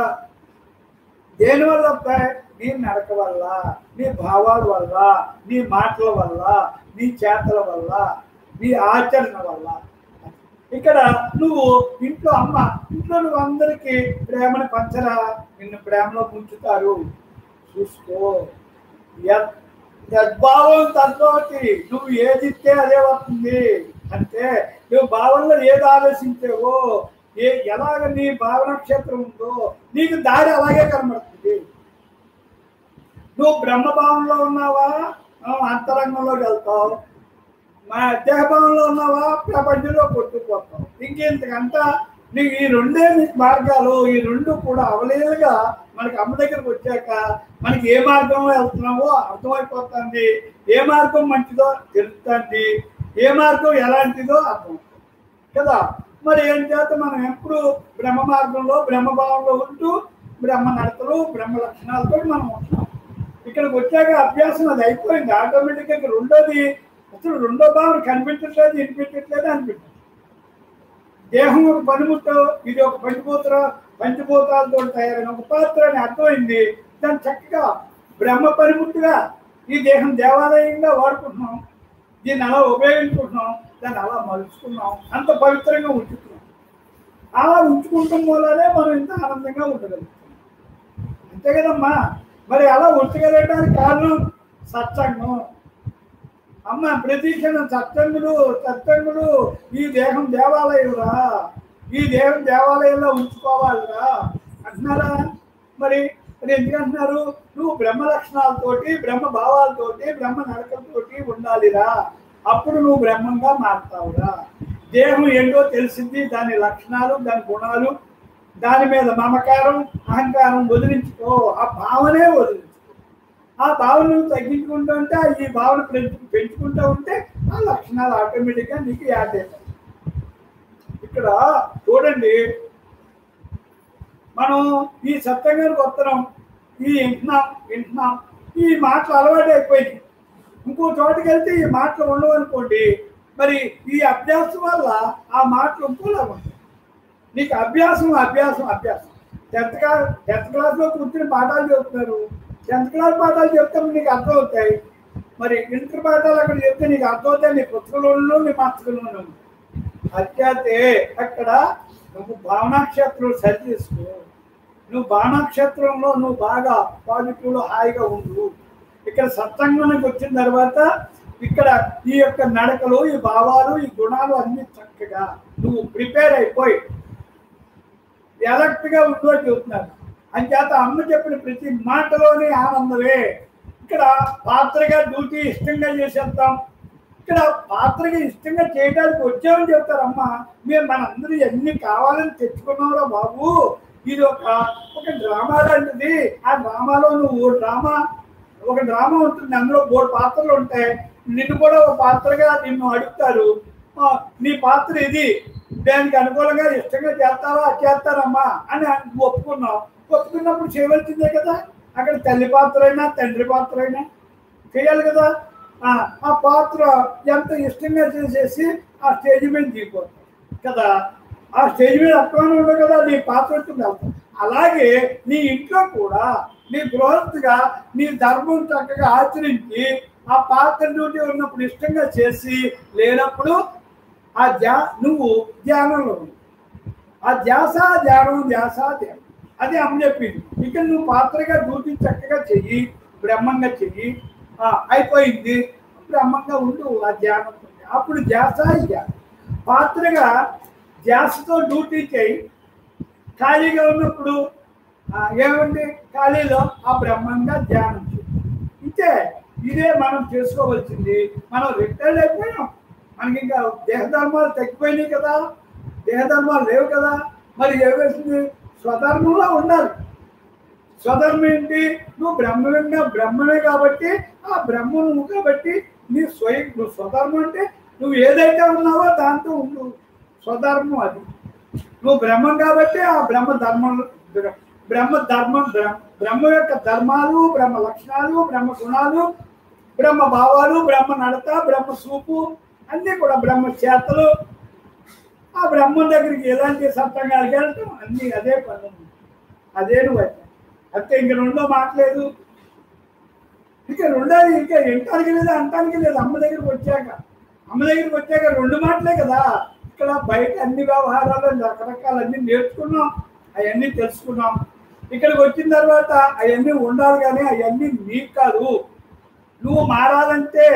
దేని వల్ల వస్తాయి నీ నడక వల్ల నీ భావాల వల్ల నీ మాటల వల్ల నీ చేతల వల్ల నీ ఆచరణ వల్ల ఇక్కడ నువ్వు ఇంట్లో అమ్మ ఇంట్లో నువ్వు అందరికీ ప్రేమను పంచరా నిన్ను ప్రేమలో ముంచుతారు చూసుకో యద్- యద్భావం తనతోటి నువ్వు ఏది ఇస్తే అదే వస్తుంది అంటే నువ్వు భావంలో ఏది ఆలోచించావో ఏ ఎలాగ నీ భావన క్షేత్రం ఉందో నీకు దారి అలాగే కనబడుతుంది నువ్వు బ్రహ్మభావంలో ఉన్నావా ఆ, అంతరంగంలోకి వెళ్తావు మా దేహభావంలో ఉన్నావా ప్రపంచంలో కొట్టుకుపోతావు ఇంకెంతకంతా నీకు ఈ రెండే నీకు మార్గాలు ఈ రెండు కూడా అవలేలుగా మనకి అమ్మ దగ్గరకు వచ్చాక మనకి ఏ మార్గంలో వెళ్తున్నావో అర్థమైపోతుంది ఏ మార్గం మంచిదో తెలుస్తుంది ఏ మార్గం ఎలాంటిదో అర్థం కదా మరి ఏం చేత మనం ఎప్పుడు బ్రహ్మ మార్గంలో బ్రహ్మభావంలో ఉంటూ బ్రహ్మ నడతలు బ్రహ్మ లక్షణాలతో మనం ఉంటున్నాం ఇక్కడికి వచ్చాక అభ్యాసం అది అయిపోయింది ఆటోమేటిక్గా ఇక రెండోది అసలు రెండో భావన కనిపించట్లేదు వినిపించట్లేదు అనిపించదు దేహం ఒక పనిముట్టు ఇది ఒక పంచిపోతర పంచిపోతాలతో తయారైన ఒక పాత్ర అని అర్థమైంది దాన్ని చక్కగా బ్రహ్మ పనిముట్టుగా ఈ దేహం దేవాలయంగా వాడుకుంటున్నాం దీన్ని అలా ఉపయోగించుకుంటున్నాం దాన్ని అలా మలుచుకున్నాం అంత పవిత్రంగా ఉంచుతున్నాం అలా ఉంచుకుంటాం వల్లనే మనం ఇంత ఆనందంగా ఉండగలుగుతాం అంతే కదమ్మా మరి అలా ఉంచగలగడానికి కారణం సత్సంగం అమ్మ ప్రతి క్షణం సత్సంగుడు సత్సంగుడు ఈ దేహం దేవాలయంరా ఈ దేహం దేవాలయంలో ఉంచుకోవాలిరా అంటున్నారా మరి మరి ఎందుకు అంటున్నారు నువ్వు బ్రహ్మ లక్షణాలతోటి బ్రహ్మ భావాలతోటి బ్రహ్మ నడకలతోటి ఉండాలిరా అప్పుడు నువ్వు బ్రహ్మంగా మారుతావురా దేహం ఏంటో తెలిసింది దాని లక్షణాలు దాని గుణాలు దాని మీద మమకారం అహంకారం వదిలించుకో ఆ భావనే వదిలించుకో ఆ భావనను తగ్గించుకుంటూ ఉంటే ఆ ఈ భావన పెంచు పెంచుకుంటూ ఉంటే ఆ లక్షణాలు ఆటోమేటిక్గా నీకు యాడ్ అవుతాయి ఇక్కడ చూడండి మనం ఈ సత్యంగానికి వస్తున్నాం ఈ వింటున్నాం వింటున్నాం ఈ మాటలు అలవాటు అయిపోయింది ఇంకో చోటుకి వెళ్తే ఈ మాటలు ఉండవు అనుకోండి మరి ఈ అభ్యాసం వల్ల ఆ మాటలు ఇంకోలా ఉంటాయి నీకు అభ్యాసం అభ్యాసం అభ్యాసం టెన్త్ క్లాస్ టెన్త్ క్లాస్లో కూర్చుని పాఠాలు చెప్తున్నారు టెన్త్ క్లాస్ పాఠాలు చెప్తే నీకు అర్థం అవుతాయి మరి ఇంటర్ పాఠాలు అక్కడ చెప్తే నీకు అర్థం అవుతాయి నీ పుస్తకంలోనూ నీ పుస్తకంలోనూ అత్యాతే అక్కడ నువ్వు భావనాక్షేత్రం సరి చేసుకో నువ్వు బాణాక్షేత్రంలో నువ్వు బాగా పాజిటివ్లో హాయిగా ఉండు ఇక్కడ సత్సంగానికి వచ్చిన తర్వాత ఇక్కడ ఈ యొక్క నడకలు ఈ భావాలు ఈ గుణాలు అన్ని చక్కగా నువ్వు ప్రిపేర్ అయిపోయి ఎలక్ట్ గా ఉందో చెబుతున్నారు అంచేత అమ్మ చెప్పిన ప్రతి మాటలోనే ఆనందమే ఇక్కడ పాత్రగా డ్యూటీ ఇష్టంగా చేసేద్దాం ఇక్కడ పాత్రగా ఇష్టంగా చేయడానికి వచ్చామని చెప్తారు అమ్మ మేము మనందరూ ఎన్ని కావాలని తెచ్చుకున్నారా బాబు ఇది ఒక ఒక డ్రామా లాంటిది ఆ డ్రామాలో నువ్వు డ్రామా ఒక డ్రామా ఉంటుంది అందులో మూడు పాత్రలు ఉంటాయి నిన్ను కూడా ఒక పాత్రగా నిన్ను అడుగుతారు ఆ, నీ పాత్ర ఇది దానికి అనుకూలంగా ఇష్టంగా చేస్తావా అది చేస్తారమ్మా అని ఒప్పుకున్నావు ఒప్పుకున్నప్పుడు చేయవలసిందే కదా అక్కడ తల్లి పాత్ర అయినా తండ్రి పాత్ర అయినా చేయాలి కదా ఆ, ఆ పాత్ర ఎంత ఇష్టంగా చేసేసి ఆ స్టేజ్ మీద దిగిపోతాం కదా ఆ స్టేజ్ మీద అక్కడనే ఉండదు కదా నీ పాత్ర వచ్చింది వెళ్తాం అలాగే నీ ఇంట్లో కూడా నీ గృహస్థిగా నీ ధర్మం చక్కగా ఆచరించి ఆ పాత్ర డ్యూటీ ఉన్నప్పుడు ఇష్టంగా చేసి లేనప్పుడు ఆ ధ్యా నువ్వు ధ్యానంలో ఉండు. ఆ ధ్యాస ధ్యానం ధ్యాస ధ్యానం అది అమ్మ చెప్పింది ఇక నువ్వు పాత్రగా డ్యూటీ చక్కగా చెయ్యి బ్రహ్మంగా చెయ్యి ఆ, అయిపోయింది బ్రహ్మంగా ఉండు ఆ ధ్యానం అప్పుడు ధ్యాస ఈ ధ్యానం పాత్రగా ధ్యాసతో డ్యూటీ చేయి ఖాళీగా ఉన్నప్పుడు ఆ, ఏమండి ఖాళీలో ఆ బ్రహ్మంగా ధ్యానం చేయి ఇంతే ఇదే మనం చేసుకోవాల్సింది మనం రిటైర్డ్ అయిపోయాం మనకి ఇంకా దేహధర్మాలు తగ్గిపోయినాయి కదా దేహధర్మాలు లేవు కదా మరి ఏమేసింది స్వధర్మంలో ఉండాలి స్వధర్మం ఏంటి నువ్వు బ్రహ్మగా బ్రహ్మమే కాబట్టి ఆ బ్రహ్మ నువ్వు కాబట్టి నీ స్వయం నువ్వు స్వధర్మం అంటే నువ్వు ఏదైతే ఉన్నావో దాంతో ఉండు స్వధర్మం అది నువ్వు బ్రహ్మం కాబట్టి ఆ బ్రహ్మ ధర్మం బ్రహ్మ ధర్మం బ్రహ్మ బ్రహ్మ యొక్క ధర్మాలు బ్రహ్మ లక్షణాలు బ్రహ్మ గుణాలు బ్రహ్మ భావాలు బ్రహ్మ నడత బ్రహ్మ చూపు అన్నీ కూడా బ్రహ్మ చేతలు ఆ బ్రహ్మం దగ్గరికి ఎలాంటి సత్సంగాలకు వెళ్ళటం అన్నీ అదే పనులు అదే నువ్వు అయితే అంతే ఇంక రెండో మాట్లేదు ఇంకా రెండోది ఇంకా వినటానికి లేదు అంటానికి లేదు అమ్మ దగ్గరికి వచ్చాక అమ్మ దగ్గరికి వచ్చాక రెండు మాటలే కదా ఇక్కడ బయట అన్ని వ్యవహారాలు రకరకాల అన్ని నేర్చుకున్నాం అవన్నీ తెలుసుకున్నాం ఇక్కడికి వచ్చిన తర్వాత అవన్నీ ఉండాలి కానీ అవన్నీ నీకు కాదు నువ్వు మారాలంటే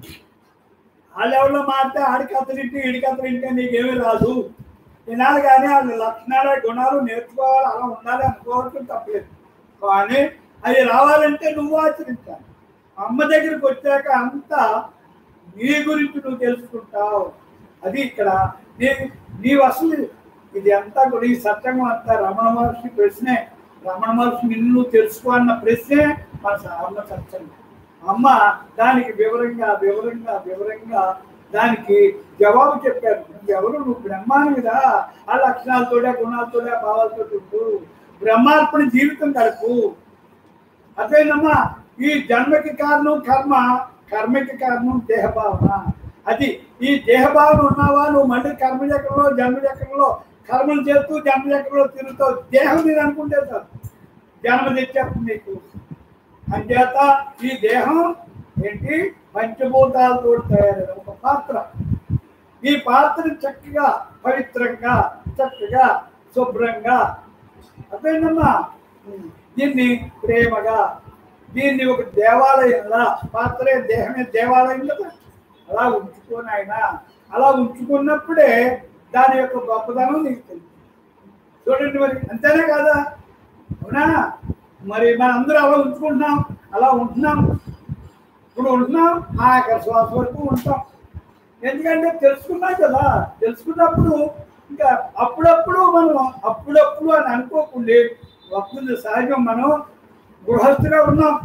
ఆ లెవెల్లో మారితే ఆడికి అతనింటి ఈడికి అతనింటే నీకేమీ రాదు వినాలి కానీ వాళ్ళ లక్షణాలు గుణాలు నేర్చుకోవాలి అలా ఉండాలి అనుకోవడం తప్పలేదు కానీ అవి రావాలంటే నువ్వు ఆచరించాలి అమ్మ దగ్గరికి వచ్చాక అంతా నీ గురించి నువ్వు తెలుసుకుంటావు అది ఇక్కడ నీ నీవు అసలు ఇది అంతా కూడా ఈ సత్యంగా అంతా రమణ మహర్షి ప్రశ్నే రమణ మహర్షి నిన్ను నువ్వు తెలుసుకో అన్న ప్రశ్నే మన అమ్మ సత్యం అమ్మ దానికి వివరంగా వివరంగా వివరంగా దానికి జవాబు చెప్పారు ఎవరు నువ్వు బ్రహ్మానివిదా ఆ లక్షణాలతోడే గుణాలతోడే ఆ భావాలతో ఉండు బ్రహ్మార్పణ జీవితం గడుపు అదేనమ్మా ఈ జన్మకి కారణం కర్మ కర్మకి కారణం దేహభావన అది ఈ దేహభావన ఉన్నావా నువ్వు మళ్ళీ కర్మ చక్రంలో జన్మ చక్రంలో కర్మలు చేస్తూ జన్మ చక్రంలో తిరుగుతావు దేహం నేను అనుకుంటే సార్ జన్మ తెచ్చేస్తుంది నీకు అంచేత ఈ దేహం ఏంటి పంచభూతాలతో తయారైన ఒక పాత్ర ఈ పాత్ర చక్కగా పవిత్రంగా చక్కగా శుభ్రంగా అదేనమ్మా దీన్ని ప్రేమగా దీన్ని ఒక దేవాలయంలా పాత్రే దేహమే దేవాలయం కదా అలా ఉంచుకొని ఆయన అలా ఉంచుకున్నప్పుడే దాని యొక్క గొప్పదనం నీకు తెలుసు చూడండి మరి అంతేనే కాదా అవునా మరి మనందరూ అలా ఉంచుకుంటున్నాం అలా ఉంటున్నాం ఇప్పుడు ఉంటున్నాం ఆఖరి శ్వాస వరకు ఉంటాం ఎందుకంటే తెలుసుకున్నాం కదా తెలుసుకున్నప్పుడు ఇంకా అప్పుడప్పుడు మనం అప్పుడప్పుడు అని అనుకోకుండా వస్తుంది సహజం మనం గృహస్థుగా ఉన్నాం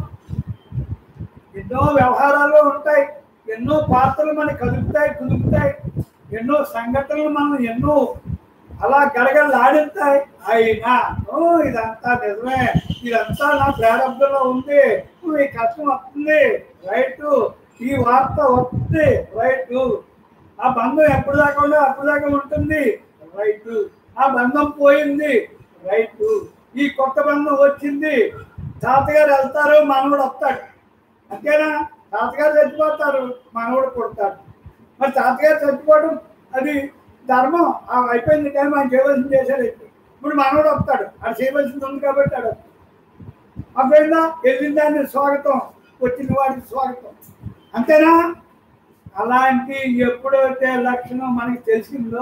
ఎన్నో వ్యవహారాలు ఉంటాయి ఎన్నో పాత్రలు మనకి కదుపుతాయి కుదుపుతాయి ఎన్నో సంఘటనలు మనం ఎన్నో అలా గడగడలాడుతాయి అయినా ఓ ఇదంతా నిజమే ఇదంతా నా ప్రారంభంలో ఉంది ఓ, ఈ కష్టం వస్తుంది రైట్ ఈ వార్త వస్తుంది రైట్ ఆ బంధం ఎప్పుడు దాకా ఉండో అప్పుడు దాకా ఉంటుంది రైట్ ఆ బంధం పోయింది రైట్ ఈ కొత్త బంధం వచ్చింది తాతగారు వెళ్తారు మనవడు వస్తాడు అంతేనా తాతగారు చచ్చిపోతారు మనవడు పుడతాడు మరి తాతగారు చచ్చిపోవడం అది ధర్మం ఆ అయిపోయింది టైం ఆయన చేయవలసింది చేశాడు ఇప్పుడు మనవడు వస్తాడు అది చేయవలసింది ఉంది కాబట్టి ఆడు వస్తాడు. అప్పుడైనా వెళ్ళిన దాన్ని స్వాగతం వచ్చిన వాడికి స్వాగతం అంతేనా అలాంటి ఎప్పుడైతే లక్షణం మనకి తెలిసిందో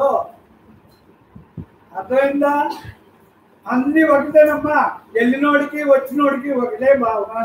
అర్థమైందా అన్ని ఒకటేనమ్మా వెళ్ళినోడికి వచ్చినోడికి ఒకటే భావన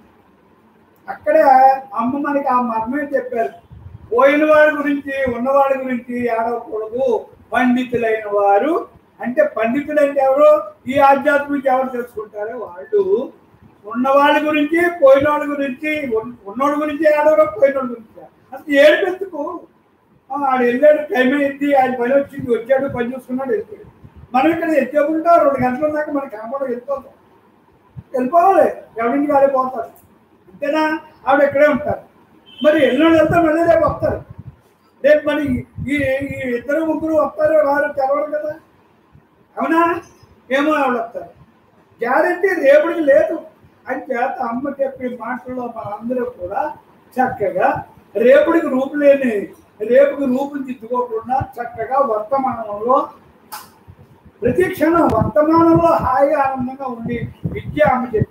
అక్కడే అమ్మ మనకి ఆ మర్మే చెప్పారు పోయిన వాడి గురించి ఉన్నవాడి గురించి ఆడకూడదు పండితులైన వారు అంటే పండితులు అంటే ఎవరు ఈ ఆధ్యాత్మిక ఎవరు తెలుసుకుంటారో వాళ్ళు ఉన్నవాళ్ళ గురించి పోయిన వాళ్ళ గురించి ఉన్- ఉన్నోడి గురించి ఆడవరు పోయినోడి గురించి అసలు ఏడుపెందుకు ఆ, ఆడు వెళ్ళాడు టైం అయింది ఆయన పని వచ్చింది వచ్చాడు పని చూసుకున్నాడు వెళ్ళిపోయాడు మనం ఇక్కడ ఎత్తుకుంటా రెండు గంటల దాకా మనకి కనపడ వెళ్ళిపోతాం వెళ్ళిపోవాలి ఎవరింటికి ఆడే పోతారు అంతేనా ఆవిడ ఇక్కడే ఉంటారు మరి ఎల్లుండి వెళ్తే మళ్ళీ రేపు వస్తారు రేపు మరి ఈ ఈ ఇద్దరు ముగ్గురు వస్తారు వారు తెలవరు కదా అవునా ఏమో ఆవిడ వస్తారు గ్యారంటీ రేపటికి లేదు అని చేత అమ్మ చెప్పే మాటల్లో మనందరూ కూడా చక్కగా రేపటికి రూపు లేని రేపుకి రూపులు దిద్దుకోకుండా చక్కగా వర్తమానంలో ప్రతి క్షణం వర్తమానంలో హాయిగా ఆనందంగా ఉండి విద్య అమ్మ చెప్పి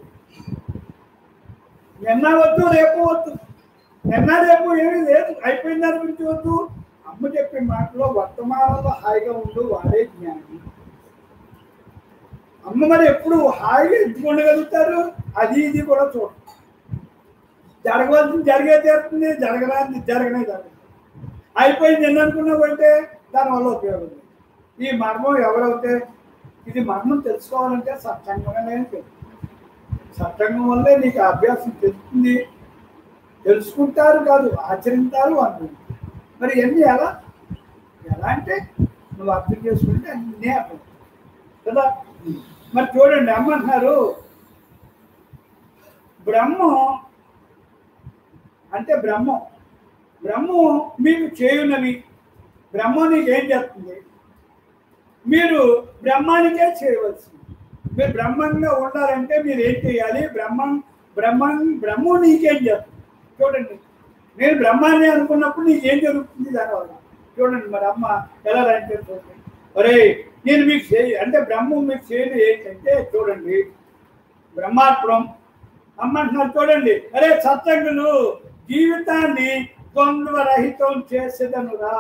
నిన్న వద్దు రేపు వద్దు నిన్న రేపు ఏమీ లేదు అయిపోయిన దాని గురించి వద్దు అమ్మ చెప్పే మాటలో వర్తమానంలో హాయిగా ఉండు వాడే జ్ఞాని అమ్మ మరి ఎప్పుడు హాయిగా ఎందుకు ఉండగలుగుతారు అది ఇది కూడా చూడ జరగవలసింది జరిగే తీరుతుంది జరగరాని జరగనే జరగదు అయిపోయింది ఎన్ని అనుకున్నావంటే దానివల్ల ఉపయోగం లేదు ఈ మర్మం ఎవరైతే ఇది మర్మం తెలుసుకోవాలంటే సత్సంగమే తెలుసు సత్సంగం వల్లే నీకు ఆ అభ్యాసం తెలుస్తుంది తెలుసుకుంటారు కాదు ఆచరిస్తారు అంటుంది మరి ఎన్ని ఎలా ఎలా అంటే నువ్వు అర్థం చేసుకుంటే అన్నీ అర్థం కదా మరి చూడండి అమ్మంటున్నారు బ్రహ్మం అంటే బ్రహ్మం బ్రహ్మం మీకు చేయునవి బ్రహ్మం నీకు ఏం చేస్తుంది మీరు బ్రహ్మానికే చేయవలసింది మీరు బ్రహ్మంగా ఉండాలంటే మీరు ఏం చేయాలి బ్రహ్మం బ్రహ్మం బ్రహ్మం నీకేం చేస్తుంది చూడండి నేను బ్రహ్మాన్ని అనుకున్నప్పుడు నీకేం జరుగుతుంది దానివల్ల చూడండి మరి అమ్మ ఎలా అంటే చూడండి ఒరే నేను మీకు చేయ అంటే బ్రహ్మం మీకు చేయను ఏంటంటే చూడండి బ్రహ్మాత్మం అమ్మ అంటున్నారు చూడండి అరే సత్సంగులు జీవితాన్ని ద్వంద్వరహితం చేసేదనురా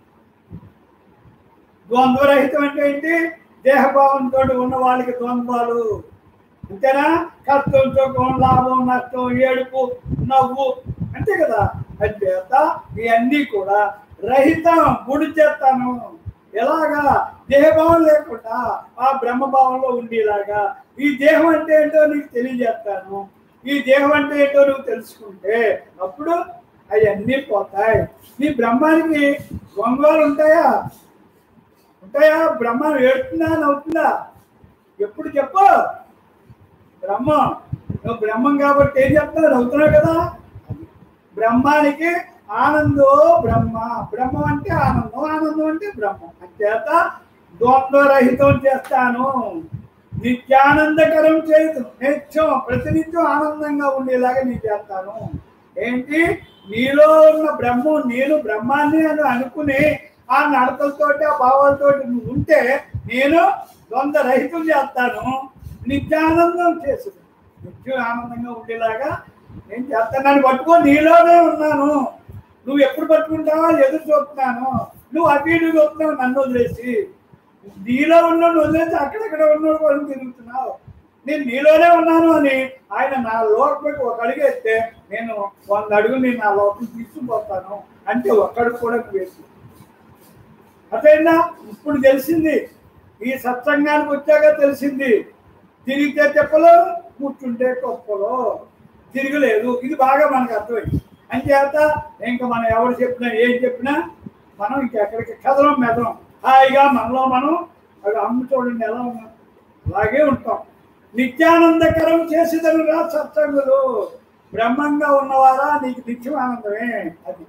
ద్వంద్వరహితం అంటే ఏంటి దేహభావంతో ఉన్న వాళ్ళకి ద్వంద్వాలు అంతేనా కష్టం సుఖం లాభం నష్టం ఏడుపు నవ్వు అంతే కదా అంచేత ఇవన్నీ కూడా రహితం గుడి చేస్తాను ఎలాగా దేహభావం లేకుండా ఆ బ్రహ్మభావంలో ఉండేలాగా ఈ దేహం అంటే ఏంటో నీకు తెలియజేస్తాను ఈ దేహం అంటే ఏంటో నువ్వు తెలుసుకుంటే అప్పుడు అవన్నీ పోతాయి నీ బ్రహ్మానికి ద్వంద్వాలు ఉంటాయా ఉంటాయా బ్రహ్మం ఏడుతుందా నవ్వుతుందా ఎప్పుడు చెప్పు బ్రహ్మం నువ్వు బ్రహ్మం కాబట్టి ఏం చెప్తావు నవ్వుతున్నావు కదా అది. బ్రహ్మానికి ఆనందో బ్రహ్మ బ్రహ్మం అంటే ఆనందం ఆనందం అంటే బ్రహ్మం అంచేత ద్వంద్వరహితం చేస్తాను నిత్యానందకరం చేయదు నిత్యం ప్రతినిత్యం ఆనందంగా ఉండేలాగా నేను చేస్తాను ఏంటి నీలో ఉన్న బ్రహ్మం నేను బ్రహ్మాన్ని అని అనుకుని ఆ నడతలతోటి ఆ భావాలతోటి నువ్వు ఉంటే నేను ద్వంద్వ రహితం చేస్తాను నిత్యానందం చేసు నిత్యం ఆనందంగా ఉండేలాగా నేను చేస్తానని పట్టుకో నీలోనే ఉన్నాను నువ్వు ఎప్పుడు పట్టుకుంటావో ఎదురు చూస్తున్నాను నువ్వు అటు ఇటు చూస్తున్నావు నన్ను వదిలేసి నీలో ఉన్నాడు వదిలేసి అక్కడక్కడ ఉన్నాడు కోసం తిరుగుతున్నావు నేను నీలోనే ఉన్నాను అని ఆయన నా లోపలికి ఒక అడిగేస్తే నేను వంద అడుగు నేను నా లోపలికి తీసుకుపోతాను అంటే ఒక్కడికి కూడా వేసి అదేనా ఇప్పుడు తెలిసింది ఈ సత్సంగానికి వచ్చాక తెలిసింది తిరిగితే చెప్పలో కూర్చుంటే గొప్పలో తిరగలేదు ఇది బాగా మనకు అర్థమైంది అంచేత ఇంకా మనం ఎవరు చెప్పినా ఏం చెప్పినా మనం ఇంకెక్కడికి కదలం మెదలం హాయిగా మనలో మనం అది అమ్ము చూడండి ఎలా ఉన్నాం అలాగే ఉంటాం నిత్యానందకరం చేసేదనుగా సత్సంగులు బ్రహ్మంగా ఉన్నవారా నీకు నిత్యం ఆనందమే అది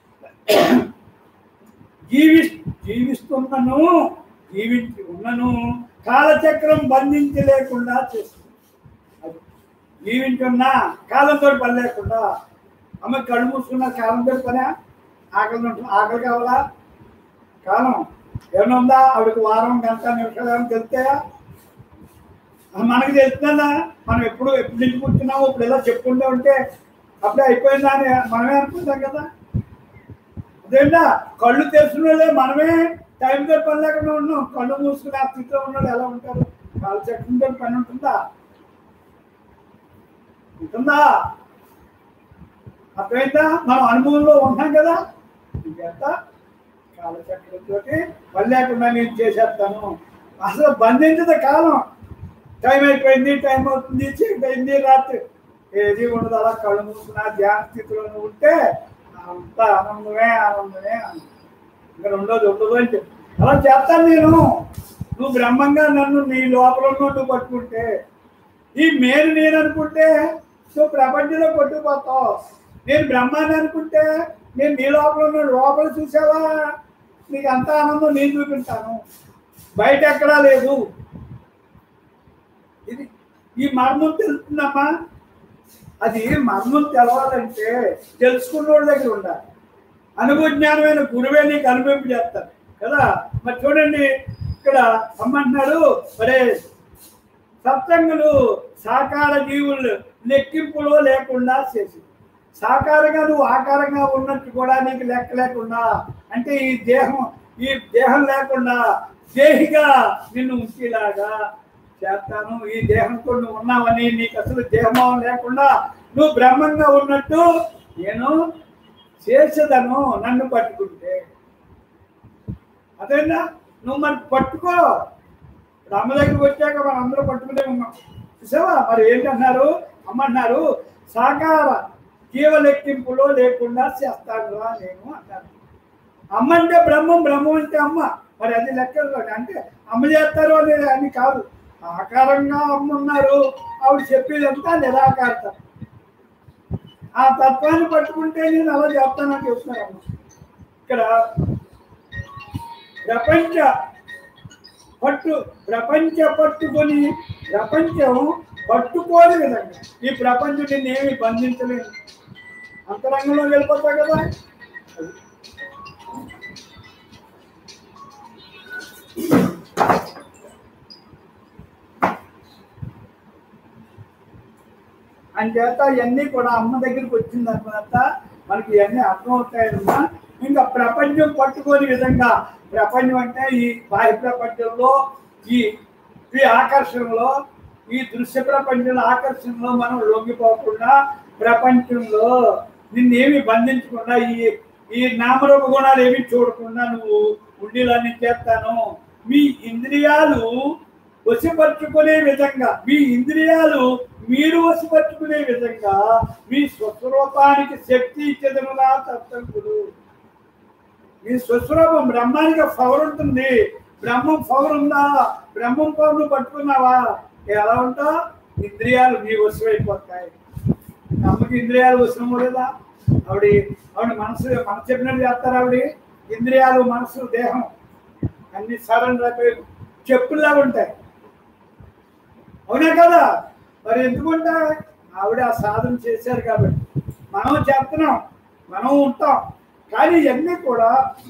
జీవి జీవిస్తున్నను జీవించి ఉన్నను కాలచక్రం బంధించి లేకుండా చేస్తుంది అది జీవించున్నా కాలంతో పని లేకుండా అమ్మ కళ్ళు మూసుకున్న కాలంతో పనే ఆకలి ఉంటుంది ఆకలి కావాలా కాలం ఏమైనా ఉందా ఆవిడకి వారం గంట నిమిషాలు ఏమైనా తెలుస్తాయా అది మనకి తెలుస్తుందా మనం ఎప్పుడు ఎప్పుడు నుంచి కూర్చున్నామో ఇప్పుడు ఎలా చెప్పుకుంటూ ఉంటే అప్పుడే అయిపోయిందా అని మనమే అనుకుంటాం కదా అదేంటా కళ్ళు తెలుసుకునే మనమే టైంతో పని లేకుండా ఉన్నాం కళ్ళు మూసుకుని ఆ స్థితిలో ఉన్నాడు ఎలా ఉంటారు కాలు చెట్టుంటే పని ఉంటుందా ఉంటుందా అర్థమైందా మనం అనుభవంలో ఉంటాం కదా ఇంకెంత కాలచక్రంతో పని లేకుండా నేను చేసేస్తాను అసలు బంధించదు కాలం టైం అయిపోయింది టైం అవుతుంది చీకటి అయింది రాత్రి ఏది ఉండదు అలా కళ్ళు మూసుకున్న ధ్యాన స్థితిలో నువ్వు ఉంటే అంత ఆనందమే ఆనందమే ఆనందం ఇంకా రెండోది ఉండదు అని చెప్పి అలా చేస్తాను నేను నువ్వు బ్రహ్మంగా నన్ను నీ లోపల ఉన్న నువ్వు పట్టుకుంటే ఈ మేలు నేను అనుకుంటే నువ్వు ప్రపంచంలో కొట్టుకుపోతావు నేను బ్రహ్మాన్ని అనుకుంటే నేను నీ లోపల ఉన్న లోపల చూసావా నీకు అంత ఆనందం నేను చూపించాను బయట ఎక్కడా లేదు ఇది ఈ మర్మం తెలుస్తుందమ్మా అది మర్మం తెలవాలంటే తెలుసుకున్న వాళ్ళ దగ్గర ఉండాలి అనుభవజ్ఞానమైన గురువే నీకు అనుభవింపు చేస్తారు కదా మరి చూడండి ఇక్కడ అమ్మంటున్నారు మరే సత్సంగులు సాకార జీవులు లెక్కింపులో లేకుండా చేసి సాకారంగా నువ్వు ఆకారంగా ఉన్నట్టు కూడా నీకు లెక్క లేకుండా అంటే ఈ దేహం ఈ దేహం లేకుండా దేహిగా నిన్ను ఉంచేలాగా చేస్తాను ఈ దేహంతో నువ్వు ఉన్నావని నీకు అసలు దేహభావం లేకుండా నువ్వు బ్రహ్మంగా ఉన్నట్టు నేను చేసేదను నన్ను పట్టుకుంటే అదేనా నువ్వు మరి పట్టుకో ఇప్పుడు అమ్మ దగ్గరికి వచ్చాక మనం అందరూ పట్టుకునే ఉన్నాం చూసావా మరి ఏంటన్నారు అమ్మ అన్నారు సాకార జీవలెక్కింపులో లేకుండా చేస్తాను రా నేను అన్నారు అమ్మ అంటే బ్రహ్మం బ్రహ్మం అంటే అమ్మ మరి అది లెక్కల్లో అంటే అమ్మ చేస్తారు అనేది అని కాదు ఆకారంగా అమ్మ ఉన్నారు ఆవిడ చెప్పేదంతా నిరాకారత ఆ తత్వాన్ని పట్టుకుంటే నేను అలా చెప్తానని చెప్తున్నాను ఇక్కడ ప్రపంచ పట్టు ప్రపంచ పట్టుకొని ప్రపంచం పట్టుకోని విధంగా ఈ ప్రపంచం నిన్ను ఏమి బంధించలేదు అంతరంగంలో వెళ్ళిపోతావు కదా అంచేత ఇవన్నీ కూడా అమ్మ దగ్గరికి వచ్చిన తర్వాత మనకి ఇవన్నీ అర్థమవుతాయమ్మా ఇంకా ప్రపంచం పట్టుకోని విధంగా ప్రపంచం అంటే ఈ బాహ్య ప్రపంచంలో ఈ ఈ ఆకర్షణలో ఈ దృశ్య ప్రపంచంలో ఆకర్షణలో మనం లొంగిపోకుండా ప్రపంచంలో నిన్నేమి బంధించకుండా ఈ ఈ నామరూప గుణాలు ఏమి చూడకుండా నువ్వు ఉండేలాన్ని చేస్తాను మీ ఇంద్రియాలు వశపరుచుకునే విధంగా మీ ఇంద్రియాలు మీరు వశపరుచుకునే విధంగా మీ స్వస్వరూపానికి శక్తి ఇచ్చేదనులా తత్వంకుడు మీ స్వస్వరూపం బ్రహ్మానికి పవర్ ఉంటుంది బ్రహ్మం పవర్ ఉందా బ్రహ్మం పవర్ నువ్వు పట్టుకున్నావా ఎలా ఉంటావు ఇంద్రియాలు నీ వశమైపోతాయి అమ్మకి ఇంద్రియాలు వశం లేదా ఆవిడ ఆవిడ మనసు మనసు చెప్పినట్టు చేస్తారు ఆవిడ ఇంద్రియాలు మనసు దేహం అన్ని సరెండర్ అయిపోయి చెప్పుల్లా ఉంటాయి అవునా కదా మరి ఎందుకుంటా ఆవిడ ఆ సాధన చేశారు కాబట్టి మనం చేస్తున్నాం మనం ఉంటాం కానీ ఇవన్నీ కూడా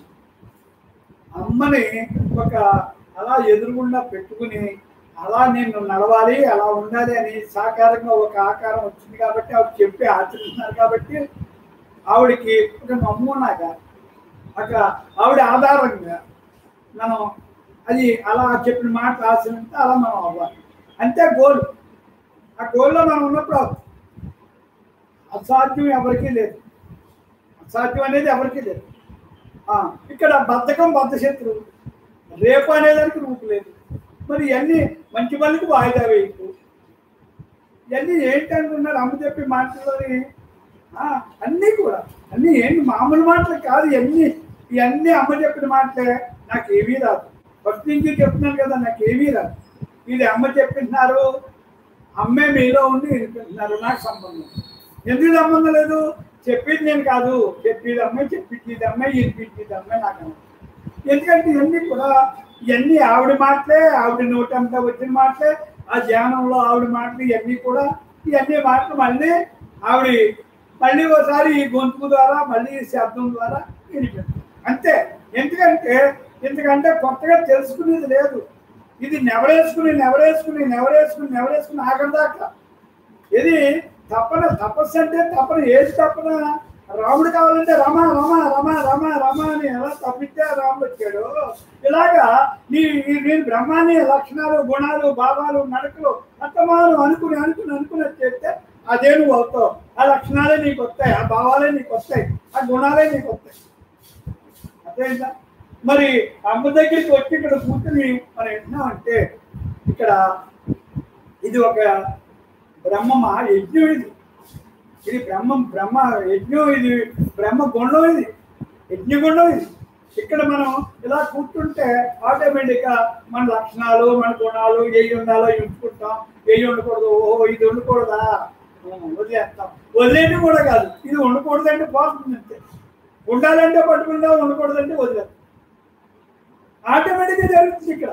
అమ్మని ఒక అలా ఎదురుగుండా పెట్టుకుని అలా నేను నడవాలి అలా ఉండాలి అని సాకారంగా ఒక ఆకారం వచ్చింది కాబట్టి ఆవిడ చెప్పి ఆచరిస్తున్నారు కాబట్టి ఆవిడకి ఒక నమూనాగా ఒక ఆవిడ ఆధారంగా మనం అది అలా చెప్పిన మాట ఆచరిస్తే అలా మనం అవ్వాలి అంతే గోల్ ఆ గోల్లో మనం ఉన్నప్పుడు అసాధ్యం ఎవరికీ లేదు అసాధ్యం అనేది ఎవరికీ లేదు ఆ, ఇక్కడ బద్ధకం బద్ధశత్రువు రేపు అనేదానికి రూపు లేదు మరి ఇవన్నీ మంచి పనులకు వాయిదా వేయకు ఇవన్నీ ఏంటంటున్నారు అమ్మ చెప్పి మాటలని ఆ, అన్నీ కూడా అన్నీ ఏంటి మామూలు మాటలు కాదు ఇవన్నీ ఇవన్నీ అమ్మ చెప్పిన మాటలే నాకు ఏమీ రాదు ఫస్ట్ నుంచి చెప్తున్నాను కదా నాకు ఏమీ రాదు ఇది అమ్మ చెప్పింటున్నారు అమ్మే మీలో ఉండి వినిపిస్తున్నారు నాకు సంబంధం ఎందుకు సంబంధం లేదు చెప్పింది నేను కాదు చెప్పేది అమ్మాయి చెప్పింది అమ్మాయి వినిపించేది అమ్మాయి నాకు అనవసరం. ఎందుకంటే ఇవన్నీ కూడా ఇవన్నీ ఆవిడ మాటలే ఆవిడ నోటంతా వచ్చిన మాటలే ఆ ధ్యానంలో ఆవిడ మాటలు ఇవన్నీ కూడా ఇవన్నీ మాటలు మళ్ళీ ఆవిడ మళ్ళీ ఒకసారి ఈ గొంతు ద్వారా మళ్ళీ ఈ శబ్దం ద్వారా వినిపిస్తుంది అంతే ఎందుకంటే ఎందుకంటే కొత్తగా తెలుసుకునేది లేదు ఇది నెవరేసుకుని నెవరేసుకుని నెవరేసుకుని నెవరేసుకుని ఆఖరి దాకా ఇది తపన తపస్సు అంటే తపన ఏది తపన రాముడు కావాలంటే రమ రమ రమ రమ రమ అని ఎలా తప్పితే రాముడు వచ్చాడు ఇలాగా నీ నీ- నీ బ్రహ్మాన్ని లక్షణాలు గుణాలు భావాలు నడకలు అంతమానం అనుకుని అనుకుని అనుకుని చెప్తే అదే నువ్వు అవుతావు ఆ లక్షణాలే నీకు వస్తాయి ఆ భావాలే నీకు వస్తాయి ఆ గుణాలే నీకు వస్తాయి అర్థమైందా మరి అమ్మ దగ్గరికి వచ్చి ఇక్కడ కూర్చుని మనం వింటున్నామంటే ఇక్కడ ఇది ఒక బ్రహ్మమా యజ్ఞం ఇది ఇది బ్రహ్మం బ్రహ్మ యజ్ఞం ఇది బ్రహ్మ గుండం ఇది యజ్ఞగుండం ఇది ఇక్కడ మనం ఇలా కూర్చుంటే ఆటోమేటిక్గా మన లక్షణాలు మన గుణాలు ఏవి ఉండాలో ఎంచుకుంటాం ఏవి ఉండకూడదు ఓ ఇది ఉండకూడదా ఉం, వదిలేస్తాం వదిలేంటి కూడా కాదు ఇది ఉండకూడదంటే పోతుంది అంతే ఉండాలంటే పట్టుకుంటా ఉండకూడదంటే వదిలేస్తాం ఆటోమేటిక్గా జరుగుతుంది ఇక్కడ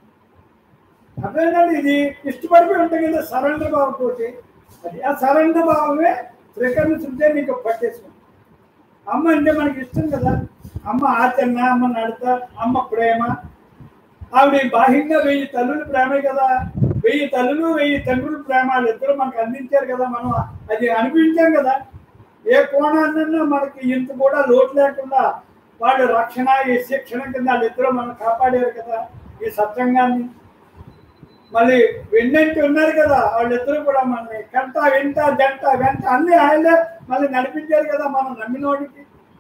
అర్థమైందండి ఇది ఇష్టపడిపోయి ఉంటుంది కదా సరెండర్ భావంతో అది ఆ సరెండర్ భావమే త్రికరణ శుద్ధే నీకు పట్టేసుకుంది అమ్మ అంటే మనకి ఇష్టం కదా అమ్మ ఆచరణ అమ్మ నడత అమ్మ ప్రేమ ఆవిడ బాహ్యంగా వెయ్యి తల్లుల ప్రేమే కదా వెయ్యి తల్లులు వెయ్యి తండ్రుల ప్రేమ వాళ్ళిద్దరూ మనకు అందించారు కదా మనం అది అనిపించాం కదా ఏ కోణాన్న మనకి ఇంత కూడా లోటు లేకుండా వాళ్ళు రక్షణ ఈ శిక్షణ కింద వాళ్ళిద్దరూ మనం కాపాడారు కదా ఈ సత్సంగాన్ని మళ్ళీ వెన్నంటి ఉన్నారు కదా వాళ్ళిద్దరూ కూడా మనల్ని కంట వెంట జంట వెంట అన్ని ఆయనే మళ్ళీ నడిపించారు కదా మనం నమ్మినోడికి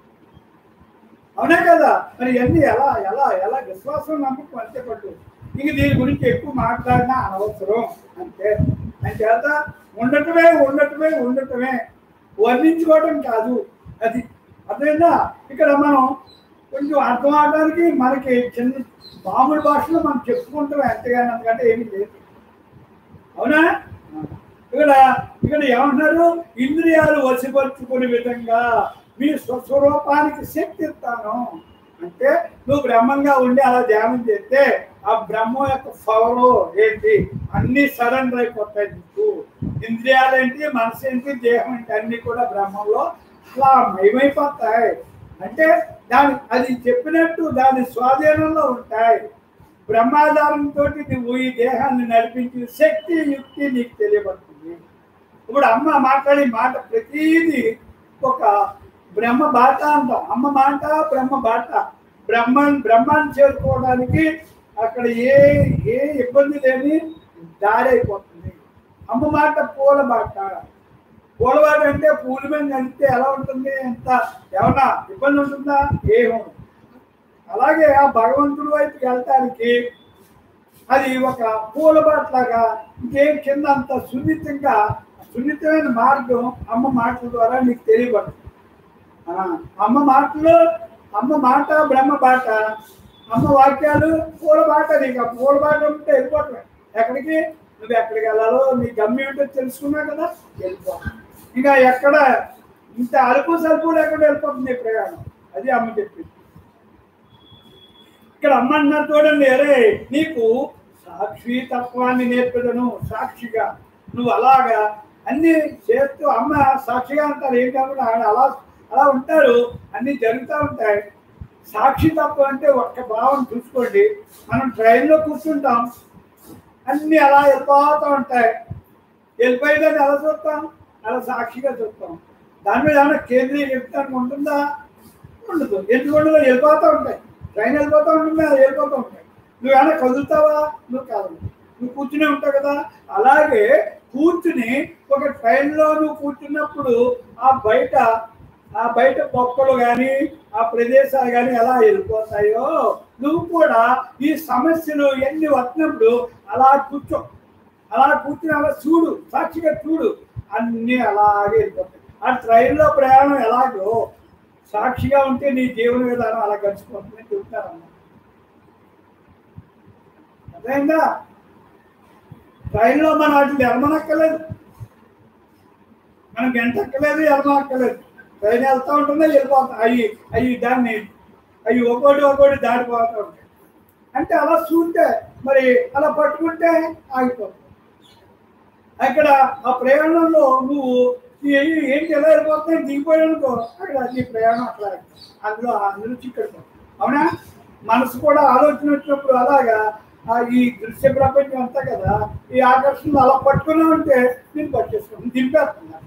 అవునా కదా మరి ఇవన్నీ ఎలా ఎలా ఎలా విశ్వాసం నమ్మకం అంతే పట్టు ఇంక దీని గురించి ఎక్కువ మాట్లాడినా అనవసరం అంతే అంచేత ఉండటమే ఉండటమే ఉండటమే వర్ణించుకోవడం కాదు అది అదేనా ఇక్కడ మనం కొంచెం అర్థం అవడానికి మనకి చిన్న మామూలు భాషలో మనం చెప్పుకుంటాం ఎంతగానో అంతకంటే ఏమీ లేదు అవునా ఇక్కడ ఇక్కడ ఏమంటున్నారు ఇంద్రియాలు వసిపరుచుకునే విధంగా మీ స్వస్వరూపానికి శక్తి ఇస్తాను అంటే నువ్వు బ్రహ్మంగా ఉండి అలా ధ్యానం చేస్తే ఆ బ్రహ్మ యొక్క పవరు ఏంటి అన్ని సరెండర్ అయిపోతాయి నీకు ఇంద్రియాలు ఏంటి మనసు ఏంటి దేహం ఏంటి అన్ని కూడా బ్రహ్మంలో అలా మయమైపోతాయి అంటే దాని అది చెప్పినట్టు దాని స్వాధీనంలో ఉంటాయి బ్రహ్మాధారంతో నువ్వు ఈ దేహాన్ని నడిపించిన శక్తి యుక్తి నీకు తెలియబడుతుంది ఇప్పుడు అమ్మ మాట్లాడే మాట ప్రతిదీ ఒక బ్రహ్మ బాట అంటాం అమ్మ మాట బ్రహ్మ బాట బ్రహ్మ బ్రహ్మాన్ని చేరుకోవడానికి అక్కడ ఏ ఏ ఇబ్బంది లేని దారి అయిపోతుంది అమ్మ మాట పూల బాట పూల బాట అంటే పూల మీద నడిస్తే ఎలా ఉంటుంది ఎంత ఏమన్నా ఇబ్బంది ఉంటుందా ఏమో అలాగే ఆ భగవంతుడి వైపుకి వెళ్ళటానికి అది ఒక పూలబాట్లాగా ఇంకేం కింద అంత సున్నితంగా సున్నితమైన మార్గం అమ్మ మాటల ద్వారా నీకు తెలియబడుతుంది ఆ, అమ్మ మాటలు అమ్మ మాట బ్రహ్మ బాట అమ్మ వాక్యాలు పూల బాట నీకు ఆ పూల బాట ఉంటే వెళ్ళిపోవటమే ఎక్కడికి నువ్వు ఎక్కడికి వెళ్ళాలో నీ గమ్యం ఏంటో తెలుసుకున్నావు కదా వెళ్ళిపో ఇంకా ఎక్కడ ఇంత అలుపు సలుపు లేకుండా వెళ్ళిపోతుంది నీ ప్రయాణం అది అమ్మ చెప్పింది ఇక్కడ అమ్మ అన్నారు చూడండి అరే నీకు సాక్షి తత్వాన్ని నేర్పదను సాక్షిగా నువ్వు అలాగా అన్ని చేస్తూ అమ్మ సాక్షిగా అంటారు ఏం కాకుండా ఆడ అలా అలా ఉంటారు అన్ని జరుగుతూ ఉంటాయి సాక్షి తత్వం అంటే ఒక్క భావం చూసుకోండి మనం ట్రైన్లో కూర్చుంటాం అన్ని అలా వెళ్ళిపోతూ ఉంటాయి వెళ్ళిపోయేదాన్ని ఎలా చూస్తాం అలా సాక్షిగా చూస్తాం దాని మీద ఏమైనా కేంద్రీకరించడానికి ఉంటుందా ఉండదు ఎందుకు ఉండదు వెళ్ళిపోతూ ఉంటాయి ట్రైన్ వెళ్ళిపోతూ ఉంటుంది అది వెళ్ళిపోతూ ఉంటాయి నువ్వు ఏమైనా కదులుతావా నువ్వు కాదు నువ్వు కూర్చునే ఉంటావు కదా అలాగే కూర్చుని ఒక ట్రైన్లో నువ్వు కూర్చున్నప్పుడు ఆ బయట ఆ బయట మొక్కలు కానీ ఆ ప్రదేశాలు కానీ ఎలా వెళ్ళిపోతాయో నువ్వు కూడా ఈ సమస్యలు ఎన్ని వచ్చినప్పుడు అలా కూర్చో అలా కూర్చుని అలా చూడు సాక్షిగా చూడు అన్నీ అలాగే వెళ్ళిపోతాయి ఆ ట్రైన్లో ప్రయాణం ఎలాగో సాక్షిగా ఉంటే నీ జీవన విధానం అలా గడిచిపోతుందని చెప్తారన్న అర్థమైందా ట్రైన్లో మనం వాటిని ఎరమనక్కలేదు మనం గంట ఎక్కలేదు ఎరమనక్కలేదు ట్రైన్ వెళ్తూ ఉంటుంది వెళ్ళిపోతాం అవి అవి దాన్ని అవి ఒక్కోటి ఒక్కోటి దాటిపోతూ ఉంటాయి అంటే అలా చూస్తే మరి అలా పట్టుకుంటే ఆగిపోతుంది అక్కడ ఆ ప్రయాణంలో నువ్వు ఈ- ఏంటి ఎలా వెళ్ళిపోతున్నాయి దిగిపోయానుకో అక్కడ నీ ప్రయాణం అట్లా అందులో అందులో చిక్కడిపోతుంది అవునా మనసు కూడా ఆలోచన వచ్చినప్పుడు అలాగా ఆ ఈ దృశ్య ప్రపంచం అంతా కదా ఈ ఆకర్షణ అలా పట్టుకున్నా ఉంటే నేను పట్టేసుకుంటాను దింపేస్తుంది అక్కడ.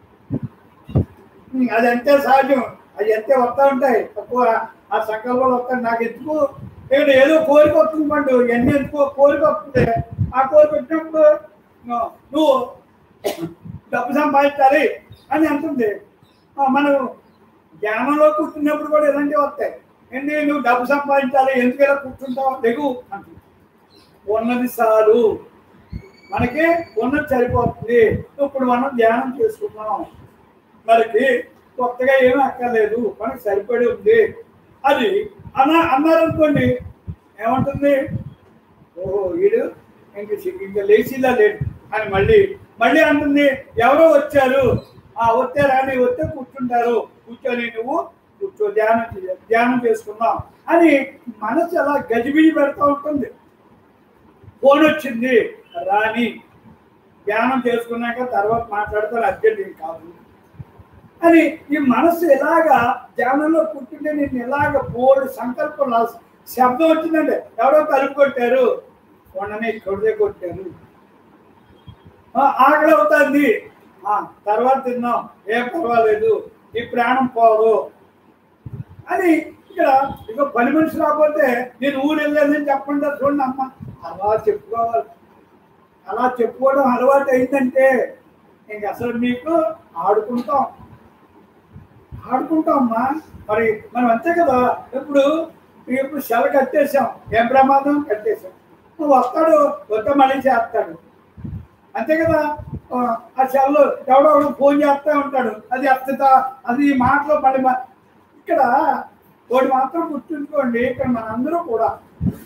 ఉమ్, అది అంతే సహజం అది అంతే వస్తూ ఉంటాయి తక్కువ ఆ సంకల్పాలు వస్తాయి నాకు ఎందుకు ఇక్కడ ఏదో కోరిక వస్తుంది పండు ఎన్ని ఎందుకో కోరిక వస్తుంది ఆ కోరిక వచ్చినప్పుడు నువ్వు- నువ్వు డబ్బు సంపాదించాలి అని అంటుంది ఆ, మనం జ్ఞానంలో కూర్చున్నప్పుడు కూడా ఇలాంటివి వస్తాయి ఏంటి నువ్వు డబ్బు సంపాదించాలి ఎందుకు ఇలా కూర్చుంటావు దిగు అంటుంది ఉన్నది చాలు మనకి ఉన్నది సరిపోతుంది ఇప్పుడు మనం ధ్యానం చేసుకున్నాం మనకి కొత్తగా ఏమీ అక్కర్లేదు మనకి సరిపడి ఉంది అది అన్న అన్నారనుకోండి ఏమంటుంది ఓహో వీడు ఇంక సి- ఇంకా లేచిలా లేడు అని మళ్ళీ మళ్ళీ అంటుంది ఎవరో వచ్చారు ఆ వచ్చారా అని వస్తే కూర్చుంటారు కూర్చొని నువ్వు కూర్చో ధ్యానం చేయ ధ్యానం చేసుకున్నాం అని మనసు అలా గజిబిజి పెడతా ఉంటుంది ఫోన్ వచ్చింది రాని ధ్యానం చేసుకున్నాక తర్వాత మాట్లాడతారు అర్జెంట్ ఏం కాదు అని ఈ మనసు ఎలాగా ధ్యానంలో కూర్చుంటే నేను ఎలాగ బోర్డు సంకల్పం లా- శబ్దం వచ్చిందంటే ఎవరో తలుపు కొట్టారు కొండనే కొడితే కొట్టారు ఆ, ఆకలి అవుతుంది ఆ, తర్వాత తిన్నాం ఏం పర్వాలేదు ఈ ప్రాణం పోదు అని ఇక్కడ ఇక పని మనిషి రాకపోతే నేను ఊరు వెళ్ళానని చెప్పండి చూడండి అమ్మ అలా చెప్పుకోవాలి అలా చెప్పుకోవడం అలవాటు అయిందంటే ఇంక అసలు మీకు ఆడుకుంటాం ఆడుకుంటాం అమ్మా మరి మనం అంతే కదా ఇప్పుడు ఇప్పుడు సెల కట్టేసాం ఏం ప్రమాదం కట్టేసాం నువ్వు వస్తాడు వద్ద మళ్ళీ చేస్తాడు అంతే కదా ఆ, ఆ సెల్లో ఎవడో ఒకడు ఫోన్ చేస్తూ ఉంటాడు అది అత్యత అది ఈ మాటలో మళ్ళీ మా- ఇక్కడ ఒకటి మాత్రం గుర్తుంచుకోండి ఇక్కడ మనందరూ కూడా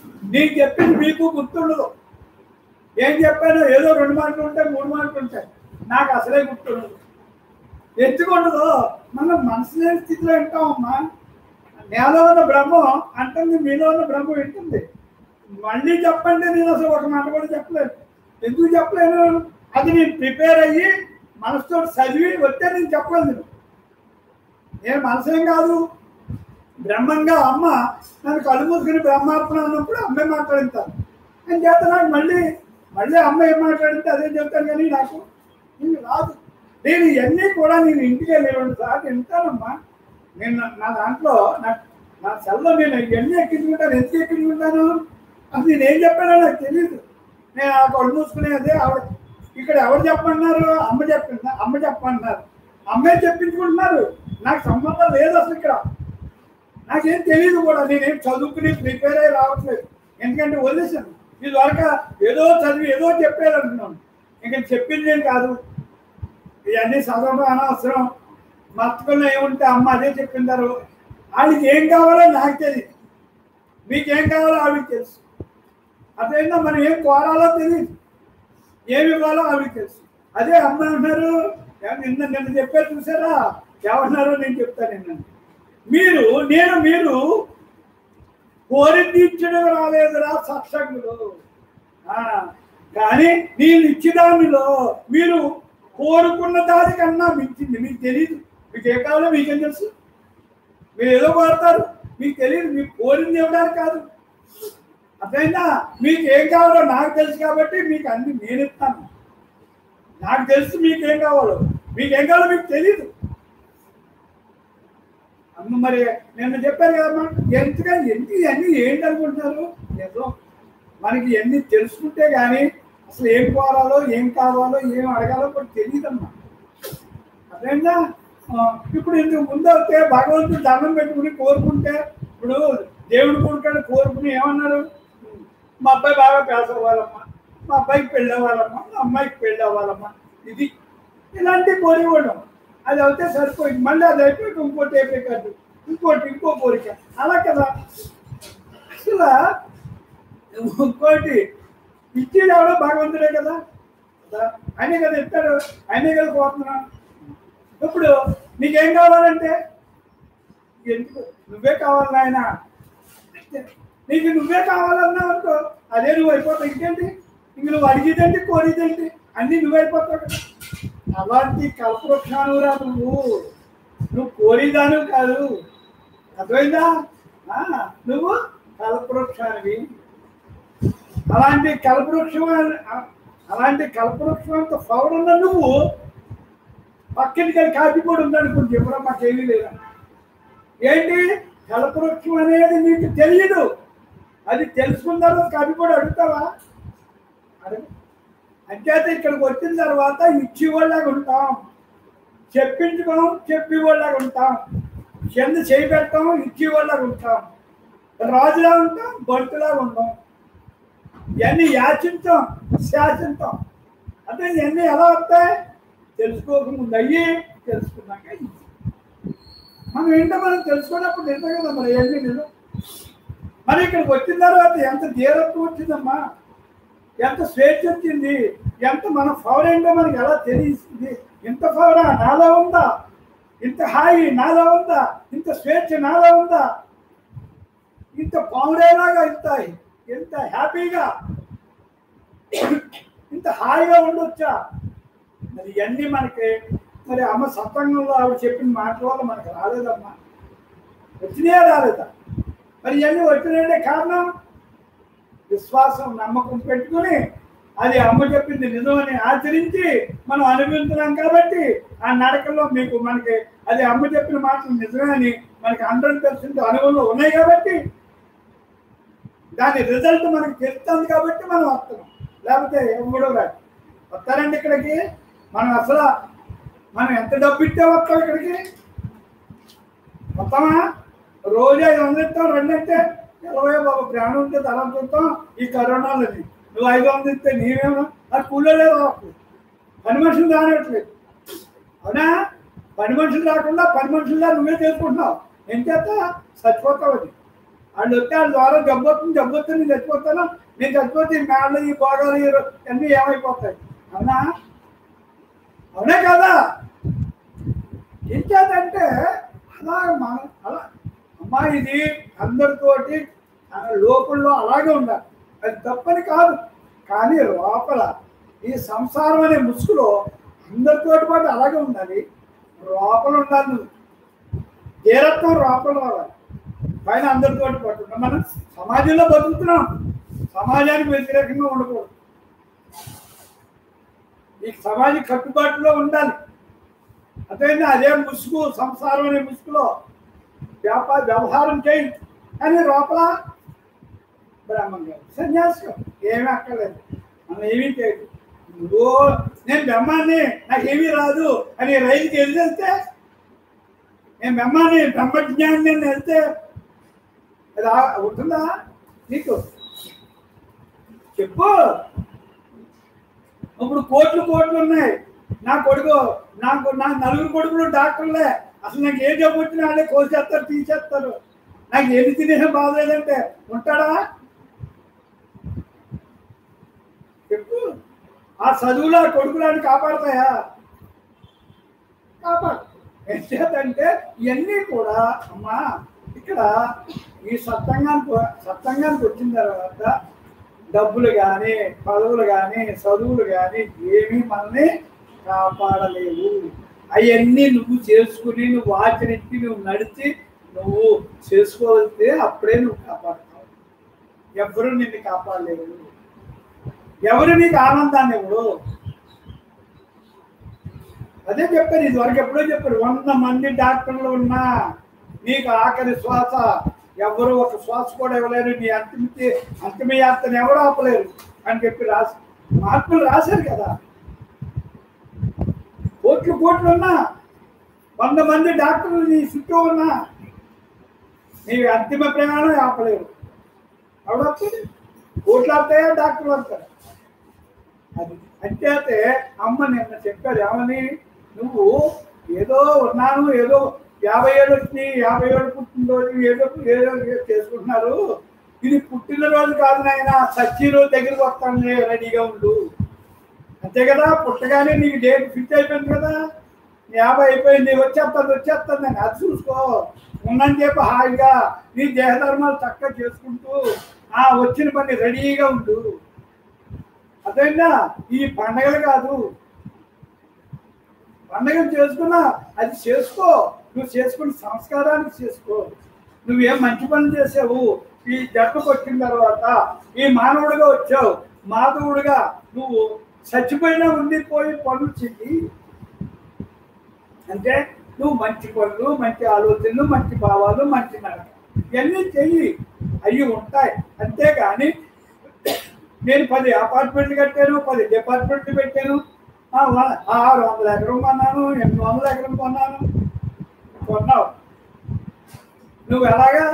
నేను చెప్పింది మీకు గుర్తుండదు ఏం చెప్పాను ఏదో రెండు మాటలు ఉంటాయి మూడు మాటలు ఉంటాయి నాకు అసలే గుర్తుండదు ఎందుకుండదు మనం మనసు లేని స్థితిలో వింటామమ్మా నేల ఉన్న బ్రహ్మం అంటుంది మీలో ఉన్న బ్రహ్మం వింటుంది మళ్ళీ చెప్పండి నేను అసలు ఒక మాట కూడా చెప్పలేను ఎందుకు చెప్పలేను అది నేను ప్రిపేర్ అయ్యి మనసుతో చదివి వస్తే నేను చెప్పగలను నేను మనసేం కాదు బ్రహ్మంగా అమ్మ నన్ను కళ్ళు మూసుకుని బ్రహ్మార్పణ అన్నప్పుడు అమ్మే మాట్లాడతాను అని చేత నాకు మళ్ళీ మళ్ళీ అమ్మ ఏం మాట్లాడితే అదే చెప్తాను కానీ నాకు ఇది రాదు నేను ఇవన్నీ కూడా నేను ఇంటికి వెళ్ళేవాడు సార్ వింటానమ్మా నేను నా- నా దాంట్లో నా నా సెల్లో నేను ఇవన్నీ ఎక్కించుకుంటాను ఎందుకు ఎక్కించుకుంటాను అది నేను ఏం చెప్పానో నాకు తెలియదు నేను ఆ కళ్ళు మూసుకునేది ఆవిడ ఇక్కడ ఎవరు చెప్పమన్నారు అమ్మ చెప్పింది అమ్మ చెప్పమన్నారు అమ్మే చెప్పించుకుంటున్నారు నాకు సంబంధం లేదు అసలు ఇక్కడ నాకేం తెలియదు కూడా నేనేం చదువుకుని ప్రిపేర్ అయ్యి రావట్లేదు ఎందుకంటే వదిలేసాను ఇది వరకు ఏదో చదివి ఏదో చెప్పారు అంటున్నాను ఇంకా చెప్పింది ఏం కాదు ఇవన్నీ చదవడం అనవసరం మర్చుకున్న ఏముంటే అమ్మ అదే చెప్పింటారు ఆవిడకి ఏం కావాలో నాకు తెలియదు మీకేం కావాలో ఆవిడకి తెలుసు అదేంటో మనం ఏం కోరాలో తెలియదు ఏమి ఇవ్వాలో ఆవిడకి తెలుసు అదే అమ్మ అంటున్నారు "ఏం నిన్న నిన్న చెప్పారు చూసారా ఏమన్నారో నేను చెప్తాను నిన్న మీరు నేను మీరు కోరి తీర్చడం రాలేదురా సత్సంగులు ఆ, కానీ నేను ఇచ్చిదానిలో మీరు కోరుకున్న దానికన్నా మించింది మీకు తెలియదు మీకు ఏ కావాలో మీకేం తెలుసు మీరు ఏదో కోరుతారు మీకు తెలియదు మీకు కోరింది ఇవ్వడానికి కాదు అర్థమైందా మీకు ఏం కావాలో నాకు తెలుసు కాబట్టి మీకు అన్ని నేను ఇస్తాను నాకు తెలుసు మీకు ఏం కావాలో మీకు ఏం కావాలో మీకు తెలియదు అమ్మ మరి నిన్న చెప్పారు కదమ్మా ఎంతగా ఎందుకు ఇవన్నీ ఏంటి అనుకుంటున్నారు ఏదో మనకి ఇవన్నీ తెలుసుకుంటే కానీ అసలు ఏం కోరాలో ఏం కావాలో ఏం అడగాలో కూడా తెలియదమ్మా అదేందా ఇప్పుడు ఇందుకు ముందు వస్తే భగవంతుడు దండం పెట్టుకుని కోరుకుంటే ఇప్పుడు దేవుడు కోరుకొని కోరుకుని ఏమన్నారు మా అబ్బాయి బాగా పేస అవ్వాలమ్మా మా అబ్బాయికి పెళ్ళి అవ్వాలమ్మా మా అమ్మాయికి పెళ్ళి అవ్వాలమ్మా ఇది ఇలాంటి కోరికోవడం అది అయితే సరిపోయింది మళ్ళీ అది అయిపోయి ఇంకోటి అయిపోయి కాదు ఇంకోటి ఇంకో కోరిక అలా కదా అసలు ఇంకోటి ఇచ్చేది ఎవడో భగవంతుడే కదా కదా? ఆయనే కదా ఇస్తాడు ఆయనే కదా కోరుతున్నా ఇప్పుడు నీకేం కావాలంటే ఎందుకు నువ్వే కావాలి నాయన నీకు నువ్వే కావాలన్నావు అనుకో అదే నువ్వు అయిపోతావు ఇంకేంటి ఇంక నువ్వు అడిగేదేంటి కోరిదేంటి అన్నీ నువ్వు అయిపోతావు కదా అలాంటి కల్పవృక్షానురా నువ్వు నువ్వు కోరిదాను కాదు అర్థమైందా ఆ, నువ్వు కల్పవృక్షానివి అలాంటి కల్పవృక్షం అ- అలాంటి కల్పవృక్షం అంత పవర్ ఉన్న నువ్వు పక్కనికి వెళ్ళి కాపీ కూడా ఉందనుకుంటే ఎవరో మాకేమీ లేదా ఏంటి కల్పవృక్షం అనేది నీకు తెలియదు అది తెలుసుకున్న తర్వాత కాపీ కూడా అడుగుతావా అడుగు అంచేత ఇక్కడికి వచ్చిన తర్వాత ఇచ్చేవాళ్ళగా ఉంటాం చెప్పించుకోం చెప్పేవాళ్ళగా ఉంటాం కింద చేయి పెట్టాం ఇచ్చేవాళ్ళగా ఉంటాం రాజులా ఉంటాం బంటులా ఉంటాం ఇవన్నీ యాచించాం శాసించాం అంటే ఇవన్నీ ఎలా వస్తాయి తెలుసుకోకముందు అయ్యి తెలుసుకున్నాక ఇయ్యి. మనం ఏంటో మనం తెలుసుకున్నప్పుడు నిజం కదా మరి ఏంటి నిజం మరి ఇక్కడికి వచ్చిన తర్వాత ఎంత ధీరత్వం వచ్చిందమ్మా ఎంత స్వేచ్ఛ వచ్చింది ఎంత మన పవర్ ఏంటో మనకి ఎలా తెలిసింది ఇంత పవరా నాలో ఉందా ఇంత హాయి నాలో ఉందా ఇంత స్వేచ్ఛ నాలో ఉందా ఇంత పౌరేలాగా ఇంత ఎంత హ్యాపీగా ఇంత హాయిగా ఉండొచ్చా మరి ఇవన్నీ మనకి మరి అమ్మ సత్సంగంలో ఆవిడ చెప్పిన మాటల వల్ల మనకు రాలేదమ్మా వచ్చినాయా రాలేదా మరి ఇవన్నీ వచ్చినాయంటే కారణం విశ్వాసం నమ్మకం పెట్టుకుని అది అమ్మ చెప్పింది నిజమని ఆచరించి మనం అనుభవించున్నాం కాబట్టి ఆ నడకల్లో మీకు మనకి అది అమ్మ చెప్పిన మాటలు నిజమే అని మనకి హండ్రెడ్ పర్సెంట్ అనుభవంలో ఉన్నాయి కాబట్టి దాని రిజల్ట్ మనకి తెలుస్తుంది కాబట్టి మనం వస్తున్నాం లేకపోతే ఎవడో రాదు వస్తారండి ఇక్కడికి మనం అసలు మనం ఎంత డబ్బు ఇస్తే వస్తాం ఇక్కడికి వస్తామా రోజు ఐదు వందలు ఇస్తాం రెండు అంటే ఇరవై బాబు ప్రాణం ఉంటే తలం చూస్తాం ఈ కరోనాలని నువ్వు ఐదు వందలు ఇస్తే నీవేమో అది కూలో లేదు పని మనుషులు రానట్లేదు అవునా పని మనుషులు రాకుండా పని మనుషుల్లా నువ్వే చేసుకుంటున్నావు ఏం చేస్తా చచ్చిపోతావు అది వాళ్ళు వస్తే వాళ్ళ ద్వారా జబ్బు వస్తుంది జబ్బు వస్తుంది నేను చచ్చిపోతాను నేను చచ్చిపోతే ఈ మేళ్ళు ఈ భోగాలు ఈ రొ- అన్నీ ఏమైపోతాయి అవునా అవునే కదా ఇంకేదంటే అలా మన అలా అమ్మా ఇది అందరితోటి తన లోపల్లో అలాగే ఉండాలి అది తప్పని కాదు కానీ లోపల ఈ సంసారం అనే ముసుగులో అందరితోటి పాటు అలాగే ఉండాలి లోపల ఉండాలి నువ్వు తీరత్వం లోపల రావాలి పైన అందరితోటి పాటు ఉండాలి. మనం సమాజంలో బతుకుతున్నాం సమాజానికి వ్యతిరేకంగా ఉండకూడదు ఈ సమాజ కట్టుబాటులో ఉండాలి అదైనా అదే ముసుగు సంసారం అనే ముసుగులో వ్యాపార వ్యవహారం చేయి కానీ లోపల బ్రహ్మంగా సన్యాసం ఏమీ అక్కర్లేదు మనం ఏమీ చేయదు నువ్వు నేను బ్రహ్మాన్ని నాకు ఏమీ రాదు అని రైలుకి వెళ్తే నేను బ్రహ్మాన్ని బ్రహ్మజ్ఞాన్ని నేను వెళ్తే అది ఆ- ఉంటుందా నీకు చెప్పు ఇప్పుడు కోట్లు కోట్లు ఉన్నాయి నా కొడుకు నాకు నా నలుగురు కొడుకులు డాక్టర్లే అసలు నాకు ఏ జబ్బు వచ్చినా వాళ్ళే కోసేస్తారు తీసేస్తారు నాకు ఎన్ని తినేసిన బాగలేదంటే ఉంటాడా చెప్పు ఆ చదువులో ఆ కొడుకులాన్ని కాపాడతాయా కాపాడు ఎంచేతంటే ఇవన్నీ కూడా అమ్మా ఇక్కడ ఈ సత్సంగానికి సత్సంగానికి వచ్చిన తర్వాత డబ్బులు కానీ పదవులు కానీ చదువులు కానీ ఏమీ మనల్ని కాపాడలేవు అవన్నీ నువ్వు చేసుకుని నువ్వు ఆచరించి నువ్వు నడిచి నువ్వు చేసుకోవాలితే అప్పుడే నువ్వు కాపాడుతావు ఎవరు నిన్ను కాపాడలేరు ఎవరు నీకు ఆనందాన్ని ఇవ్వడు అదే చెప్పారు ఇది వరకు ఎప్పుడో చెప్పారు వంద మంది డాక్టర్లు ఉన్నా నీకు ఆఖరి శ్వాస ఎవరు ఒక శ్వాస కూడా ఇవ్వలేరు నీ అంతిమితి అంతిమయాత్రను ఎవరు ఆపలేరు అని చెప్పి రాసి మార్పులు రాశారు కదా కోట్లు కోట్లు ఉన్నా వంద మంది డాక్టర్లు నీ చుట్టూ ఉన్నా నీ అంతిమ ప్రయాణం ఆపలేరు ఎవడొస్తుంది కోట్లు వస్తాయా డాక్టర్లు వస్తారు అది అంచేతే అమ్మ నిన్న చెప్పారు ఏమని నువ్వు ఏదో ఉన్నాను ఏదో యాభై ఏళ్ళు వచ్చి యాభై ఏళ్ళు పుట్టినరోజు ఏదో ఏదో ఏదో చేసుకుంటున్నారు ఇది పుట్టినరోజు కాదు నాయన సచ్చి రోజు దగ్గరికి వస్తాను రెడీగా ఉండు అంతే కదా పుట్టగానే నీకు డేట్ ఫిక్స్ అయిపోయింది కదా యాభై అయిపోయింది వచ్చేస్తుంది వచ్చేస్తుంది అని అది చూసుకో ఉన్నని చెప్పి హాయిగా నీ దేహధర్మాలు చక్కగా చేసుకుంటూ ఆ వచ్చిన పని రెడీగా ఉండు అదేనా ఈ పండగలు కాదు పండగలు చేసుకున్నా అది చేసుకో నువ్వు చేసుకున్న సంస్కారానికి చేసుకో నువ్వేం మంచి పనులు చేసావు ఈ జట్టుకు వచ్చిన తర్వాత ఈ మానవుడిగా వచ్చావు మాధవుడిగా నువ్వు చచ్చిపోయినా ఉండిపోయి పనులు చెయ్యి అంటే నువ్వు మంచి పనులు మంచి ఆలోచనలు మంచి భావాలు మంచి నడక ఇవన్నీ చెయ్యి అవి ఉంటాయి అంతేగాని నేను పది అపార్ట్మెంట్లు కట్టాను పది డిపార్ట్మెంట్లు పెట్టాను ఆ, వ- ఆరు వందల ఎకరం కొన్నాను ఎనిమిది వందల ఎకరం కొన్నాను కొన్నావు నువ్వు ఎలాగా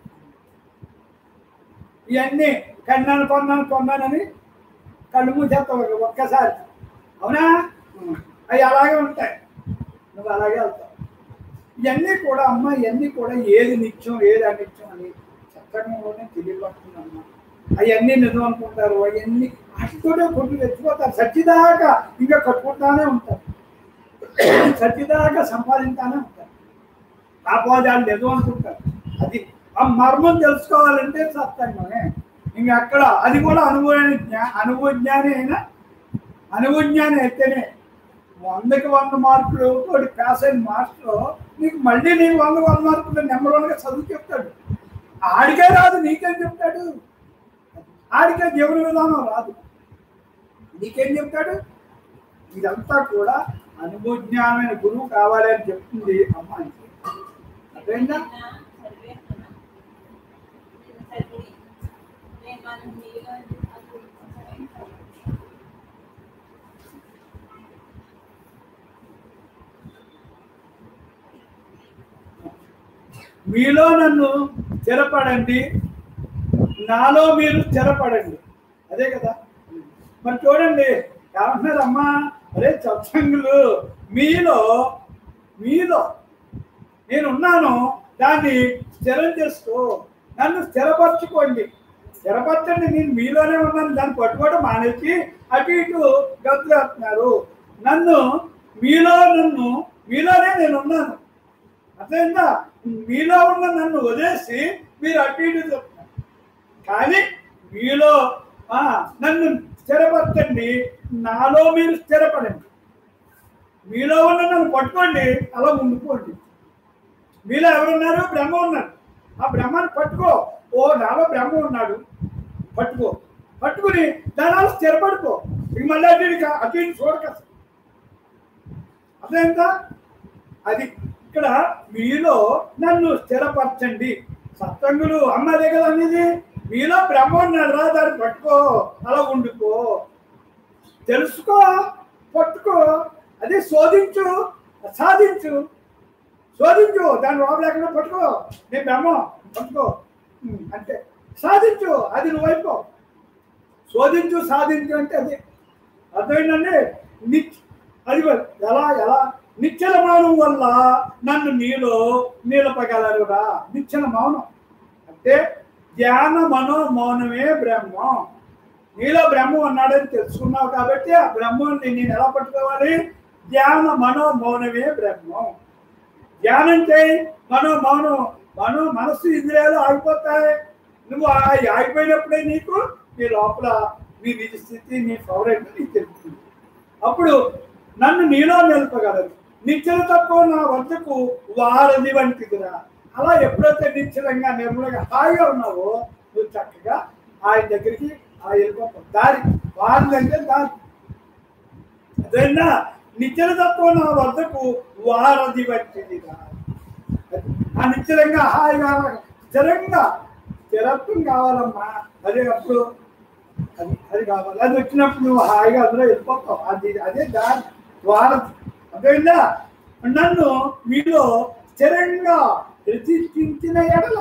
ఇవన్నీ కన్నాను కొన్నాను కొన్నానని కళ్ళు మూసేస్తావు ఒక- ఒక్కసారి అవునా అవి అలాగే ఉంటాయి నువ్వు అలాగే వెళ్తావు ఇవన్నీ కూడా అమ్మ ఇవన్నీ కూడా ఏది నిత్యం ఏది అనిత్యం అని చట్టంలోనే తెలియపడుతుందమ్మా అవన్నీ నిజం అనుకుంటారు అవన్నీ అటుతోనే కొట్టు తెచ్చిపోతారు సచ్చిదాకా ఇంకా కట్టుకుంటానే ఉంటారు సచ్చిదాకా సంపాదించానే ఉంటారు ఆపోదాలు నిజం అనుకుంటారు అది ఆ మర్మం తెలుసుకోవాలంటే సత్సంగమే ఇంకా అక్కడ అది కూడా అనుభవ జ్ఞా అనుభవజ్ఞాని అయినా అనుభవజ్ఞాని అయితేనే వందకి వంద మార్కులు తోటి పాస్ అయిన మాస్టర్ నీకు మళ్ళీ నీకు వంద వంద మార్కులు నెంబర్ వన్గా చదువు చెప్తాడు ఆడికే రాదు నీకేం చెప్తాడు ఆడికే జీవన విధానం రాదు నీకేం చెప్తాడు ఇదంతా కూడా అనుభవజ్ఞానమైన గురువు కావాలి అని చెప్తుంది అమ్మాయి అదేంటా మీలో నన్ను స్థిరపడండి నాలో మీరు స్థిరపడండి అదే కదా మరి చూడండి ఏమంటున్నారు అమ్మా అరే సత్సంగులు మీలో మీలో నేనున్నాను దాన్ని స్థిరం చేసుకో నన్ను స్థిరపరచుకోండి స్థిరపరచండి నేను మీలోనే ఉన్నాను దాన్ని పట్టుకోవడం మానేసి అటు ఇటు గతులేస్తున్నారు నన్ను మీలో నన్ను మీలోనే నేను ఉన్నాను అర్థమైందా మీలో ఉన్న నన్ను వదిలేసి మీరు అటు ఇటు చెప్తున్నారు కానీ మీలో ఆ, నన్ను స్థిరపరచండి నాలో మీరు స్థిరపడండి మీలో ఉన్న నన్ను పట్టుకోండి అలా ముందుకోండి మీలో ఎవరున్నారు బ్రహ్మ ఉన్నాడు ఆ బ్రహ్మాన్ని పట్టుకో ఓ నాలో బ్రహ్మ ఉన్నాడు పట్టుకో పట్టుకుని దానిలో స్థిరపడుకో ఇక మళ్ళీ అటు ఇటు కా- అటు ఇటు చూడక అసలు. అర్థమైందా అది ఇక్కడ మీలో నన్ను స్థిరపరచండి సత్సంగులు అన్నదే కదా అనేది మీలో బ్రహ్మ ఉన్నాడు రా దాన్ని పట్టుకో అలా ఉండుకో తెలుసుకో పట్టుకో అదే శోధించు సాధించు శోధించు దాని లోపల ఎక్కడ పట్టుకో నీ బ్రహ్మ పట్టుకో ఉమ్, అంటే సాధించు అది నువ్వు అయిపో శోధించు సాధించు అంటే అది అర్థమైందండి నిచ్ అది కూడా ఎలా ఎలా నిశ్చల మౌనం వల్ల నన్ను నీలో నిలపగలరురా నిశ్చల మౌనం అంటే ధ్యాన మనో మౌనమే బ్రహ్మం నీలో బ్రహ్మం ఉన్నాడని తెలుసుకున్నావు కాబట్టి ఆ బ్రహ్మాన్ని నేను ఎలా పట్టుకోవాలి ధ్యాన మనో మౌనమే బ్రహ్మం ధ్యానం చేయి మనో మౌనం మనో మనస్సు ఇంద్రియాలు ఆగిపోతాయి నువ్వు ఆ- ఆగిపోయినప్పుడే నీకు నీ లోపల నీ నిజ స్థితి నీ ఫేవరెట్ నీకు తెలుస్తుంది అప్పుడు నన్ను నీలో నిలపగలరు నిశ్చల తక్కువ నా వద్దకు వారధి వంటిదిరా అలా ఎప్పుడైతే నిశ్చలంగా నిర్మలంగా హాయిగా ఉన్నావో నువ్వు చక్కగా ఆయన దగ్గరికి ఆ వెళ్ళిపోతావు దారి వారిది అంటే దారి అదైనా నిశ్చల తత్వం నా వద్దకు వారధి వంటిదిరా ఆ నిశ్చలంగా హాయిగా స్థిరంగా స్థిరత్వం కావాలమ్మా అదే అప్పుడు అది అది కావాలి అది వచ్చినప్పుడు నువ్వు హాయిగా అందులో వెళ్ళిపోతావు అది అదే దారి ద్వారం అర్థమైందా నన్ను మీలో స్థిరంగా ప్రతిష్ఠించిన ఎడల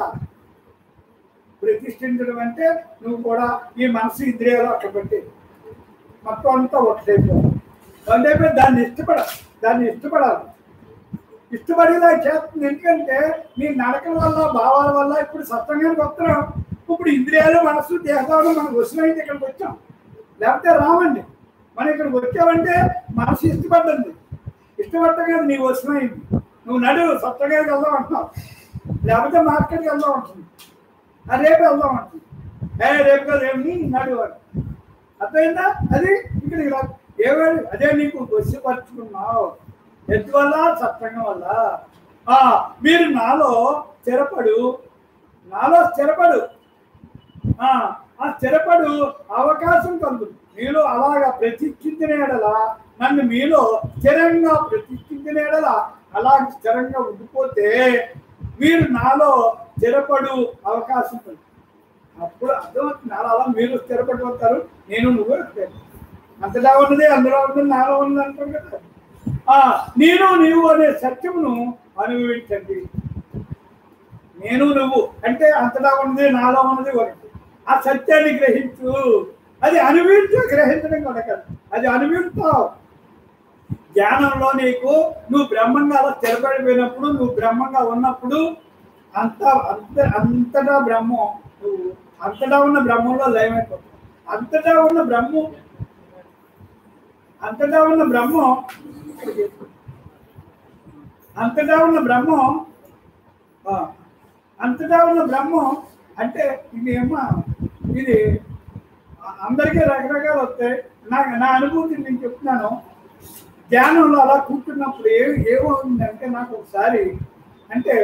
ప్రతిష్ఠించడం అంటే నువ్వు కూడా ఈ మనసు ఇంద్రియాలు అక్కడ పెట్టి మొత్తం అంతా ఒకటైపోవాలి ఒకటైపోయి దాన్ని ఇష్టపడ దాన్ని ఇష్టపడాలి ఇష్టపడేలా చేస్తుంది ఎందుకంటే నీ నడకల వల్ల భావాల వల్ల ఇప్పుడు సత్సంగానికి వస్తున్నాం ఇప్పుడు ఇంద్రియాలు మనసు దేహాలు మనకు వస్తున్నాయి ఇక్కడికి వచ్చాం లేకపోతే రామండి మనం ఇక్కడికి వచ్చామంటే మనసు ఇష్టపడ్డండి ఇష్టపడటం నీ వస్తున్నాయింది నువ్వు నడు సత్సంగానికి వెళ్దాం అంటున్నావు లేకపోతే మార్కెట్కి వెళ్దాం అంటుంది ఆ రేపు వెళ్దాం అంటుంది ఏ రేపు కాదు ఏమి నడు అని అర్థమైందా అది ఇక్కడికి రా ఏమని అదే నీకు వశపరుచుకున్నావు ఎందువల్ల సత్సంగం వల్ల ఆ మీరు నాలో స్థిరపడు నాలో స్థిరపడు ఆ ఆ స్థిరపడు అవకాశం కలుగుతుంది మీలో అలాగా ప్రతిష్ఠించిన ఎడల నన్ను మీలో స్థిరంగా ప్రతిష్ఠించిన ఎడల అలా స్థిరంగా ఉండిపోతే మీరు నాలో స్థిరపడు అవకాశం కలుగుతుంది అప్పుడు అర్థమవుతుంది నాలో అలా మీరు స్థిరపడిపోతారు నేను నువ్వు స్థిరం. అంతటా ఉన్నది అందులో ఉన్నది నాలో ఉన్నది అంటారు కదా ఆ నేను నీవు అనే సత్యమును అనుభవించండి నేను నువ్వు అంటే అంతటా ఉన్నది నాలో ఉన్నది ఒకటి ఆ సత్యాన్ని గ్రహించు అది అనుభవించు గ్రహించడం కూడా కాదు అది అనుభవిస్తావు జ్ఞానంలో నీకు నువ్వు బ్రహ్మంగా అలా స్థిరపడిపోయినప్పుడు నువ్వు బ్రహ్మంగా ఉన్నప్పుడు అంత అంత అంతటా బ్రహ్మం నువ్వు అంతటా ఉన్న బ్రహ్మంలో లయమైపోతావు అంతటా ఉన్న బ్రహ్మం అంతటా ఉన్న బ్రహ్మం అంతటా ఉన్న బ్రహ్మం ఆ, అంతటా ఉన్న బ్రహ్మం అంటే ఇది ఏమో ఇది ఆ- అందరికీ రకరకాలు వస్తాయి నా నా అనుభూతి నేను చెప్తున్నాను ధ్యానంలో అలా కూర్చున్నప్పుడు ఏ ఏమవుతుందంటే నాకు ఒకసారి అంటే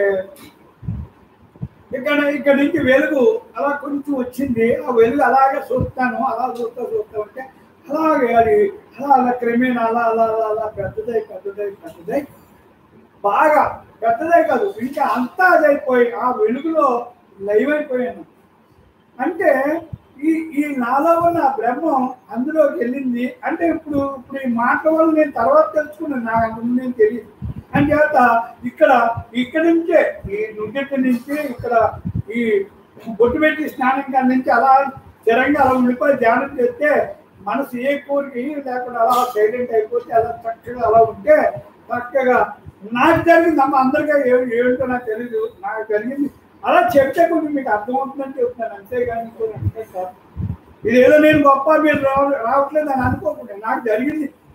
ఇక్కడ ఇక్కడ నుంచి వెలుగు అలా కొంచెం వచ్చింది ఆ వెలుగు అలాగే చూస్తాను అలా చూస్తా చూస్తా ఉంటే అలాగే అది అలా అలా క్రమేణా అలా అలా అలా అలా పెద్దదై పెద్దదై పెద్దదై బాగా పెద్దదే కాదు ఇంకా అంతా అదైపోయి ఆ వెలుగులో లైవ్ అయిపోయాను అంటే ఈ ఈ నాలో ఉన్న బ్రహ్మం అందులోకి వెళ్ళింది అంటే ఇప్పుడు ఇప్పుడు ఈ మాట వల్ల నేను తర్వాత తెలుసుకున్నాను నాకు అంత ముందు నేను తెలియదు అంచేత ఇక్కడ ఇక్కడ నుంచే ఈ నుగ్గెట్టు నుంచి ఇక్కడ ఈ బొట్టు పెట్టి స్నానం కాడి నుంచి అలా స్థిరంగా అలా ఉండిపోయి ధ్యానం చేస్తే మనసు ఏ కోరిక లేకుండా అలా సైలెంట్ అయిపోతే అలా చక్కగా అలా ఉంటే చక్కగా నాకు జరిగింది అమ్మ అందరికీ ఏ- ఏంటో నాకు తెలియదు నాకు జరిగింది అలా చెప్తే కొంచెం మీకు అర్థమవుతుందని చెప్తాను అంతేగాని ఇంకోటి అంటే కాదు ఇది ఏదో నేను గొప్ప మీరు రావ రావట్లేదు అని అనుకోకుండా నాకు జరిగింది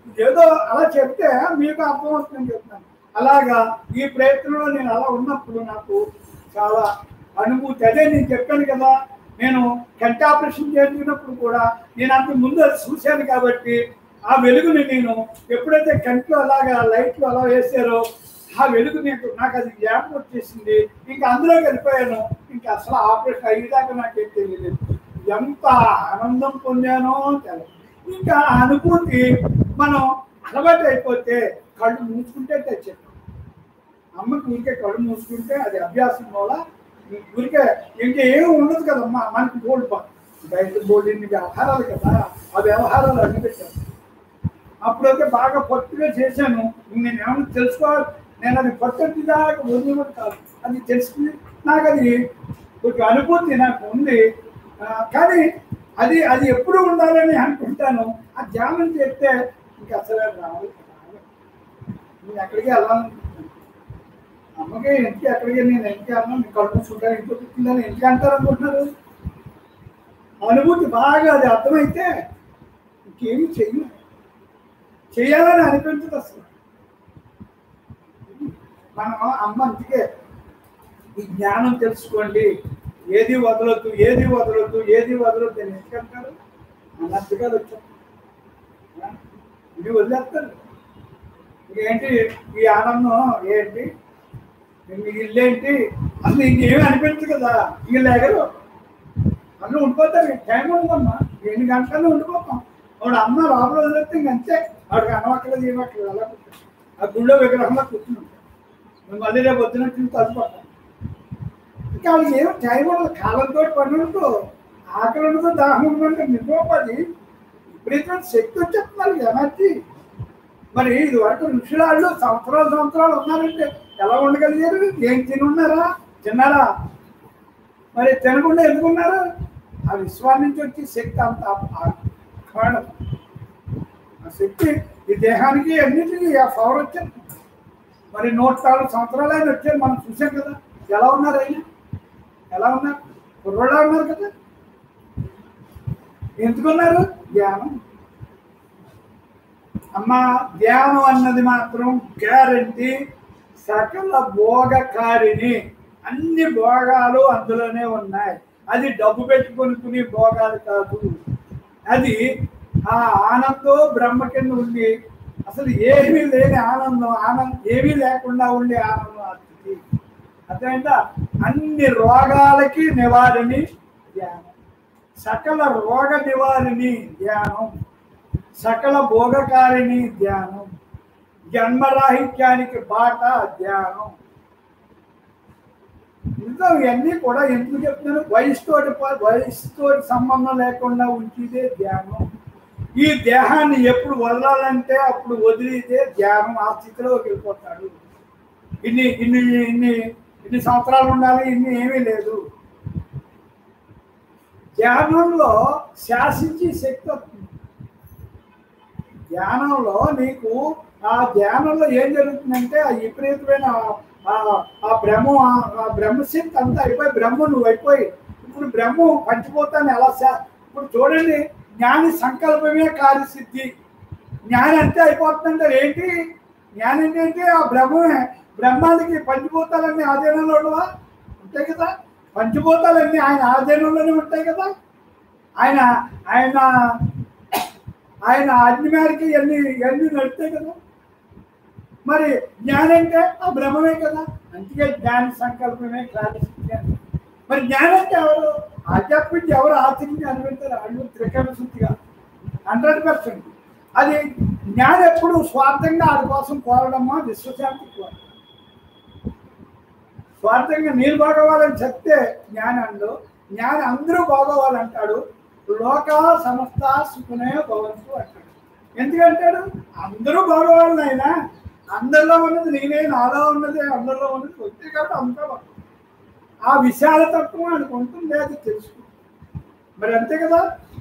ఏదో అలా చెప్తే మీకు అర్థమవుతుందని చెప్తాను అలాగా ఈ ప్రయత్నంలో నేను అలా ఉన్నప్పుడు నాకు చాలా అనుభూతి అదే నేను చెప్పాను కదా నేను కంటి ఆపరేషన్ చేయించినప్పుడు కూడా నేను అంత ముందు అది చూశాను కాబట్టి ఆ వెలుగుని నేను ఎప్పుడైతే కంట్లో అలాగా లైట్లు అలా వేసారో ఆ వెలుగు నాకు నాకు అది జ్ఞాపకం వచ్చేసింది ఇంకా అందులో వెళ్ళిపోయాను ఇంకా అసలు ఆపరేషన్ అయ్యేదాకా నాకేం తెలియలేదు ఎంత ఆనందం పొందానో తెలదు ఇంకా ఆ అనుభూతి మనం అలవాటు అయిపోతే కళ్ళు మూసుకుంటే తెచ్చాను అమ్మకి ఊరికే కళ్ళు మూసుకుంటే అది అభ్యాసం వల్ల ఊరికే ఇంకేం ఉండదు కదమ్మా మనకి బోల్డ్ బయట బోల్డ్ ఇన్ని వ్యవహారాలు కదా ఆ వ్యవహారాలు అడ్డు పెట్టాను అప్పుడైతే బాగా పట్టుగా చేశాను నేను ఏమన్నా తెలుసుకోవాలి నేను అది పట్టండి దాకా వదిలివ్వదు కాదు అది తెలుసుకుని నాకు అది ఒక అనుభూతి నాకు ఉంది ఆ, కానీ అది అది ఎప్పుడు ఉండాలని అనుకుంటాను ఆ ధ్యానం చేస్తే ఇంకా అసలు అది రావాలి రావాలి. నేను ఎక్కడికి వెళ్ళాలనుకుంటున్నాను అమ్మకి ఇంటికి ఎక్కడికి నేను ఇంటికి అన్నా మీ కడుపు చూడ ఇంట్లో పుట్టిందని ఇంటికి అంటారు అనుకుంటున్నారు అనుభూతి బాగా అది అర్థమైతే ఇంకేమి చెయ్యను చేయాలని అనిపించదు అసలు మనం అమ్మ అందుకే ఈ జ్ఞానం తెలుసుకోండి ఏది వదలొద్దు ఏది వదలొద్దు ఏది వదలొద్దు అని ఎందుకంటారు అన్నట్టుగా వచ్చాం ఆ? ఇది వదిలేస్తారు ఏంటి ఈ ఆనందం ఏంటి మీ ఇల్లేంటి అసలు ఇంకేమీ అనిపించదు కదా ఇంక లేగరు అన్నీ ఉండిపోతారు టైం ఉందమ్మా ఎన్ని గంటలు ఉండిపోతాం వాడు అమ్మ లోపల వదిలేస్తే ఇంక అంతే వాడికి అనవక్కలేదు ఏమక్కలేదు అలా కూర్చొని ఆ గుళ్ళో విగ్రహంలో కూర్చుని ఉంటాం మేము మళ్ళీ రేపు వద్దునట్టు తలుపుతాం ఇంకా వాళ్ళకి ఏమో టైం ఉండదు కాలంతో పని ఉండదు ఆకలి ఉండదు దాహం ఉండదు నిజోపది విపరీతమైన శక్తి వచ్చేస్తున్నారు ఎనర్జీ మరి ఇది వరకు ఋషులాళ్ళు సంవత్సరాలు సంవత్సరాలు ఉన్నారంటే ఎలా ఉండగలిగారు ఏం తిని ఉన్నారా తిన్నారా మరి తినకుండా ఎందుకున్నారు ఆ విశ్వాసం నుంచి వచ్చే శక్తి అంత కారణం ఆ శక్తి ఈ దేహానికి అన్నిటికీ ఆ పవర్ వచ్చింది మరి నూట నాలుగు సంవత్సరాలు ఆయన వచ్చారు మనం చూసాం కదా ఎలా ఉన్నారు ఆయన ఎలా ఉన్నారు కుర్రోళ్ళ ఉన్నారు కదా ఎందుకున్నారు ధ్యానం అమ్మ ధ్యానం అన్నది మాత్రం గ్యారంటీ సకల భోగకారిణి అన్ని భోగాలు అందులోనే ఉన్నాయి అది డబ్బు పెట్టుకొని భోగాలు కాదు అది ఆ ఆనందం బ్రహ్మ కింద ఉంది అసలు ఏమీ లేని ఆనందం ఆనందం ఏమీ లేకుండా ఉండే ఆనందం ఆ స్థితి అర్థమైందా అన్ని రోగాలకి నివారణి ధ్యానం సకల రోగ నివారిణి ధ్యానం సకల భోగకారిణి ధ్యానం జన్మరాహిత్యానికి బాట ధ్యానం ఇంకా ఇవన్నీ కూడా ఎందుకు చెప్తున్నాను వయసుతోటి ప- వయసుతోటి సంబంధం లేకుండా ఉంచిదే ధ్యానం ఈ దేహాన్ని ఎప్పుడు వదలాలంటే అప్పుడు వదిలితే ధ్యానం ఆ స్థితిలోకి వెళ్ళిపోతాడు ఇన్ని ఇన్ని ఇన్ని ఇన్ని సంవత్సరాలు ఉండాలి ఇన్ని ఏమీ లేదు ధ్యానంలో శాసించి శక్తి వస్తుంది ధ్యానంలో నీకు ఆ ధ్యానంలో ఏం జరుగుతుందంటే ఆ విపరీతమైన ఆ- ఆ బ్రహ్మ ఆ బ్రహ్మశక్తి అంతా అయిపోయి బ్రహ్మ నువ్వు అయిపోయి ఇప్పుడు బ్రహ్మ పంచిపోతాను ఎలా శా- ఇప్పుడు చూడండి జ్ఞాని సంకల్పమే కార్యసిద్ధి జ్ఞాని అంతే అయిపోతుందంటే ఏంటి జ్ఞాని అంటే ఏంటి ఆ బ్రహ్మమే బ్రహ్మానికి పంచిపోతాలన్నీ ఆధీనంలో ఉండవా ఉంటాయి కదా పంచిపోతాలన్నీ ఆయన ఆధీనంలోనే ఉంటాయి కదా ఆయన ఆయన ఆయన అగ్ని మేరకి ఎన్ని ఎన్ని నడుస్తాయి కదా మరి జ్ఞానం అంటే ఆ బ్రహ్మమే కదా అందుకే జ్ఞాన సంకల్పమే క్లారిటీ అని. మరి జ్ఞానం అంటే ఎవరు ఆధ్యాత్మిక ఎవరు ఆచరించి అనుకుంటారు అళ్ళు త్రికరణ శుద్ధిగా హండ్రెడ్ పర్సెంట్ అది జ్ఞానం ఎప్పుడు స్వార్థంగా ఆడి కోసం కోరడమా విశ్వశాంతి కోరడం స్వార్థంగా నీళ్ళు బాగోవాలని చెప్తే జ్ఞానంలో జ్ఞానం అందరూ బాగోవాలంటాడు లోక సమస్త సుఖనే భవంతు అంటాడు ఎందుకంటాడు అందరూ బాగోవాలి నాయన అందరిలో ఉన్నది నేనే నాలో ఉన్నది అందరిలో ఉన్నది వచ్చే కాబట్టి అంతా బాగుంది. ఆ విశాల తత్వం ఆయనకు ఉంటుంది అది తెలుసు మరి అంతే కదా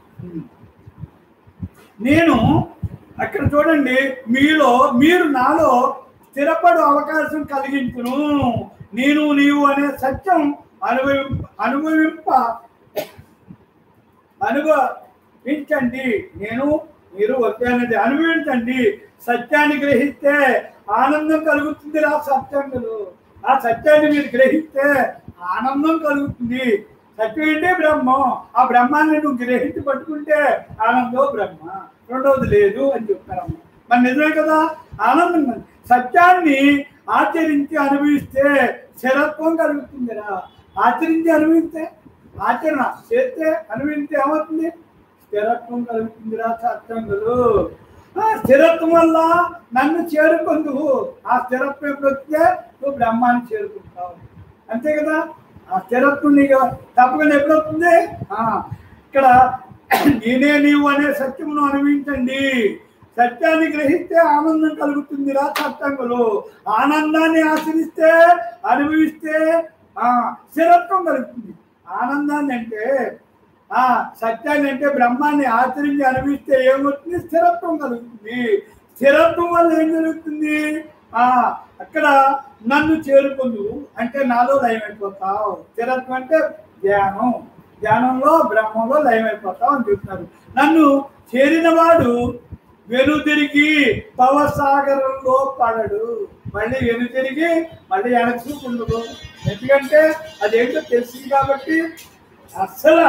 నేను అక్కడ చూడండి మీలో మీరు నాలో స్థిరపడు అవకాశం కలిగించును నేను నీవు అనే సత్యం అనుభవి అనుభవింప అనుభవించండి నేను మీరు వద్దానండి అనుభవించండి సత్యాన్ని గ్రహిస్తే ఆనందం కలుగుతుంది రా సత్యంగులు ఆ సత్యాన్ని మీరు గ్రహిస్తే ఆనందం కలుగుతుంది సత్యం ఏంటి బ్రహ్మం ఆ బ్రహ్మాన్ని నువ్వు గ్రహించి పట్టుకుంటే ఆనందం బ్రహ్మ రెండవది లేదు అని చెప్తారమ్మ మరి నిజమే కదా ఆనందం ఉంది. సత్యాన్ని ఆచరించి అనుభవిస్తే స్థిరత్వం కలుగుతుందిరా ఆచరించి అనుభవిస్తే ఆచరణ చేస్తే అనుభవిస్తే ఏమవుతుంది స్థిరత్వం కలుగుతుందిరా సత్యంగులు ఆ స్థిరత్వం వల్ల నన్ను చేరుకుందువు ఆ స్థిరత్వం ఎప్పుడు వస్తే నువ్వు బ్రహ్మాన్ని చేరుకుంటావు అంతే కదా ఆ స్థిరత్వం నీకు తప్పకుండా ఎప్పుడు వస్తుంది ఆ, ఇక్కడ నేనే నీవు అనే సత్యమును అనుభవించండి సత్యాన్ని గ్రహిస్తే ఆనందం కలుగుతుందిరా సత్యంగులు ఆనందాన్ని ఆశ్రయిస్తే అనుభవిస్తే ఆ స్థిరత్వం కలుగుతుంది ఆనందాన్ని అంటే ఆ సత్యాన్ని అంటే బ్రహ్మాన్ని ఆచరించి అనుభవిస్తే ఏమవుతుంది స్థిరత్వం కలుగుతుంది స్థిరత్వం వల్ల ఏం జరుగుతుంది ఆ అక్కడ నన్ను చేరుకుందు అంటే నాలో లయమైపోతావు స్థిరత్వం అంటే ధ్యానం ధ్యానంలో బ్రహ్మంలో లయమైపోతావు అని చెప్తున్నారు నన్ను చేరిన వాడు వెనుతిరిగి భవసాగరంలో పడడు మళ్ళీ వెనుతిరిగి మళ్ళీ వెనక్కి చూపు ఉండదు ఎందుకంటే అదేంటో తెలిసింది కాబట్టి అస్సలు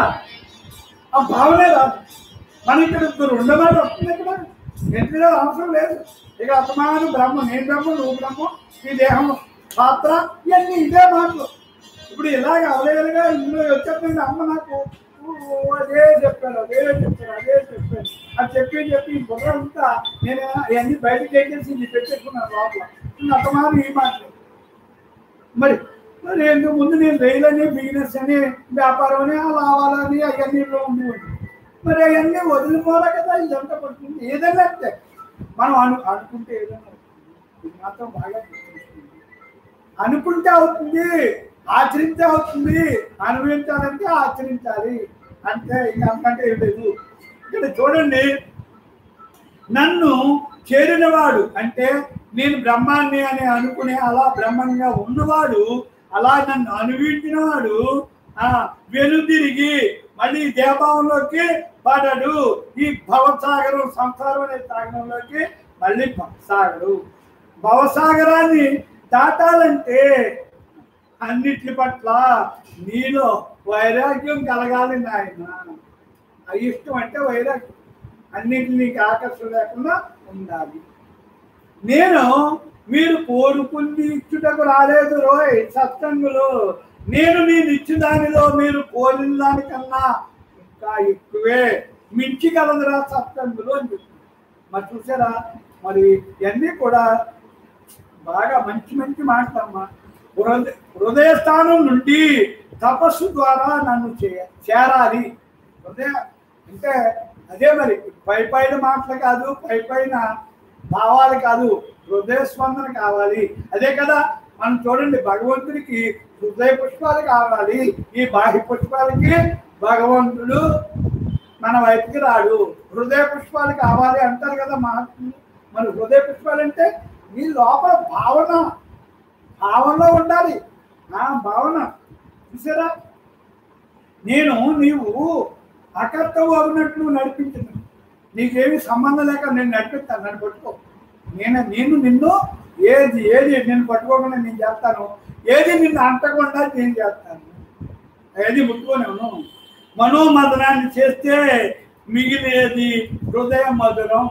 ఆ భావనే రాదు మన ఇక్కడ ఇద్దరు ఉండమాట వస్తుంది ఇక్కడ ఎందులో అవసరం లేదు ఇక అతమాను బ్రహ్మ నేను బ్రహ్మ నువ్వు బ్రహ్మ ఈ దేహం పాత్ర ఇవన్నీ ఇదే మాటలు ఇప్పుడు ఇలాగ అవలేదుగా ఇందులో వచ్చేపోయింది అమ్మ నాకు ఊ, అదే చెప్పారు అదే చెప్పారు అదే చెప్పారు అది చెప్పి చెప్పి ఈ బుర్ర అంతా నేను అవన్నీ బయటకు ఎక్కేసి ఇది పెట్టేసుకున్నాను లోపల ఇంకా అతమాను ఈ మాటలు మరి మరి ఎందుకు ముందు నేను రైలు అని బిజినెస్ అని వ్యాపారం అని ఆ లాభాలని అవన్నీ ఉండి మరి అవన్నీ వదిలిపోలే కదా ఇదంతా పడుతుంది ఏదైనా అంతే మనం అను అనుకుంటే ఏదైనా అవుతుంది. ఇది మాత్రం బాగా గుర్తుంచుకోండి. అనుకుంటే అవుతుంది ఆచరిస్తే అవుతుంది అనుభవించాలంటే ఆచరించాలి అంతే ఇంకా అంతకంటే ఏం లేదు ఇక్కడ చూడండి నన్ను చేరినవాడు అంటే నేను బ్రహ్మాన్ని అని అనుకునే అలా బ్రహ్మంగా ఉన్నవాడు అలా నన్ను అనుభవించినవాడు ఆ వెనుదిరిగి మళ్ళీ దేభావంలోకి పడడు ఈ భవసాగరం సంసారం అనే సాగరంలోకి మళ్ళీ సాగడు భవసాగరాన్ని దాటాలంటే అన్నిటి పట్ల నీలో వైరాగ్యం కలగాలి నాయన అయిష్టం అంటే వైరాగ్యం అన్నింటినీ నీకు ఆకర్షణ లేకుండా ఉండాలి నేను మీరు కోరుకుని ఇచ్చుటకు రాలేదు రోయ్ సత్సంగులు నేను నేను ఇచ్చిన దానిలో మీరు కోరిన దానికన్నా ఇంకా ఎక్కువే మించగలదురా సత్సంగులు అని చెప్తున్నారు మరి చూసారా మరి ఇవన్నీ కూడా బాగా మంచి మంచి మాటలమ్మా హృదయ హృదయ స్థానం నుండి తపస్సు ద్వారా నన్ను చే చేరాలి హృదయ అంటే అదే మరి పై పైన మాటలు కాదు పై పైన భావాలు కాదు హృదయ స్పందన కావాలి అదే కదా మనం చూడండి భగవంతుడికి హృదయ పుష్పాలు కావాలి ఈ బాహ్య పుష్పాలకి భగవంతుడు మన వైపుకి రాడు హృదయ పుష్పాలు కావాలి అంటారు కదా మహాత్ములు మరి హృదయ పుష్పాలు అంటే నీ లోపల భావన భావనలో ఉండాలి ఆ భావన చూసారా నేను నీవు అకర్తవు అవునట్టు నువ్వు నడిపించను నీకేమి సంబంధం లేక నేను నడిపిస్తాను నన్ను పట్టుకో నేను నేను నిన్ను ఏది ఏది నేను పట్టుకోకుండా నేను చేస్తాను ఏది నిన్ను అంటకుండా నేను చేస్తాను ఏది ముట్టుకోలేను మనోమదనాన్ని చేస్తే మిగిలేది హృదయ మధురం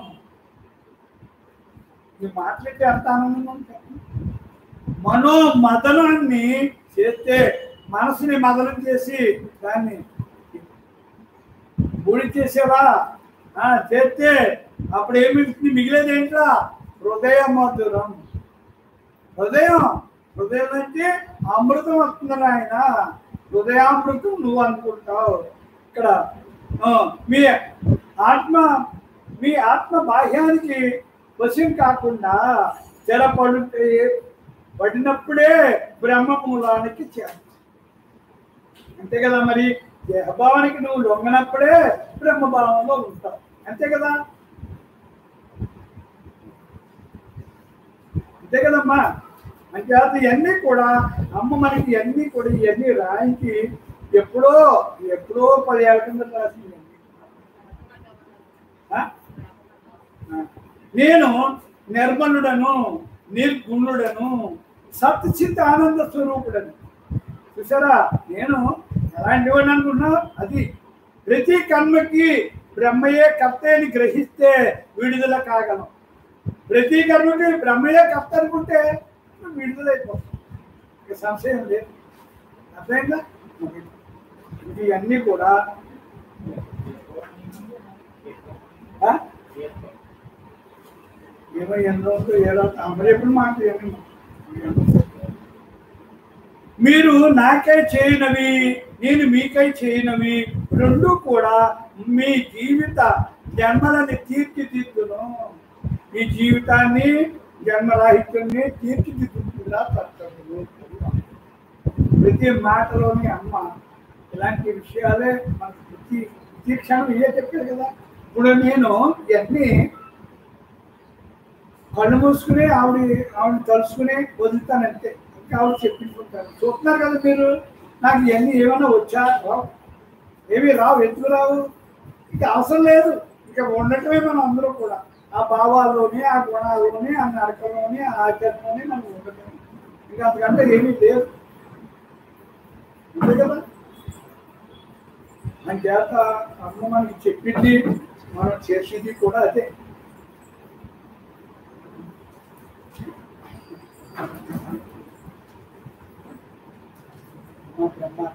ఈ మాట్లాడితే ఎంత ఆనందంగా ఉంటుంది మనోమదనాన్ని చేస్తే మనసుని మదనం చేసి దాన్ని బూడి చేసేవా ఆ, చేస్తే అప్పుడు ఏమి మిగిలేది ఏంట్రా హృదయ మధురం హృదయం హృదయం నుంచి అమృతం వస్తుంది ఆయన హృదయామృతం నువ్వు అనుకుంటావు ఇక్కడ ఆ, మీ ఆత్మ మీ ఆత్మ బాహ్యానికి వశం కాకుండా చెరపడుతే పడినప్పుడే బ్రహ్మమూలానికి చేరు అంతే కదా మరి దేహభావానికి నువ్వు లొంగనప్పుడే బ్రహ్మభావంలో ఉంటావు అంతే కదా అంతే కదమ్మా అంటే ఇవన్నీ కూడా అమ్మ మనకి ఇవన్నీ కూడా ఇవన్నీ రాయించి ఎప్పుడో ఎప్పుడో పదేళ్ల కింద రాసింది ఆ? నేను నిర్మలుడను నిర్గుణుడను సత్చిత్ ఆనంద స్వరూపుడను చూసారా నేను ఎలాంటి వాడిని అనుకున్నా అది ప్రతి కర్మకి బ్రహ్మయే కర్త అని గ్రహిస్తే విడుదల కాగలం ప్రతి కర్మకి బ్రహ్మయే కర్త అనుకుంటే విడుదలైపోతాం ఇక సంశయం లేదు అర్థమైందా ఇవన్నీ కూడా ఆ? ఏమో ఎన్ని రోజులు ఏదో అమలు ఎప్పుడు మాట ఏమి మీరు నాకై చేయనవి నేను మీకై చేయనవి రెండు కూడా మీ జీవిత జన్మలని తీర్చిదిద్దును మీ జీవితాన్ని జన్మరాహిత్యాన్ని తీర్చిదిద్దుతుందా తప్పదు ప్రతి మాటలోని అమ్మ ఇలాంటి విషయాలే మనకు ప్రతి ప్రతి క్షణం ఏ చెప్పారు కదా ఇప్పుడు నేను ఇవన్నీ కళ్ళు మూసుకుని ఆవిడ ఆవిడ తలుసుకుని వదులుతానంతే ఇంకా ఆవిడ చెప్పించుకుంటాను చూస్తున్నారు కదా మీరు నాకు ఇవన్నీ ఏమైనా వచ్చా రావు ఏవి రావు ఎందుకు రావు ఇక అవసరం లేదు ఇక ఉండటమే మనం అందరూ కూడా ఆ భావాల్లోని ఆ గుణాల్లోని ఆ నరకంలోని ఆ ఆచరణలోని మనం ఉండటమే ఇంకా అంతకంటే ఏమీ లేదు అంతే కదా మన చేత అమ్మ మనకి చెప్పింది మనం చేసేది కూడా అదే మా బ్రహ్మ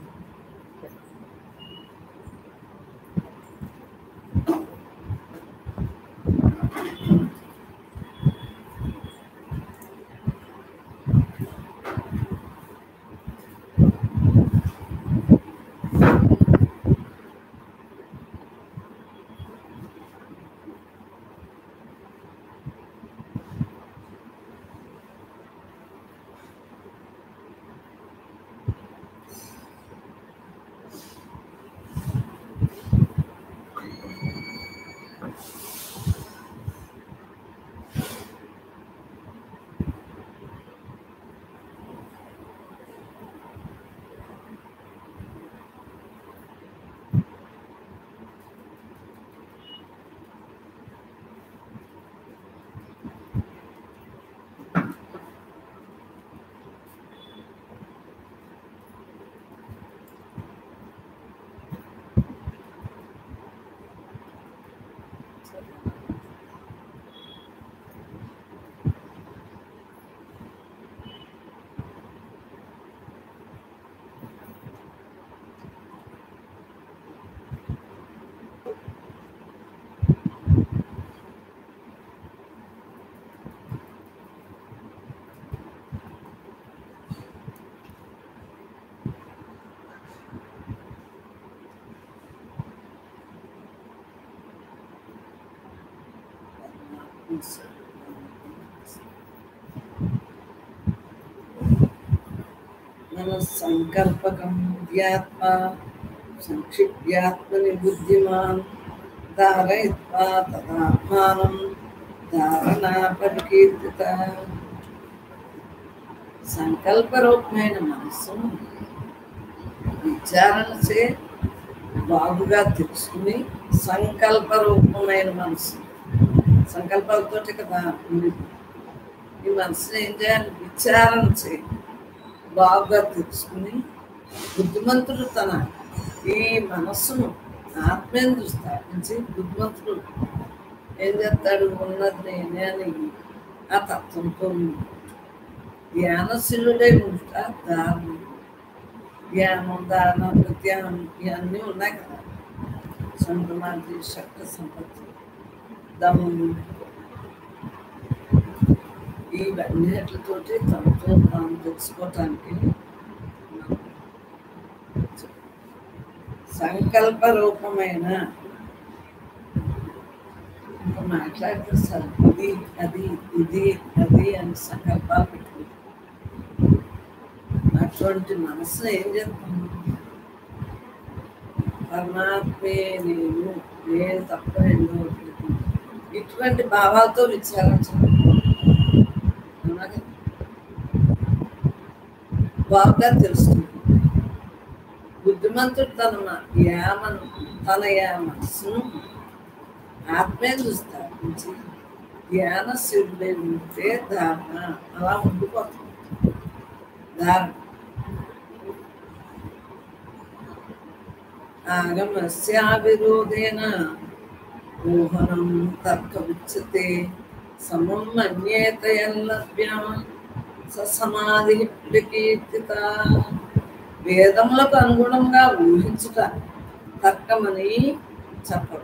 మన సంకల్పకం బుద్ధ్యాత్మ సంక్షిప్యాత్మని బుద్ధిమాన్ ధారయిత్వా తదాత్మానం ధారణా పరికీర్తిత సంకల్పరూపమైన మనస్సు విచారణ చే బాగుగా తెలుసుకుని సంకల్పరూపమైన మనసు సంకల్పాలతోటి కదా ఉంది. ఈ మనసుని ఏం చేయాలి విచారణ చేయి బాగా తెలుసుకుని బుద్ధిమంతుడు తన ఈ మనస్సును ఆత్మేందు స్థాపించి బుద్ధిమంతుడు ఏం చేస్తాడు ఉన్నది నేనే అని ఆ తత్వంతో ఉండు. ధ్యానశీలుడై ఉంటా దానం ధ్యానం దానం ప్రత్యానం ఇవన్నీ ఉన్నాయి కదా సంతమాది శక్తి సంపత్తి దమ్ము ఇవన్నిటితోటి తనతో తాను తెలుసుకోవటానికి సంకల్ప రూపమైన ఇంకా మాట్లాడితే సార్ ఇది అది ఇది అది అని సంకల్పాలు పెట్టుకుంటాం అటువంటి మనసును ఏం చేస్తాం పరమాత్మే నేను నేను తప్ప ఎన్నో ఇటువంటి భావాలతో విచారించాలి అలాగే బాగా తెలుస్తుంది బుద్ధిమంతుడు తన మ- యామను తన యా మనస్సును ఆత్మే చూస్తారు నుంచి ధ్యాన శివుడే ఉంటే ధారణ అలా ఉండిపోతుంది ధారణ ఆగమస్యావిరోధేన మోహనం తర్క ఉచ్యతే సమం మన్యేత యల్లభ్యం సమాధి ప్రకీర్తిత వేదములకు అనుగుణంగా ఊహించుట తర్కమని చెప్పరు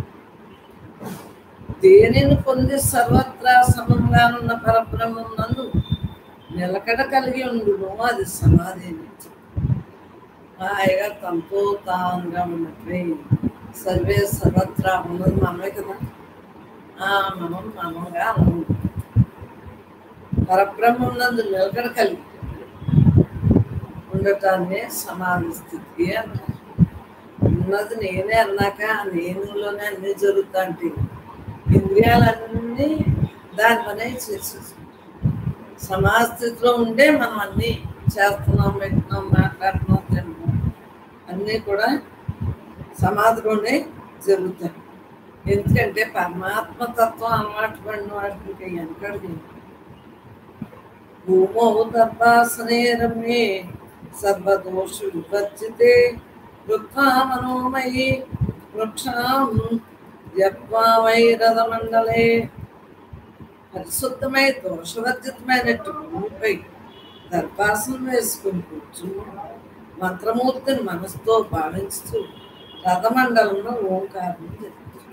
దేనిని పొంది సర్వత్రా సమంగానున్న పరబ్రహ్మం నందు నిలకడ కలిగి ఉండును అది సమాధి అని చెప్పు. హాయిగా తనతో తానుగా ఉన్నట్లే సర్వే సర్వత్రా ఉన్నది మనమే కదా ఆ మనం మనంగా ఉన్నాం పరబ్రహ్మం నందు నిలకడ కలిగి ఉండటాన్నే సమాధి స్థితి అంటారు ఉన్నది నేనే అన్నాక ఆ నేనులోనే అన్ని జరుగుతా అంటే ఇంద్రియాలన్నీ దాని పనే చేసేసుకుంటాం సమాజ స్థితిలో ఉండే మనం అన్నీ చేస్తున్నాం పెట్టినాం మాట్లాడుతున్నాం తింటున్నాం అన్నీ కూడా సమాధిలోనే జరుగుతాయి ఎందుకంటే పరమాత్మ తత్వం అలవాటు పడిన వాటికి వెనకడికి భూమో దర్భాసనే రమ్యే సర్వదోష వివర్జితే వృద్ధా మనోమయి వృక్షాం జప్వా వైరథమండలే పరిశుద్ధమై దోషవర్జితమైనట్టు భూమిపై దర్భాసనం వేసుకుని కూర్చుని మంత్రమూర్తిని మనసుతో భావించుతూ రథమండలంలో ఓంకారం జరుగుతుంది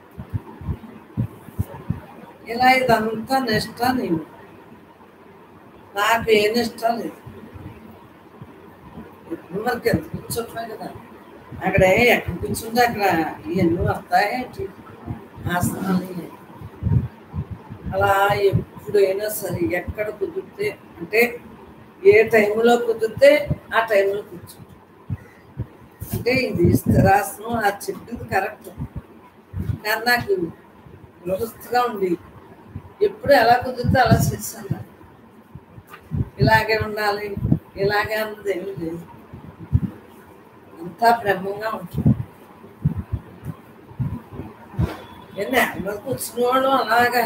ఇలా ఇదంతా నిష్ట నేను నాకు ఏ నిష్ట లేదు ఎప్పుడు మనకి ఎంత కూర్చుంటున్నా కదా అక్కడ ఎక్కడ కూర్చుంటే అక్కడ ఇవన్నీ వస్తాయి ఆసనాలు ఇవన్నీ. అలా ఎప్పుడైనా సరే ఎక్కడ కుదిరితే అంటే ఏ టైంలో కుదిరితే ఆ టైంలో కూర్చుంటాం అంటే ఇది స్థిరాసనం ఆ చెప్పింది కరెక్ట్ కానీ నాకు గృహస్థగా ఉండి ఎప్పుడు ఎలా కుదిరితే అలా చేశాను నాకు. ఇలాగే ఉండాలి ఇలాగే అన్నది ఏమీ లేదు అంతా బ్రహ్మంగా ఉంటుంది ఎన్ని అక్కడ కూర్చున్నవాడు అలాగా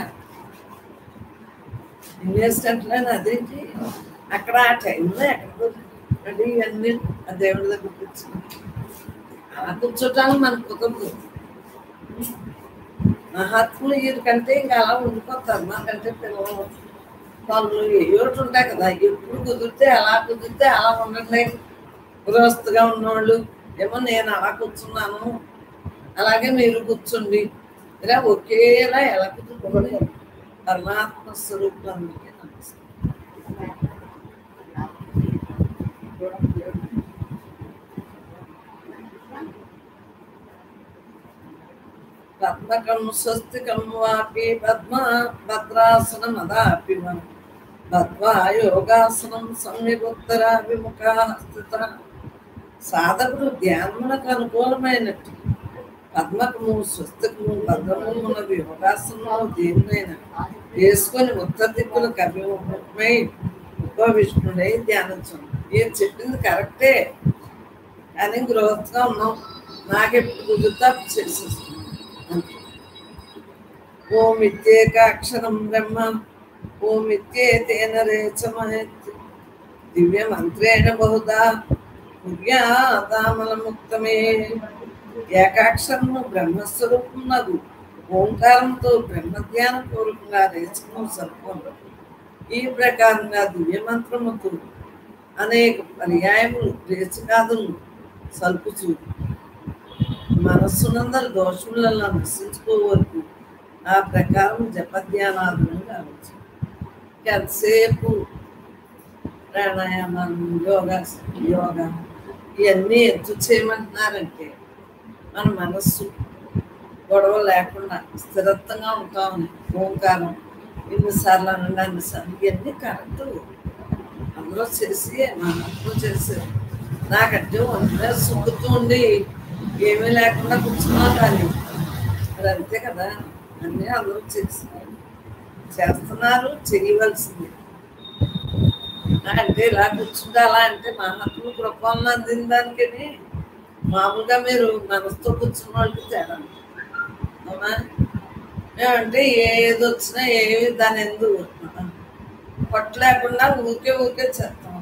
ఇన్వెస్టెంట్లే అదేంటి అక్కడ ఆ టైంలో ఎక్కడ రెడీ అన్ని ఆ దేవుడి దగ్గర కూర్చుని అలా కూర్చోటానికి మనకు కుదరదు మహాత్ములు వీరికంటే ఇంకా అలా ఉండిపోతారు మాకంటే పిల్లలు పనులు ఏయోటి ఉంటాయి కదా ఎప్పుడు కుదిరితే అలా కుదిరితే అలా ఉండండి గృహస్థగా ఉన్నవాళ్ళు ఏమో నేను అలా కూర్చున్నాను అలాగే మీరు కూర్చోండి ఇలా ఒకేలా ఎలా కుదురుకోండి పరమాత్మ స్వరూపానికి నమస్కారం పద్మకం స్వస్తికం వాపి పద్మ భద్రాసనం అదాపి పద్మా యోగాసనం సమ్యగుత్తరాభిముఖ స్థిత సాధకుడు ధ్యానమునకు అనుకూలమైనట్టు పద్మకము స్వస్తికము భద్రము ఉన్నవి యోగాసనము దేనినైనా వేసుకొని ఉత్తర దిక్కులకు అభిముఖమై ఉపవిష్ణుడై ధ్యానించండి నేను చెప్పింది కరెక్టే కానీ గృహస్థగా ఉన్నాం నాకెప్పుడు కుదురుతా చేసేస్తున్నాం అంతే ఓం ఇత్యేక అక్షరం బ్రహ్మ ఓం ఇత్యేతేన రేచమహేత్ దివ్య మంత్రేణ బహుదా ముక్తమే ఏకాక్షరము బ్రహ్మస్వరూపం నగు ఓంకారంతో బ్రహ్మధ్యాన పూర్వకంగా రేచకం సర్పం ఈ ప్రకారంగా దివ్య మంత్రముతో అనేక పర్యాయములు రేచకాదులను సల్పుచు మనస్సునందరి దోషములలో నశించుకోవరకు ఆ ప్రకారం జపధ్యానాదులను కావచ్చు ఎంతసేపు ప్రాణాయామం యోగా యోగా ఇవన్నీ ఎందుకు చేయమంటున్నారంటే మన మనస్సు గొడవ లేకుండా స్థిరత్వంగా ఉంటామని ఓంకారం ఎన్నిసార్లు అనండి అన్నిసార్లు ఇవన్నీ కరెక్ట్ అందరూ చేసి మహాత్ములు చేశారు నాకంటే ఒంటిగా సుక్కుతూ ఉండి ఏమీ లేకుండా కూర్చున్నా కానీ మరి అంతే కదా అన్నీ అందరూ చేస్తున్నారు చేస్తున్నారు చేయవలసింది అంటే ఇలా కూర్చుంటే అలా అంటే మహాత్ములు కృపలను అందిన దానికని మామూలుగా మీరు మనసుతో కూర్చున్న వాళ్ళకి తేడా అవునా ఏమంటే ఏది వచ్చినా ఏవి దాని ఎందుకు కొట్టలేకుండా ఊరికే ఊరికే చేస్తాం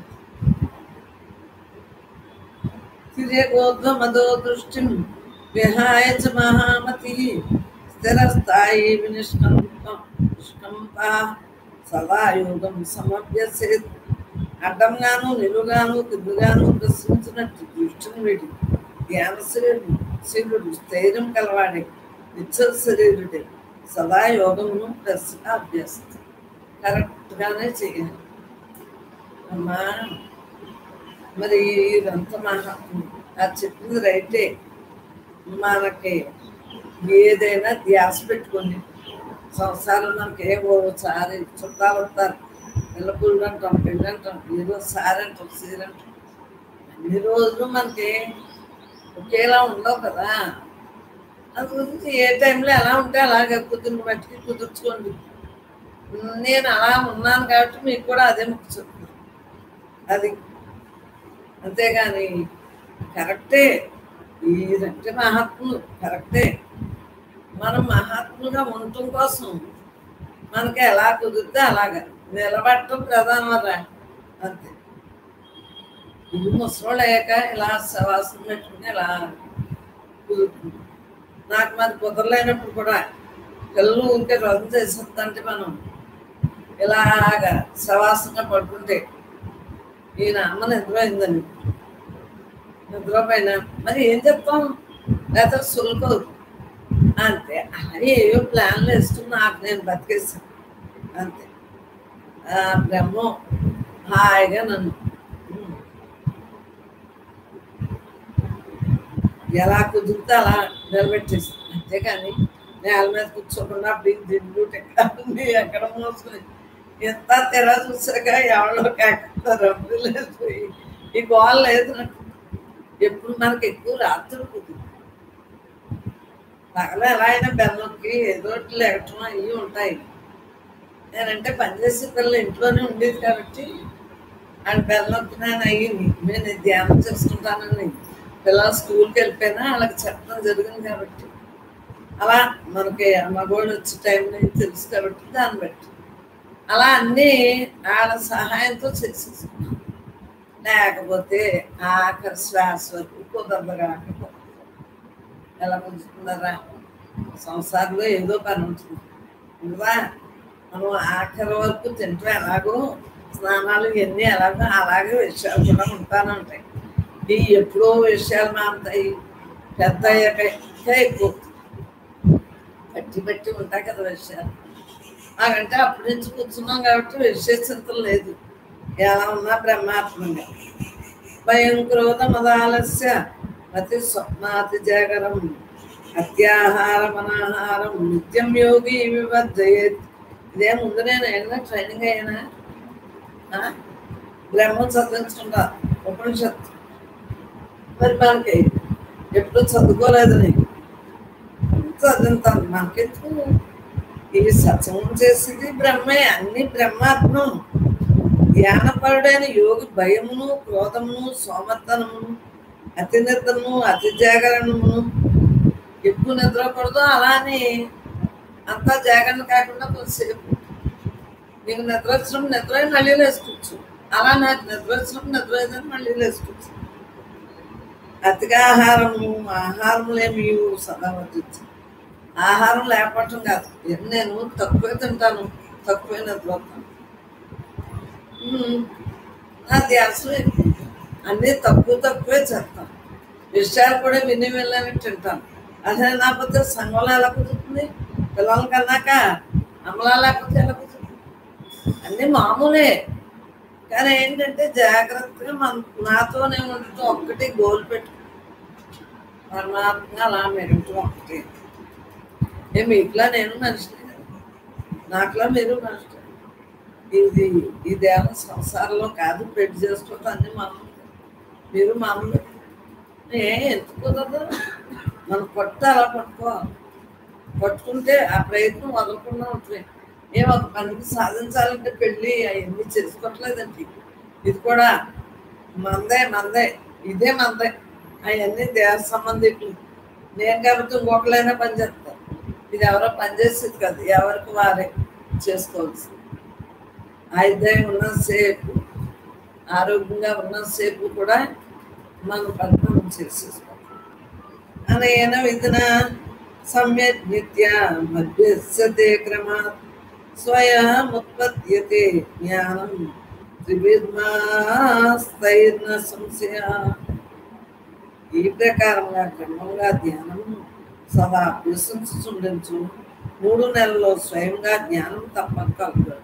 తిరేగోద్వ మదో దృష్టిం విహాయ చ మహామతి స్థిరస్థాయి వినిష్కంప నిష్కంప సదా యోగం సమభ్యసేత్ అడ్డంగాను నిలుగాను కిందుగాను ప్రశ్నించినట్టు దృష్టిని వీడి ధ్యానశీలుడు శీలుడు స్థైర్యం కలవాడి నిత్య శరీరుడే సదా యోగమును ప్రశ్న అభ్యసిస్తాం కరెక్ట్గానే చేయాలి అమ్మా మరి ఇదంతా మహాత్మ అది చెప్పింది రైటే మనకి ఏదైనా ధ్యాస పెట్టుకొని సంసారం మనకి ఏ ఓసారి చుట్టాలు వస్తారు పిల్లపూలు అంటాం పెళ్ళి అంటాం ఏదో సారి అంటాం సీర అంటాం అన్ని రోజులు మనకి ఒకేలా ఉండవు కదా అది గురించి ఏ టైంలో ఎలా ఉంటే అలాగే కుదిరిన మట్టికి కుదుర్చుకోండి నేను అలా ఉన్నాను కాబట్టి మీకు కూడా అదే ముక్కు చెప్తున్నాను అది అంతేగాని కరెక్టే వీరంటే మహాత్ములు కరెక్టే మనం మహాత్ములుగా ఉండటం కోసం మనకి ఎలా కుదిరితే అలాగా నిలబడటం ప్రధానమరా అంతే ఇది ముసలోళ్ళు అయ్యాక ఇలా సవాసం పెట్టుకుని ఇలా కుదురుతుంది నాకు మరి కుదరలేనప్పుడు కూడా పిల్లలు ఉంటే రద్దు చేసేస్తుంటే మనం ఇలాగా సవాసంగా పడుకుంటే ఈయన అమ్మ నిద్రపోయిందని నిద్రపోయినా మరి ఏం చెప్తాం లేకపోతే సులుకోదు అంతే అలాగే ఏవో ప్లాన్లు వేసుకుని నాకు నేను బతికేసాను అంతే ఆ బ్రహ్మం హాయిగా నన్ను ఉమ్, ఎలా కుదిరితే అలా నిలబెట్టేస్తాను అంతేకాని నేల మీద కూర్చోకుండా బిగ్ దిండు టెక్కాలని ఎక్కడ మోసుకుని ఎంత తెర చూసాక ఎవరో కాకపోతారు లేదు ఈ గోల లేదు నాకు ఎప్పుడు మనకి ఎక్కువ రాత్రులు కుదురు పగల ఎలా అయినా బెల్లంకి ఏదో ఒకటి లేకటం అవి ఉంటాయి నేనంటే పనిచేసే పిల్లలు ఇంట్లోనే ఉండేది కాబట్టి అండ్ బెల్లంకి నేను అయ్యింది నేను ధ్యానం చేసుకుంటానని పిల్లలు స్కూల్కి వెళ్ళిపోయినా వాళ్ళకి చెప్పడం జరిగింది కాబట్టి అలా మనకి మగవాడు వచ్చే టైం నుంచి తెలుసు కాబట్టి దాన్ని బట్టి అలా అన్నీ వాళ్ళ సహాయంతో చేసేసుకున్నాం లేకపోతే ఆఖరి శ్వాస వరకు కుదరదు కాకపోతే ఎలా కుదురుతున్నారా సంసారంలో ఏదో పని ఉంటుంది ఉందా మనం ఆఖరి వరకు తింటూ ఎలాగో స్నానాలు ఇవన్నీ ఎలాగో అలాగే విషయాలు కూడా ఉంటానే ఉంటాయి ఈ ఎప్పుడో విషయాలు మారుతాయి పెద్ద అయ్యాక ఇంకా ఎక్కువ పట్టి పట్టి ఉంటాయి కదా విషయాలు మాకంటే అప్పటి నుంచి కూర్చున్నాం కాబట్టి విషయ చింతలు లేదు ఎలా ఉన్నా బ్రహ్మాత్మంగా భయం క్రోధ మదాలస్య అతి స్వప్నాతి జాగరం అత్యాహారం అనాహారం నిత్యం యోగి వివర్జయేత్ ఇదే ముందు నేను ఏదైనా ట్రైనింగ్ అయ్యానా ఆ? బ్రహ్మం చదివించుకుంటా ఉపనిషత్తు మరి మనకి ఎప్పుడు చదువుకోలేదని చదువుతాను మనకెందుకు ఇది సత్సంగం చేసింది బ్రహ్మే అన్ని బ్రహ్మాత్మం ధ్యానపరుడైన యోగి భయమును క్రోధమును సోమర్తనమును అతి నిద్రను అతి జాగరణమును ఎక్కువ నిద్రకూడదు అలానే అంతా జాగరణ కాకుండా కొంతసేపు నీకు నిద్ర వచ్చినప్పుడు నిద్ర అయి మళ్ళీ లేసుకోవచ్చు అలా నాకు నిద్ర వచ్చినప్పుడు నిద్ర అయిందని మళ్ళీ లేసుకోవచ్చు అతిగా ఆహారము ఆహారములేమి సదా వర్తించు ఆహారం లేకపోవటం కాదు నేను తక్కువే తింటాను తక్కువే నిద్రపోతాను ఉమ్, నా ధ్యాస ఎక్కువ. అన్నీ తక్కువ తక్కువే చేస్తాను విషయాలు కూడా విని వెళ్ళని తింటాను అదే లేకపోతే సంఘంలో ఎలా కుదురుతుంది పిల్లల కన్నాక అమలా లేకపోతే ఎలా కుదురుతుంది అన్నీ మామూలే కానీ ఏంటంటే జాగ్రత్తగా మన నాతోనే ఉండటం ఒక్కటి గోల్ పెట్టు పరమాత్మగా అలా మెరటం ఒక్కటి ఏ మీకులా నేను మనిషిని కదా. నాకులా మీరు మనిషి ఇది ఇదేమో సంసారంలో కాదు పెళ్లి చేసుకోవటం అన్ని మామూలు మీరు మామూలు ఏ ఎంత కుదరదు మనం పట్టు అలా పట్టుకోవాలి పట్టుకుంటే ఆ ప్రయత్నం వదలకుండా ఉంటుంది ఏ ఒక పనికి సాధించాలంటే పెళ్ళి అవన్నీ చేసుకోవట్లేదండి ఇది కూడా మందే మందే ఇదే మందే అవన్నీ దేవ సంబంధికులు నేను కాబట్టి ఇంకొకలైనా పని చేస్తాను ఇది ఎవరో పనిచేసేది కాదు ఎవరికి వారే చేసుకోవాల్సింది ఆయుధాయం ఉన్నంతసేపు ఆరోగ్యంగా ఉన్నంతసేపు కూడా మనం పట్టణం చేసేసుకోవాలి అనేన విధిన సమ్యక్ నిత్య మధ్యస్థతే క్రమాత్ స్వయముత్పద్యతే జ్ఞానం త్రివిధమాస్తైర్న సంశయ ఈ ప్రకారంగా క్రమంగా ధ్యానం సదా అభ్యసించుండొచ్చు మూడు నెలల్లో స్వయంగా జ్ఞానం తప్పక కలుగుతాడు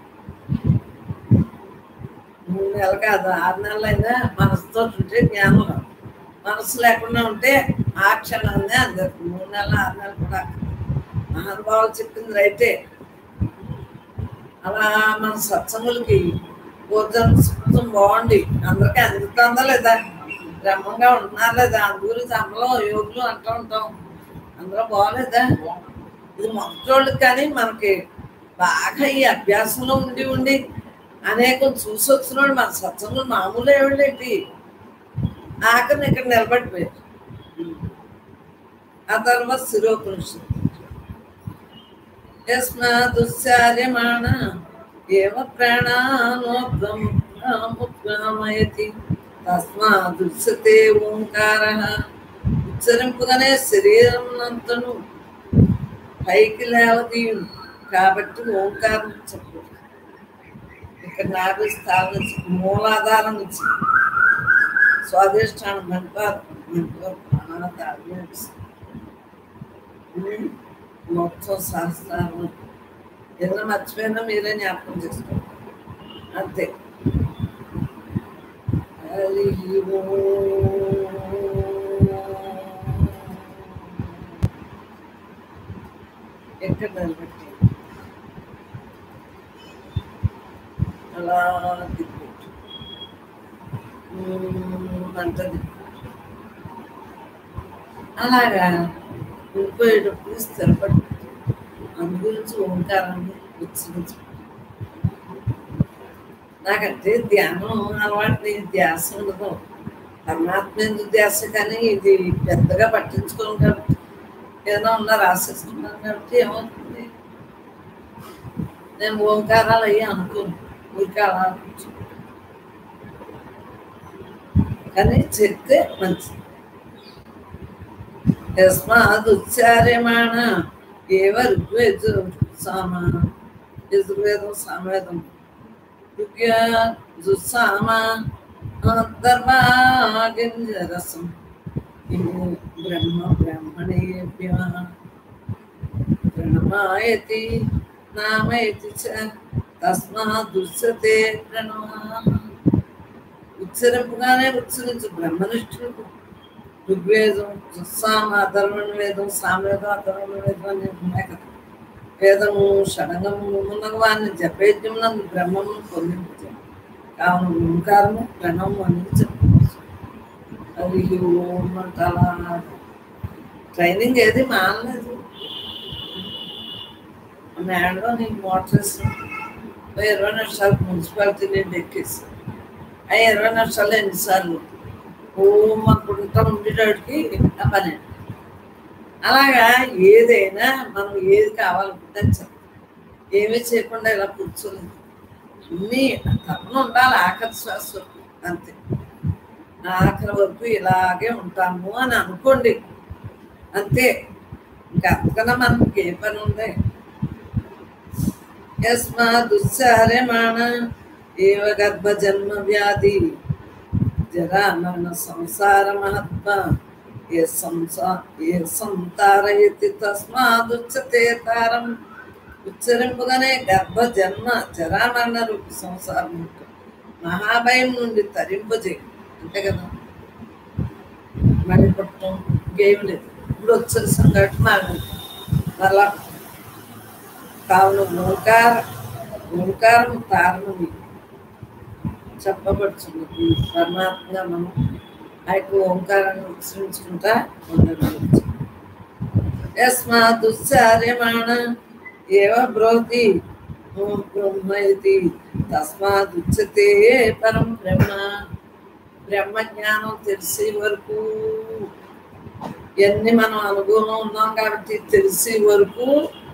మూడు నెలలు కాదు ఆరు నెలలైనా మనసుతో ఉంటే జ్ఞానం రాదు. మనసు లేకుండా ఉంటే ఆ క్షణాన్నే అందరికి మూడు నెలలు ఆరు నెలలు కూడా అక్కర్లేదు. మహానుభావులు చెప్పింది రైతే అలా మన సత్సంగులకి భోజనం సుఖం బాగుండి అందరికీ అందుతుందా లేదా క్రమంగా ఉంటున్నారా లేదా అందు గురించి అమ్మలో యోగులు అంటూ ఉంటాం అందరూ బాగోలేదా ఇది మొదటోళ్ళకి కానీ మనకి బాగా ఈ అభ్యాసంలో ఉండి ఉండి అనేకం చూసి వచ్చినాడు మన సత్సంగులు మామూలు ఏమిటి ఆఖరిని ఇక్కడ నిలబడిపోయారు ఆ తర్వాత శిరోపనిషత్తు యస్మాదుస్సార్యమాణ ఏవ ప్రాణానోగ్రమయతి తస్మాదుస్సతే ఓంకార ఉచ్చరింపుగానే శరీరం అంతను పైకి లేవదీయు కాబట్టి ఓంకారం చెప్పు ఇక్కడ నాకు స్థానం నుంచి మూలాధారం నుంచి స్వాదిష్టానం గంటారు ప్రాణాధారం మొత్తం శాస్త్రాలు ఏదైనా మర్చిపోయినా మీరే జ్ఞాపకం చేసుకోండి అంతే హరి ఎక్కడ నిలబెట్టి అలా తిప్పెట్టు అంత తిప్పు అలాగా వెళ్ళిపోయేటప్పుడు స్థిరపడి అందు గురించి ఓంకారాన్ని ఉచ్చరించు నాకంటే ధ్యానం అలవాటు నేను ధ్యాస ఉండదు పరమాత్మ ఎందుకు ధ్యాస కానీ ఇది పెద్దగా పట్టించుకోను కాబట్టి ఏదైనా ఉన్నా రాసేసుకున్నాను కాబట్టి ఏమవుతుంది నేను ఓంకారాలు అయ్యి అనుకోను ఊరికే అలా కూర్చో కానీ చెప్తే మంచిది యస్మాదుచ్చార్యమాణ ఏవ ఋగ్వేద సామ యజుర్వేదం సామవేదం ఋగ్య దుస్సామ అంతర్వాగింజరసం బ్రహ్మ బ్రహ్మణేభ్య ప్రణమాయతి నామయతి చ తస్మాదుస్సతే ప్రణమా ఉచ్చరింపుగానే ఉచ్చరించు బ్రహ్మనిష్ఠులకు ఋగ్వేదం సామ అధర్వణ వేదం సామవేదం అధర్వణ వేదం అని ఉన్నాయి కదా వేదము షడంగము మున్నగు వారిని జపేద్యం నందు బ్రహ్మము పొందించు కావున ఓంకారము ప్రణము అని చెప్పవచ్చు అది ఓం అంటే అలా ట్రైనింగ్ ఏది మానలేదు మేడలో నీకు మోటార్స్ ఇరవై నిమిషాలు మున్సిపాలిటీ నుండి ఎక్కేసి ఆ ఇరవై నిమిషాలు ఎన్నిసార్లు ఓం అనుకుంటా ఉండేటోడికి ఆ పని అలాగా ఏదైనా మనం ఏది కావాలనుకుంటే అది చెప్తాం ఏమీ చేయకుండా ఇలా కూర్చోలేదు అన్నీ తప్పన ఉండాలి ఆఖరి శ్వాస వరకు అంతే ఆఖరి వరకు ఇలాగే ఉంటాము అని అనుకోండి అంతే ఇంకా అంతకన్నా మనకి ఏ పని ఉంది యస్మాదుచ్చార్యమాణ ఏవ గర్భ జన్మ వ్యాధి జరా మరణ సంసార మహత్వ ఏ సంసా ఏ సంతారయతి తస్మాదుచ్చతే తారం ఉచ్చరింపుగానే గర్భ జన్మ జరామరణ రూప సంసారం ఉంటుంది. మహాభయం నుండి తరింపజేయి అంతే కదా మళ్ళీ పుట్టడం ఇంకేం లేదు ఇప్పుడు వచ్చిన సంఘటన మాకు మరలా కావున ఓంకార ఓంకారం తారణమి చెప్పబడుచున్నది పరమాత్మగా మనం ఆ యొక్క ఓంకారాన్ని ఉచ్చరించుకుంటా ఉండవచ్చు యస్మాదుచ్చార్యమాణ ఏవ బ్రోతి ఓం బ్రహ్మ ఇది తస్మాదుచ్యతే పరం బ్రహ్మ బ్రహ్మ జ్ఞానం తెలిసే వరకు ఇవన్నీ మనం అనుభవం ఉన్నాం కాబట్టి తెలిసే వరకు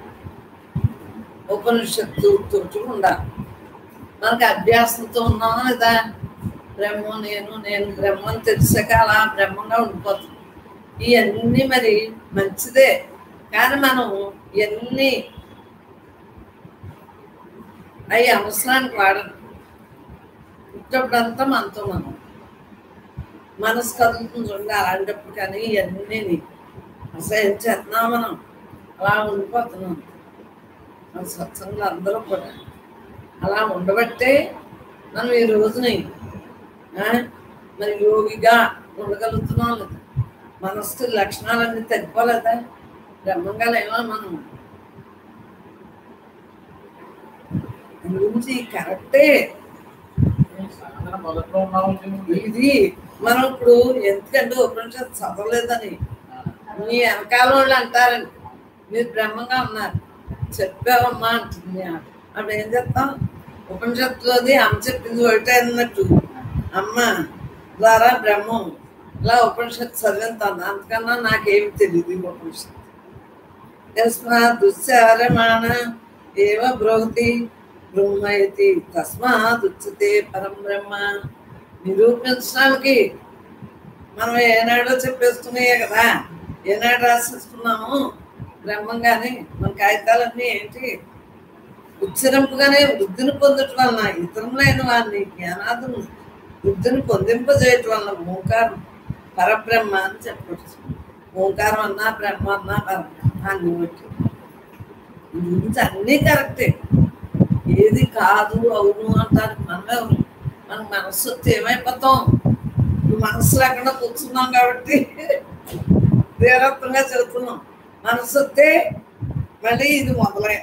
ఉపనిషత్తు తోటి ఉండాలి మనకి అభ్యాసంతో ఉన్నామా లేదా బ్రహ్మ నేను నేను బ్రహ్మ అని తెలిసాక అలా బ్రహ్మంగా ఉండిపోతుంది ఇవన్నీ మరి మంచిదే కానీ మనం ఇవన్నీ అవి అవసరానికి వాడదు పుట్టప్పుడంతా మనతో మనం మనసు కదులుతుంది చూడండి అలాంటప్పుడు కానీ ఇవన్నీ అసలు ఏం చేస్తున్నాం మనం అలా ఉండిపోతున్నాం మన సత్సంగులు అందరూ కూడా అలా ఉండబట్టే మనం ఈ రోజుని ఆ, మరి యోగిగా ఉండగలుగుతున్నాం లేదా మనస్సు లక్షణాలన్నీ తగ్గిపోలేదా బ్రహ్మంగా లేవా మనం దాని గురించి కరెక్టే సాధన మొదట్లో ఉన్నాము ఇది మనం ఇప్పుడు ఎందుకంటే ఉపనిషత్తు చదవలేదని మీ వెనకాల వాళ్ళు అంటారండి మీరు బ్రహ్మంగా ఉన్నారు చెప్పావమ్మా అంటుంది ఆవిడ. అప్పుడు ఏం చెప్తాం ఉపనిషత్తులోది అమ్మ చెప్పింది ఒకటే అన్నట్టు అమ్మ ద్వారా బ్రహ్మం ఇలా ఉపనిషత్తు చదివింతాను అంతకన్నా నాకేమి తెలియదు ఈ ఉపనిషత్తు తస్మాత్ దుశ్చారమాణ ఏవ బ్రోహతి బ్రహ్మయతి తస్మాత్ ఉచ్యతే పరం బ్రహ్మ నిరూపించడానికి మనం ఏనాడో చెప్పేసుకున్నాయే కదా ఏనాడు రాసేసుకున్నాము బ్రహ్మంగానే మన కాగితాలన్నీ ఏంటి ఉచ్చరింపుగానే వృద్ధిని పొందటం వలన ఇతరులైన వారిని జ్ఞానాదును వృద్ధిని పొందింపజేయటం వలన ఓంకారం పరబ్రహ్మ అని చెప్పవచ్చు ఓంకారం అన్నా బ్రహ్మ అన్నా పరబ్రహ్మ అన్ని బట్టి ఈ గురించి అన్నీ కరెక్టే ఏది కాదు అవును అంటారు మనమే అవును మన మనస్సు వస్తే ఏమైపోతాం ఈ మనస్సు లేకుండా కూర్చున్నాం కాబట్టి తీవ్రత్వంగా చెబుతున్నాం మనస్సు వస్తే మళ్ళీ ఇది మొదలై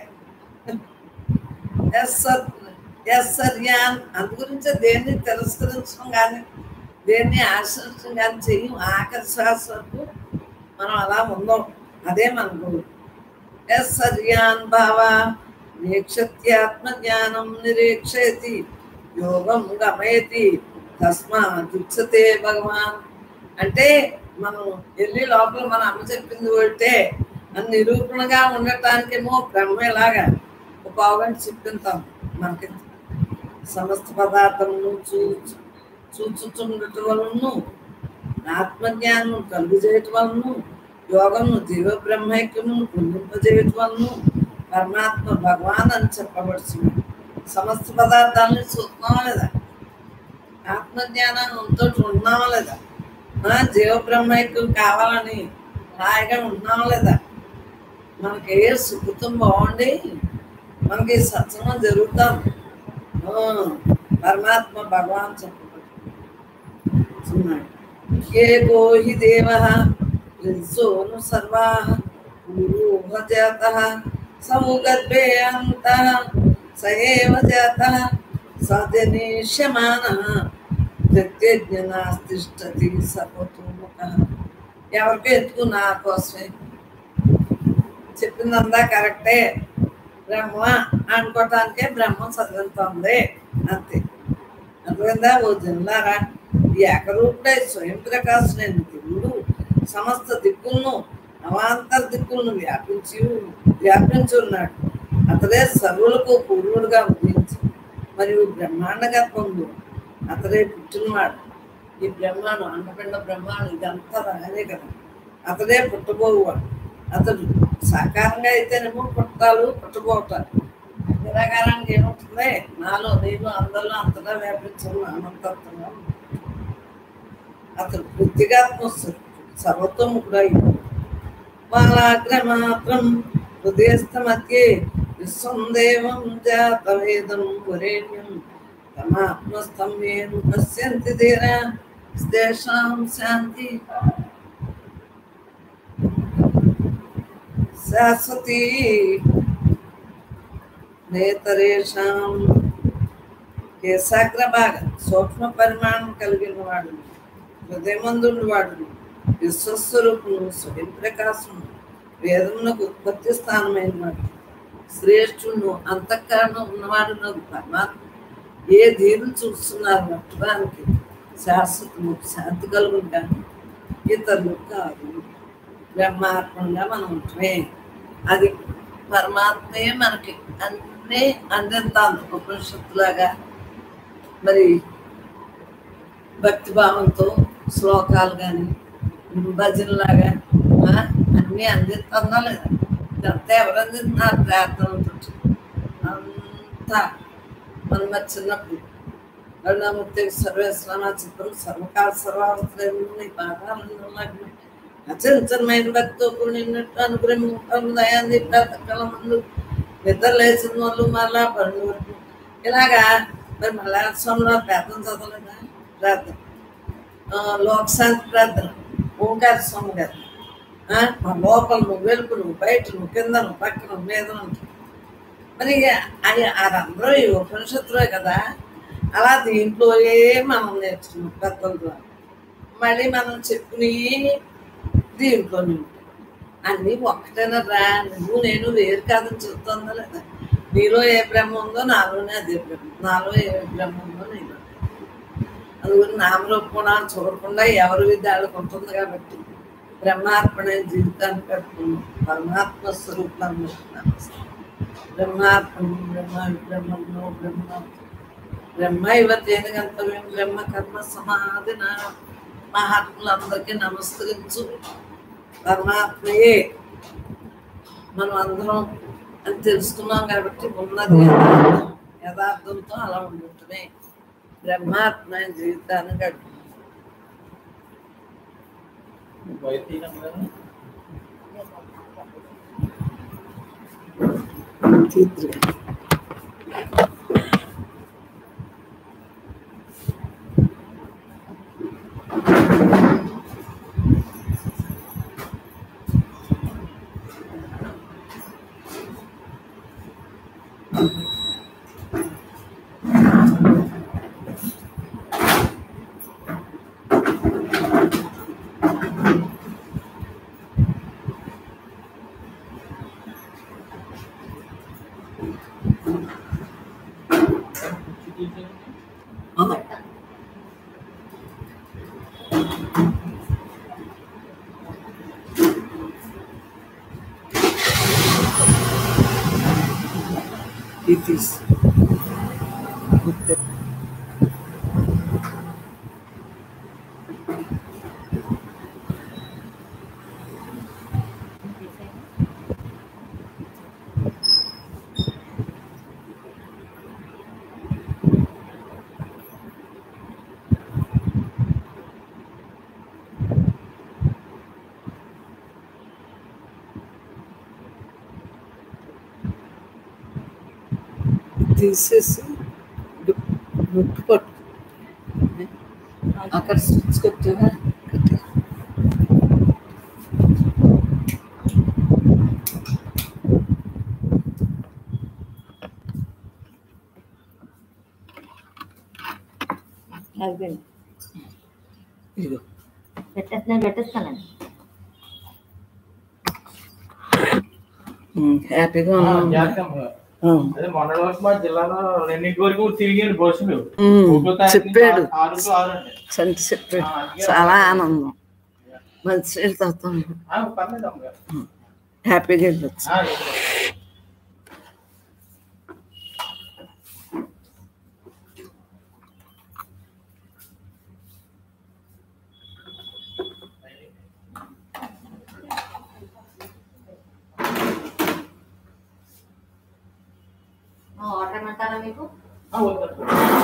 ఎస్ సర్ ఎస్ సర్ యాన్ అందు గురించే దేన్ని తిరస్కరించడం కానీ దేన్ని ఆశ్రయించడం కానీ చెయ్యం ఆఖరి శ్వాస వరకు మనం అలా ఉందాం అదే మన గోల్ ఎస్ సర్యాన్ భావ నేక్షత్యాత్మ జ్ఞానం నిరీక్షయతి యోగం గమయతి తస్మాత్సతే భగవాన్ అంటే మనం వెళ్ళి లోపల మన అమ్మ చెప్పింది ఒకటే అని నిరూపణగా ఉండటానికేమో బ్రహ్మ ఎలాగా ఒక పావుగంట చెప్పింటాం మనకి సమస్త పదార్థమును చూ చూచుచుండటం వలన ఆత్మజ్ఞానం కలుగు చేయటం వలన యోగము జీవ బ్రహ్మైక్యమును పొందింపజేయటం వలన పరమాత్మ భగవాన్ అని చెప్పబడుతుంది సమస్త పదార్థాలను చూస్తున్నావా లేదా ఆత్మజ్ఞానాన్ని ఉంతో ఉన్నావా లేదా ఆ, జీవ బ్రహ్మైక్యం కావాలని హాయిగా ఉన్నావా లేదా మనకి ఏ సుఖతం బాగుండి మనకి సత్సంగం జరుగుతాం ఆ, పరమాత్మ భగవాన్ చెప్పబడుతున్నాడు ఏ గోహి దేవ సోను సర్వా జాత సముగర్భే అంత సయేవ జాత సజనేష్యమాన ప్రత్యజ్ఞనాస్తిష్టతి సర్వతోముఖ ఎవరికి ఎత్తుకు నా కోసమే చెప్పిందంతా కరెక్టే బ్రహ్మ అనుకోవటానికే బ్రహ్మ చదువుతుంది అంతే అర్థమైందా ఓ జిల్లారా ఈ ఏకరూపుడై స్వయం ప్రకాశులైన దేవుడు సమస్త దిక్కులను అవాంతర దిక్కులను వ్యాపించి వ్యాపించి ఉన్నాడు అతడే సర్వులకు పూర్వుడుగా ఉదయించి మరియు బ్రహ్మాండ గర్భంలో అతడే పుట్టినవాడు ఈ బ్రహ్మాండం అండపిండ బ్రహ్మాండం ఇదంతా రానే కదా అతడే పుట్టబోవాడు అతడు సాకారంగా అయితేనేమో పుట్టాలు పుట్టబోతారు నిరాకారానికి ఏముంటుంది నాలో నేను అందరిలో అంతటా వ్యాపించను అనంతత్వంగా అతడు బుద్ధిగాత్మ సర్వతోముఖుడై బాలాగ్రమాత్రం హృదయస్థ మధ్యే విశ్వం దేవం జాతవేదం వరేణ్యం తమాత్మస్థం ఏను పశ్యంతి ధీరా తేషాం శాంతి శాశ్వతి నేతరేషాం కేశాగ్రభాగ సూక్ష్మ పరిమాణం కలిగిన వాడు హృదయమందుండు వాడు విశ్వస్వరూపును స్వయం ప్రకాశము వేదమునకు ఉత్పత్తి స్థానమైన వాడు శ్రేష్ఠుడు అంతఃకరణం ఉన్నవాడు నాకు పరమాత్మ ఏ దీని చూస్తున్నారు నట్టడానికి శాశ్వతము శాంతి కలుగును కానీ ఇతరులు కాదు బ్రహ్మాత్మంగా మనం ఉంటమే అది పరమాత్మే మనకి అన్నీ అందిస్తాను ఉపనిషత్తులాగా మరి భక్తిభావంతో శ్లోకాలు కానీ భజనలాగా ఆ, అన్నీ అందిస్తుందా లేదా ఇదంతా ఎవరు అందిస్తున్నారు ప్రార్థనతో అంతా మనం మరి చిన్నప్పుడు కరుణామూర్తి సర్వేశ్వర చిత్రం సర్వకాల సర్వావస్థలు నీ పాదాలను లగ్నం అచంచలమైన భక్తితో కూడినట్టు అనుగ్రహం దయాన్ని ప్రాతకాల ముందు నిద్ర లేచిన వాళ్ళు మళ్ళా పనులు వరకు ఇలాగా మరి మళ్ళా స్వామిలో ప్రార్థన చదవలేదా ప్రార్థన ఆ, లోకశాంతి ప్రార్థన ఓంకార స్వామి గారు ఆ, మా లోపల నువ్వు వెలుపు నువ్వు బయట నువ్వు కింద నువ్వు పక్కన నువ్వు మీద నువ్వు మరి అది అదందరూ ఈ ఉపనిషత్తులే కదా అలా దీంట్లోనే మనం నేర్చుకున్నాం పెద్దల ద్వారా మళ్ళీ మనం చెప్పుకుని దీంట్లోనే ఉంటాయి అన్నీ ఒక్కటేనా రా నువ్వు నేను వేరు కాదని చెప్తుందా లేదా నీలో ఏ బ్రహ్మ ఉందో నాలోనే అదే బ్రహ్మ నాలో ఏ బ్రహ్మ ఉందో నీలో అందుకని నామరూపణ చూడకుండా ఎవరి విద్య వాళ్ళకి ఉంటుంది కాబట్టి బ్రహ్మార్పణ జీవితాన్ని కట్టుకున్నాం పరమాత్మ స్వరూపాన్ని నమస్తే బ్రహ్మార్పణం బ్రహ్మ బ్రహ్మణో బ్రహ్మ బ్రహ్మ ఇవతేన గంతవ్యం బ్రహ్మ కర్మ సమాధిన మహాత్ములందరికీ నమస్కరించు పరమాత్మయే మనం అందరం అని తెలుసుకున్నాం కాబట్టి ఉన్నది యథార్థం. యథార్థంతో అలా ఉండటమే బ్రహ్మాత్మ జీవితాన్ని గడుపు తీర్చుగా It is. తీసేసి గుట్టు పట్టు అక్కడ స్విచ్ కొట్టావా హస్బెండ్ ఇదిగో పెట్టేస్తున్నాను పెట్టేస్తానండి ఉమ్, హ్యాపీగా ఉన్నాం ఆ. అదే మొన్న రోజు మా జిల్లాలో రెండింటి వరకు తిరిగాను బస్సులు ఉమ్, ఒక్కో తారీఖు చెప్పాడు నుంచి ఆరు టు ఆరు అండి సంటి చెప్పాడు ఆ, అందుకే చాలా ఆనందం మంచి తాగుతాం ఆ, పర్లేదు అమ్మగారు హ్యాపీగా వెళ్ళొచ్చు ఆ, ఆర్డర్ ఏమంటారా మీకు ఆ, వద్దు.